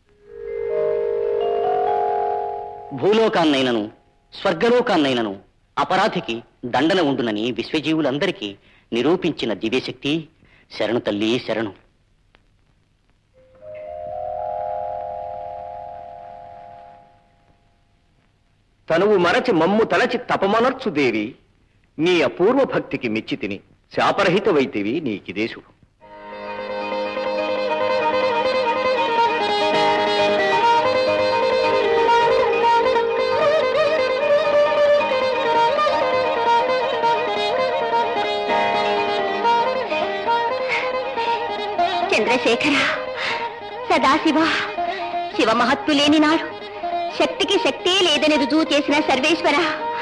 భూలోకాన్నైనను స్వర్గలోకాన్నైనను అపరాధికి దండన ఉండునని విశ్వజీవులందరికీ నిరూపించిన దివ్యశక్తి శరణు తల్లి శరణు తనువు మరచి మమ్ము తలచి తపమనర్చు దేవి నీ అపూర్వ భక్తికి మెచ్చి తిని శాపరహితవైతివి నీకిదే శుభం చంద్రశేఖర సదాశివ శివ మహత్తు లేని నాడు శక్తికి శక్తే లేదని రుజువు చేసిన సర్వేశ్వర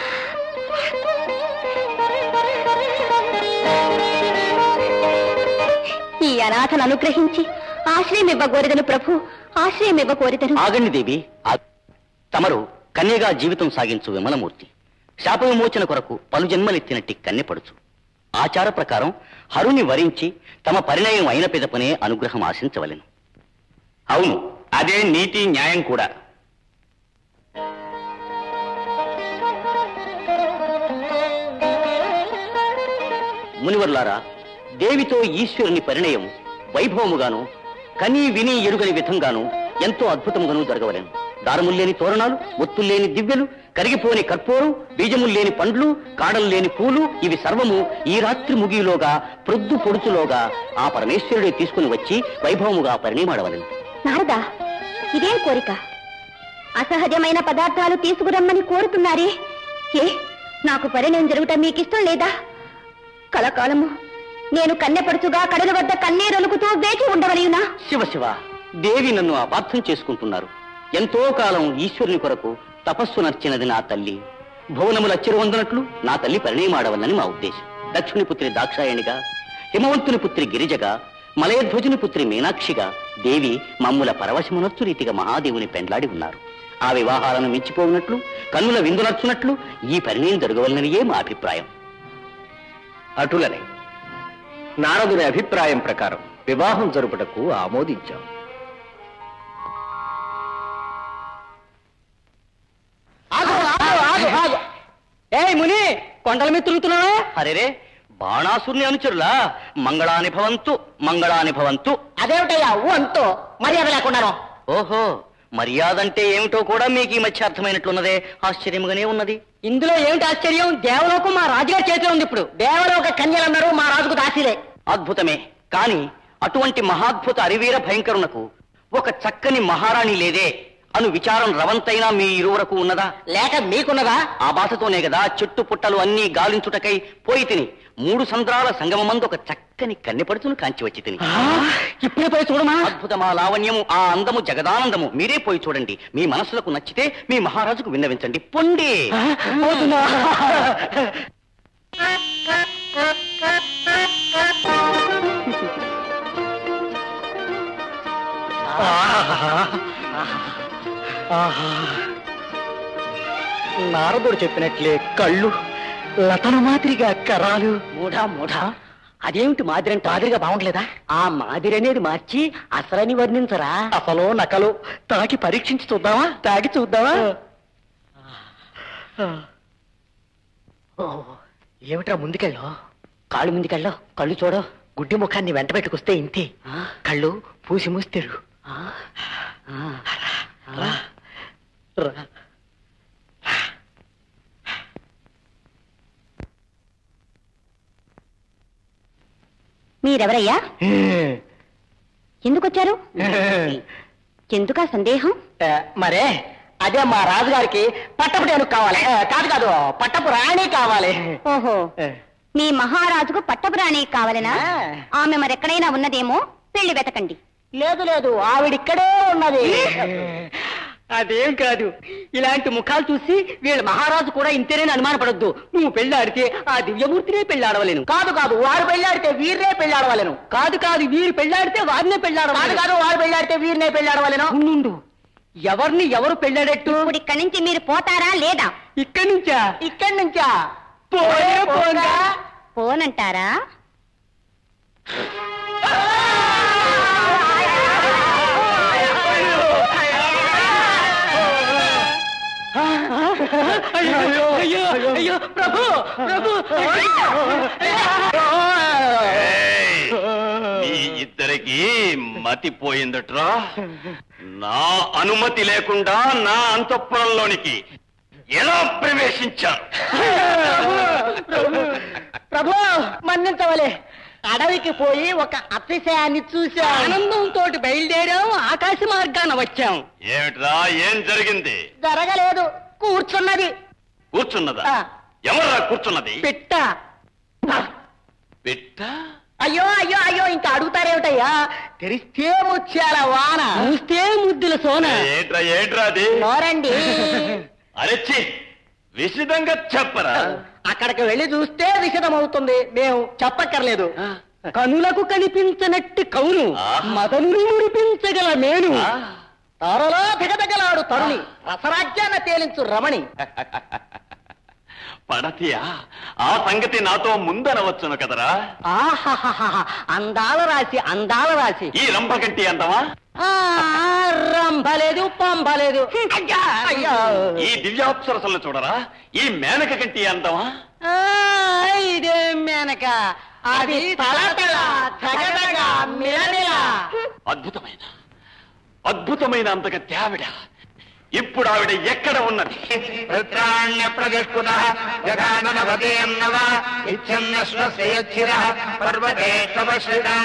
ఈ అనాథను అనుగ్రహించి ఆశ్రయం ఇవ్వగోరిదను ప్రభు ఆశ్రయం ఇవ్వగోరిదను ఆగండి దేవి ఆ- తమరు కన్యగా జీవితం సాగించు విమలమూర్తి శాప విమోచన కొరకు పలు జన్మలెత్తినట్టి కన్నెపడుచు ఆచార ప్రకారం హరుని వరించి తమ పరిణయం అయిన పిదపనే అనుగ్రహం ఆశించవలెను అవును అదే నీతి న్యాయం కూడా మునివర్లారా దేవితో ఈశ్వరుని పరిణయం వైభవముగాను కనీ విని ఎరుగని విధంగాను ఎంతో అద్భుతముగాను జరగవలెను దారముల్లేని తోరణాలు ఒత్తుల్లేని దివ్యలు కరిగిపోని కర్పూరం బీజముల్లేని పండ్లు కాడల్లేని పూలు ఇవి సర్వము ఈ రాత్రి ముగిలోగా ప్రొద్దు పొడుచులోగా ఆ పరమేశ్వరుడే తీసుకుని వచ్చి వైభవముగా పరిణయమాడవలెను నారదా ఇదేం కోరిక అసహజమైన పదార్థాలు తీసుకురమ్మని కోరుతున్నారే ఏ నాకు పరిణయం జరుగుట మీకిష్టం లేదా కలకాలము నేను కన్నెపడుచుగా కడల వద్ద కన్నీరొలుకుతూ వేచి ఉండవలయునా శివ శివ దేవి నన్ను అపార్థం చేసుకుంటున్నారు ఎంతో కాలం ఈశ్వరుని కొరకు తపస్సు నర్చినది నా తల్లి భువనములు అచ్చిరవందునట్లు నా తల్లి పరిణయమాడవలని మా ఉద్దేశం దక్షిణి పుత్రి దాక్షాయణిగా హిమవంతుని పుత్రి గిరిజగా మలయధ్వజుని పుత్రి మీనాక్షిగా దేవి మమ్ముల పరవశమునొచ్చు రీతిగా మహాదేవుని పెండ్లాడి ఉన్నారు ఆ వివాహాలను మించిపోవునట్లు కన్నుల విందునర్చునట్లు ఈ పరిణయం జరగవలననియే మా అభిప్రాయం అటులనే నారదుని అభిప్రాయం ప్రకారం వివాహం జరుపుటకు ఆమోదించాం ఏ ముని కొండల మీద తిరుగుతున్నావా అరేరే బాణాసురుని అనుచరులా మంగళాని భవంతు మంగళాని భవంతు అదేమిటయ్యా ఊ అంతో మర్యాద లేకుండాను ఓహో మర్యాద అంటే ఏమిటో కూడా మీకు ఈ మధ్య అర్థమైనట్లున్నదే ఆశ్చర్యముగానే ఉన్నది ఇందులో ఏమిటి ఆశ్చర్యం దేవలోకం మా రాజుగారి చేతిలో ఉంది ఇప్పుడు దేవలోక కన్యలన్నారు మా రాజుకు దాసిలే అద్భుతమే కాని అటువంటి మహాద్భుత అరివీర భయంకరునకు ఒక చక్కని మహారాణి లేదే అను విచారం రవంతైనా మీ ఇరువురకు ఉన్నదా లేక మీకున్నదా ఆ బాసతోనే కదా చెట్టు పుట్టలు అన్నీ గాలించుటకై పోయి తిని మూడు సంద్రాల సంగమమందు ఒక చక్కని కన్నెపడుచును కాంచి వచ్చి తిని ఇప్పుడే పోయి చూడమా అద్భుతమా లావణ్యము ఆ అందము జగదానందము మీరే పోయి చూడండి మీ మనసులకు నచ్చితే మీ మహారాజుకు విన్నవించండి పొండి నారదుడు చెప్పినట్లే కళ్ళు లతన మాదిరిగా కరాలు మూఢా మూఢా అదేమిటి మాదిరి అంటే మాదిరిగా బాగుండలేదా ఆ మాదిరి అనేది మార్చి అసలని వర్ణించరా అసలు నకలు తాకి పరీక్షించి చూద్దామా తాగి చూద్దామా ఓ, ఏమిట్రా ముందుకెళ్ళు కాళ్ళు ముందుకెళ్ళు కళ్ళు చూడు గుడ్డి ముఖాన్ని వెంట పెట్టుకొస్తే ఇంతే కళ్ళు పూసి మూస్తారు రా. రా. మీరెవరయ్యా ఎందుకొచ్చారు ఎందుకా సందేహం ఏ, మరే అదే మా రాజుగారికి పట్టపు టేను కావాలి ఏ, కాదు కాదు పట్టపు రాణి కావాలి ఓహో ఏ, మీ మహారాజుకు పట్టపురాణి కావాలనా ఆ. ఆమె మరెక్కడైనా ఉన్నదేమో పెళ్లి వెతకండి లేదు లేదు ఆవిడిక్కడే ఉన్నది అదేం కాదు ఇలాంటి ముఖాలు చూసి వీళ్ళ మహారాజు కూడా ఇంతేనని అనుమానపడొద్దు నువ్వు పెళ్ళాడితే ఆ దివ్యమూర్తినే పెళ్ళాడవలేను కాదు కాదు వారు పెళ్ళాడితే వీరినే పెళ్ళాడవలేను కాదు కాదు వీరు పెళ్ళాడితే వారినే పెళ్ళాడవాలి కాదు వారు పెళ్ళాడితే వీరినే పెళ్ళాడవలేను ఉండు ఎవరిని ఎవరు పెళ్ళాడట్టు ఇప్పుడు ఇక్కడి నుంచి మీరు పోతారా లేదా ఇక్కడి నుంచా ఇక్కడి నుంచా పోయే పోగా పోనంటారా అయ్యో అయ్యో అయ్యో ప్రభు ప్రభు ఏయ్! మీ ఇద్దరికి మతిపోయిందట్రా నా అనుమతి లేకుండా నా అంతఃపురంలోనికి ఎలా ప్రవేశించారు ప్రభు మన్నించవలే అడవికి పోయి ఒక అతిశయాన్ని చూసా ఆనందంతో బయలుదేరాం ఆకాశ మార్గాన వచ్చాం ఏమిట్రా ఏం జరిగింది జరగలేదు కూర్చున్నది కూర్చున్నదా ఆ. ఎవరా కూర్చున్నది పిట్ట పిట్ట అయ్యో అయ్యో అయ్యో ఇంకా అడుగుతారేమిటయ్యా తెరిస్తే ముత్యాల వాన చూస్తే ముద్దుల సోన ఏట్రా ఏట్రా అది నోరండి అరెచ్చి విశదంగా చెప్పరా అక్కడికి వెళ్ళి చూస్తే విషదమవుతుంది మేము చెప్పక్కర్లేదు కనులకు కనిపించనట్టి కౌను ఆహా. మదనుని మురిపించగల మేను ఆ. తారలో తెగదగలాడు తరుణి రసరాజ్యాన తేలించు రమణి పడతియా ఆ సంగతి నాతో ముందనవచ్చును కదరా ఆహాహాహా అందాల రాశి అందాల రాశి ఈ రంభకంటి అంతమా ఆ, రంభలేదు పంభలేదు అయ్యా, అయ్యా. ఈ దివ్యాప్సరసలను చూడరా ఈ మేనక కంటి అంతమా ఆ, ఇదే మేనక అది తలతల తగదగ మిలమిల అద్భుతమైన అద్భుతమైన అంతక తేవిడ ఇప్పుడు ఆవిడ ఎక్కడ ఉన్నది వృత్రాణ్య ప్రజస్కుత జగాననవదేన్నవ ఇచ్చన్నశ్వసేచ్చిర పర్వతే తపశ్రితం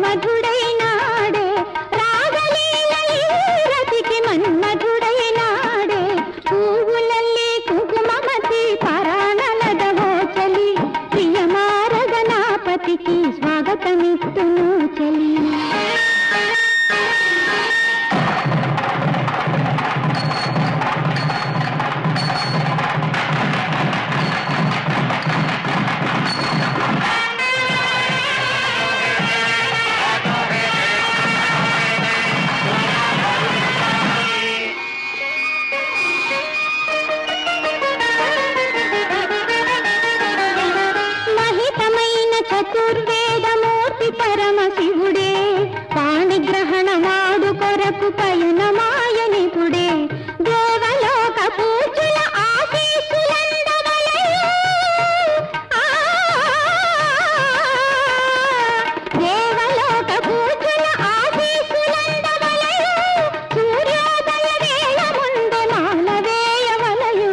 మన్మధుడైనాడే రాగలీలై రతికి మన్మధుడైనాడే పువ్వులల్లి కుంకుమమతి పరాణలదవో చలి ప్రియమారగనాపతికి స్వాగతమిత్తును చలి మహితమైన చతుర్వేదమూర్తి పరమశివుడే పాణిగ్రహణమాడు కొరకు పయనమాయనిపుడే దేవలోక పూజల ఆశీస్సులందవలయు ఆ, దేవలోక పూజల ఆశీస్సులందవలయు సూర్యోదయ వేళ ముందే మాలవేయవలయు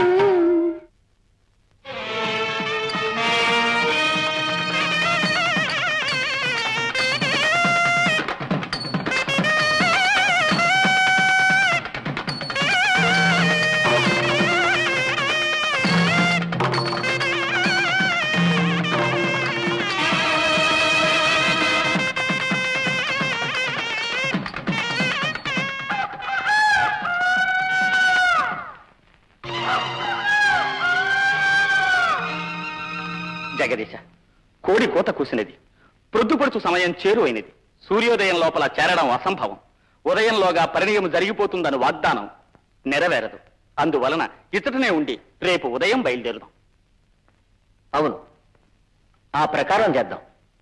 జగదీశ కోడి కోత కూసినది ప్రొద్దుపడుచు సమయం చేరువైనది సూర్యోదయం లోపల చేరడం అసంభవం ఉదయంలోగా పరిణయం జరిగిపోతుందని వాగ్దానం నెరవేరదు అందువలన ఇతటనే ఉండి రేపు ఉదయం బయలుదేరుదాం అవును ఆ ప్రకారం చేద్దాం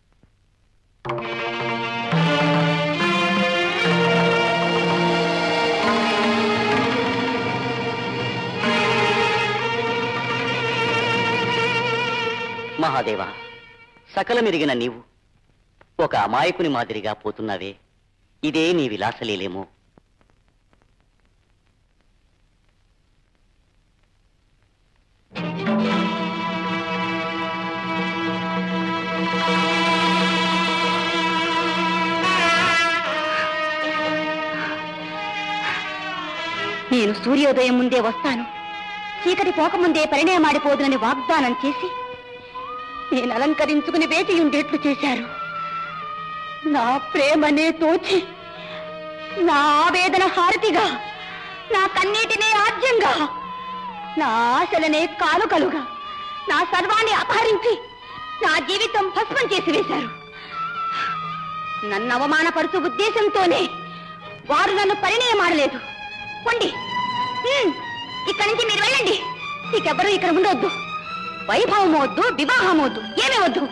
మహాదేవా సకలమెరిగిన నీవు ఒక అమాయకుని మాదిరిగా పోతున్నావే ఇదే నీ విలాసలీలేమో నేను సూర్యోదయం ముందే వస్తాను చీకటి పోకముందే పరిణయమాడిపోదునని వాగ్దానం చేసి నేను అలంకరించుకుని వేచి ఉండేట్లు చేశారు నా ప్రేమనే తోచి నా ఆవేదన హారతిగా నా కన్నీటినే ఆద్యంగా నా ఆశలనే కాలుకలుగా నా సర్వాన్ని అపహరించి నా జీవితం భస్మం చేసి వేశారు నన్ను అవమానపరుచు ఉద్దేశంతోనే వారు నన్ను పరిణయమాడలేదు పొండి హ్మ్, ఇక్కడి నుంచి మీరు వెళ్ళండి నీకెవ్వరూ ఇక్కడ ఉండొద్దు వైభవం వద్దు వివాహం వద్దు ఏమీ వద్దు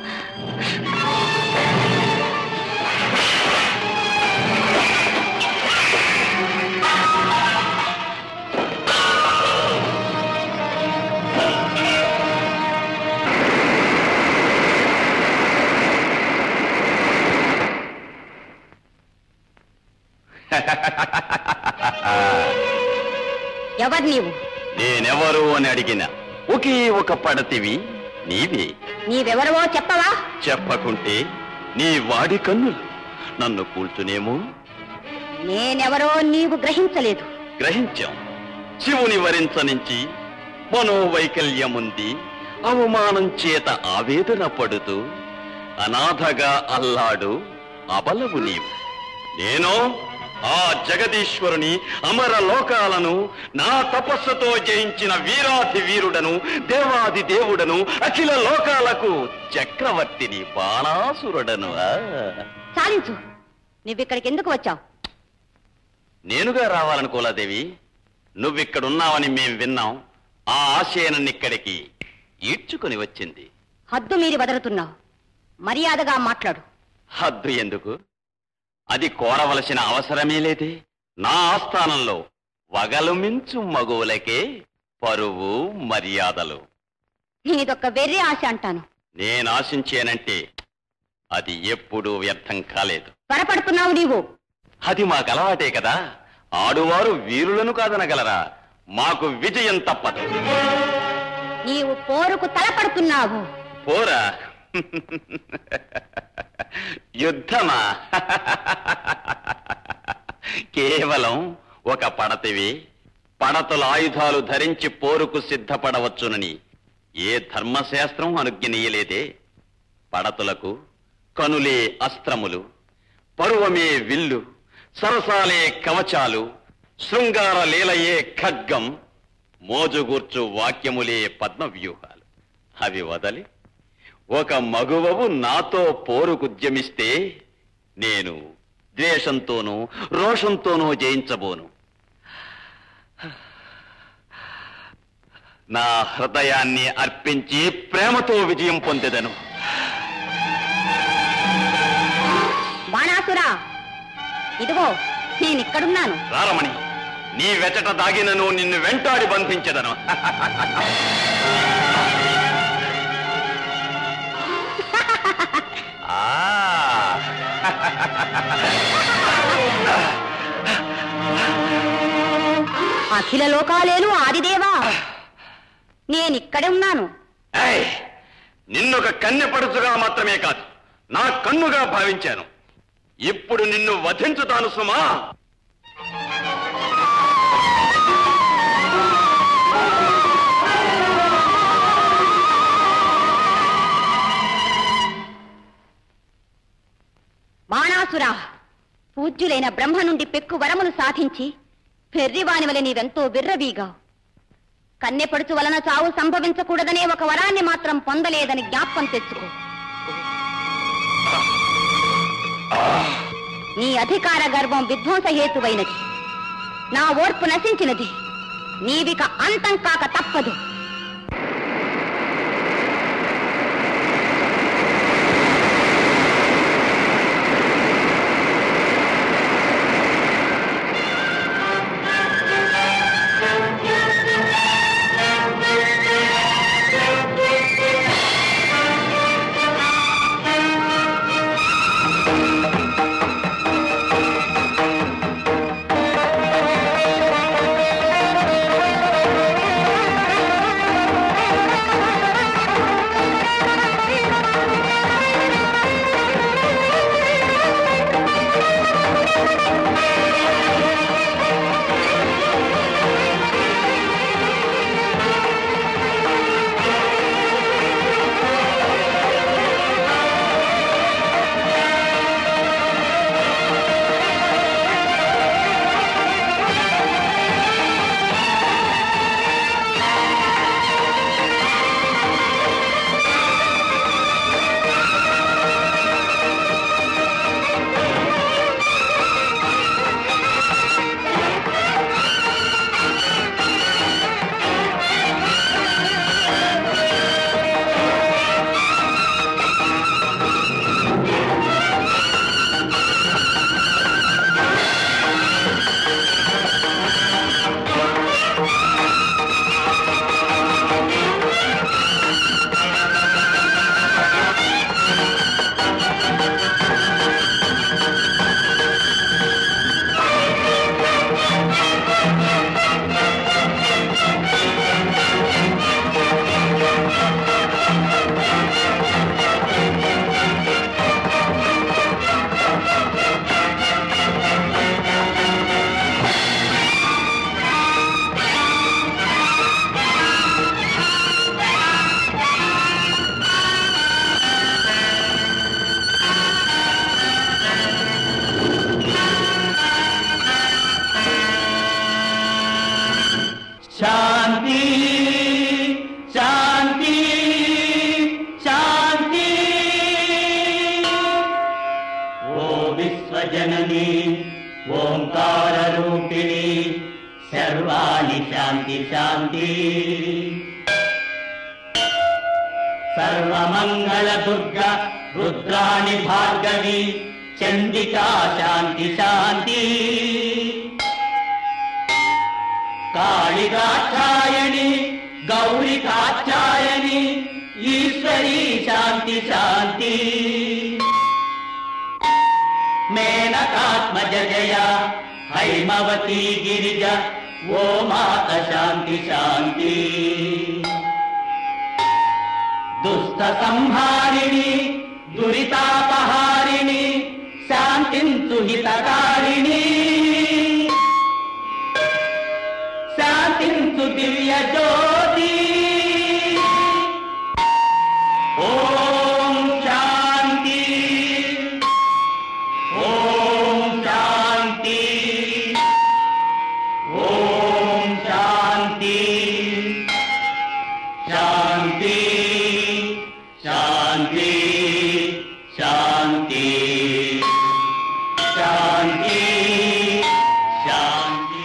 ఎవరు నీవు నేనెవరు అని అడిగిన ఒకే ఒక పడతివి నీవే నీవెవరవో చెప్పవా చెప్పకుంటే నీ వాడి కన్నులు నన్ను కూల్చునేమో నేనెవరో నీవు గ్రహించలేదు గ్రహించాం శివుని వరించనించి మనోవైకల్యముంది అవమానం చేత ఆవేదన పడుతూ అనాథగా అల్లాడు అబలవు నీవు నేను ఆ జగదీశ్వరుని అమర లోకాలను నా తపస్సుతో జయించిన వీరాధి వీరుడను దేవాది దేవుడను అఖిల లోకాలకు చక్రవర్తిని బాణాసురుడను ఆ. చాలించు నువ్విక్కడికి ఎందుకు వచ్చావు నేనుగా రావాలనుకోలాదేవి నువ్విక్కడున్నావని మేం విన్నాం ఆ ఆశయనన్నిక్కడికి ఈడ్చుకొని వచ్చింది హద్దు మీరి వదలుతున్నావు మర్యాదగా మాట్లాడు హద్దు ఎందుకు అది కోరవలసిన అవసరమే లేదే నా ఆస్థానంలో వగలు మించు మగువులకే పరువు మర్యాదలు నీదొక్క వెర్రి ఆశ అంటాను నేను ఆశించేనంటే అది ఎప్పుడూ వ్యర్థం కాలేదు త్వరపడుతున్నావు నీవు అది మాకు అలవాటే కదా ఆడువారు వీరులను కాదనగలరా మాకు విజయం తప్పదు నీవు పోరుకు తలపడుతున్నావు పోరా యుద్ధమా కేవలం ఒక పడతివి పడతల ఆయుధాలు ధరించి పోరుకు సిద్ధపడవచ్చునని ఏ ధర్మశాస్త్రం అనుజ్ఞనీయలేదే పడతులకు కనులే అస్త్రములు పరువమే విల్లు సరసాలే కవచాలు శృంగార లీలయే ఖడ్గం మోజుగూర్చు వాక్యములే పద్మవ్యూహాలు అవి వదలి ఒక మగువవు నాతో పోరుకుద్యమిస్తే నేను ద్వేషంతోనూ రోషంతోనూ జయించబోను నా హృదయాన్ని అర్పించి ప్రేమతో విజయం పొందెదను బాణాసురా ఇదిగో నేనిక్కడున్నాను రారమణి నీ వెచట దాగినను నిన్ను వెంటాడి బంధించదను ఆ అఖిల లోకాలేను ఆదిదేవా నేనిక్కడే ఉన్నాను ఏయ్! నిన్నొక కన్నెపడుచుగా మాత్రమే కాదు నా కన్నుగా భావించాను ఇప్పుడు నిన్ను వధించుతాను సుమా బాణాసురా పూజ్యులైన బ్రహ్మ నుండి పెక్కు వరములు సాధించి పెర్రివాని వలె నీవెంతో బిర్రవీగావు కన్నెపడుచు వలన చావు సంభవించకూడదనే ఒక వరాన్ని మాత్రం పొందలేదని జ్ఞాపకం తెచ్చుకో నీ అధికార గర్వం విధ్వంసహేతువైనది నా ఓర్పు నశించినది నీవిక అంతం కాక తప్పదు శాంతి శాంతి శాంతి ఓ విశ్వజనని ఓంకార రూపిణి సర్వాణి శాంతి శాంతి సర్వమంగళ దుర్గ రుద్రాణి భార్గవి చండికా శాంతి శాంతి కాళికాచాయని గౌరి కాచాయని ఈశ్వరీ శాంతి శాంతి మేనకాత్మజ జయ హైమవతి గిరిజ ఓ మాత శాంతి శాంతి దుష్ట దుఃఖ సంహారిణి దురితాపహారిణి శాంతించు హితకారిణి శాంతించు దివ్య జ్యోతి ఓం శాంతి ఓం శాంతి ఓం శాంతి శాంతి శాంతి శాంతి శాంతి శాంతి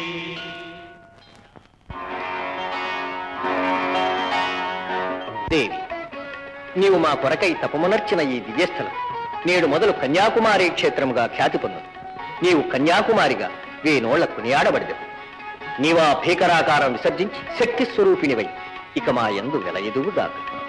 దేవి నీవు మా కొరకై తపమునర్చిన ఈ దివ్యస్థలం నేడు మొదలు కన్యాకుమారి క్షేత్రముగా ఖ్యాతి పొందదు నీవు కన్యాకుమారిగా వేనోళ్ల కొనియాడబడిదవు నీవా భీకరాకారం విసర్జించి శక్తి స్వరూపిణివై ఇక మా యందు వెలయదువుగాక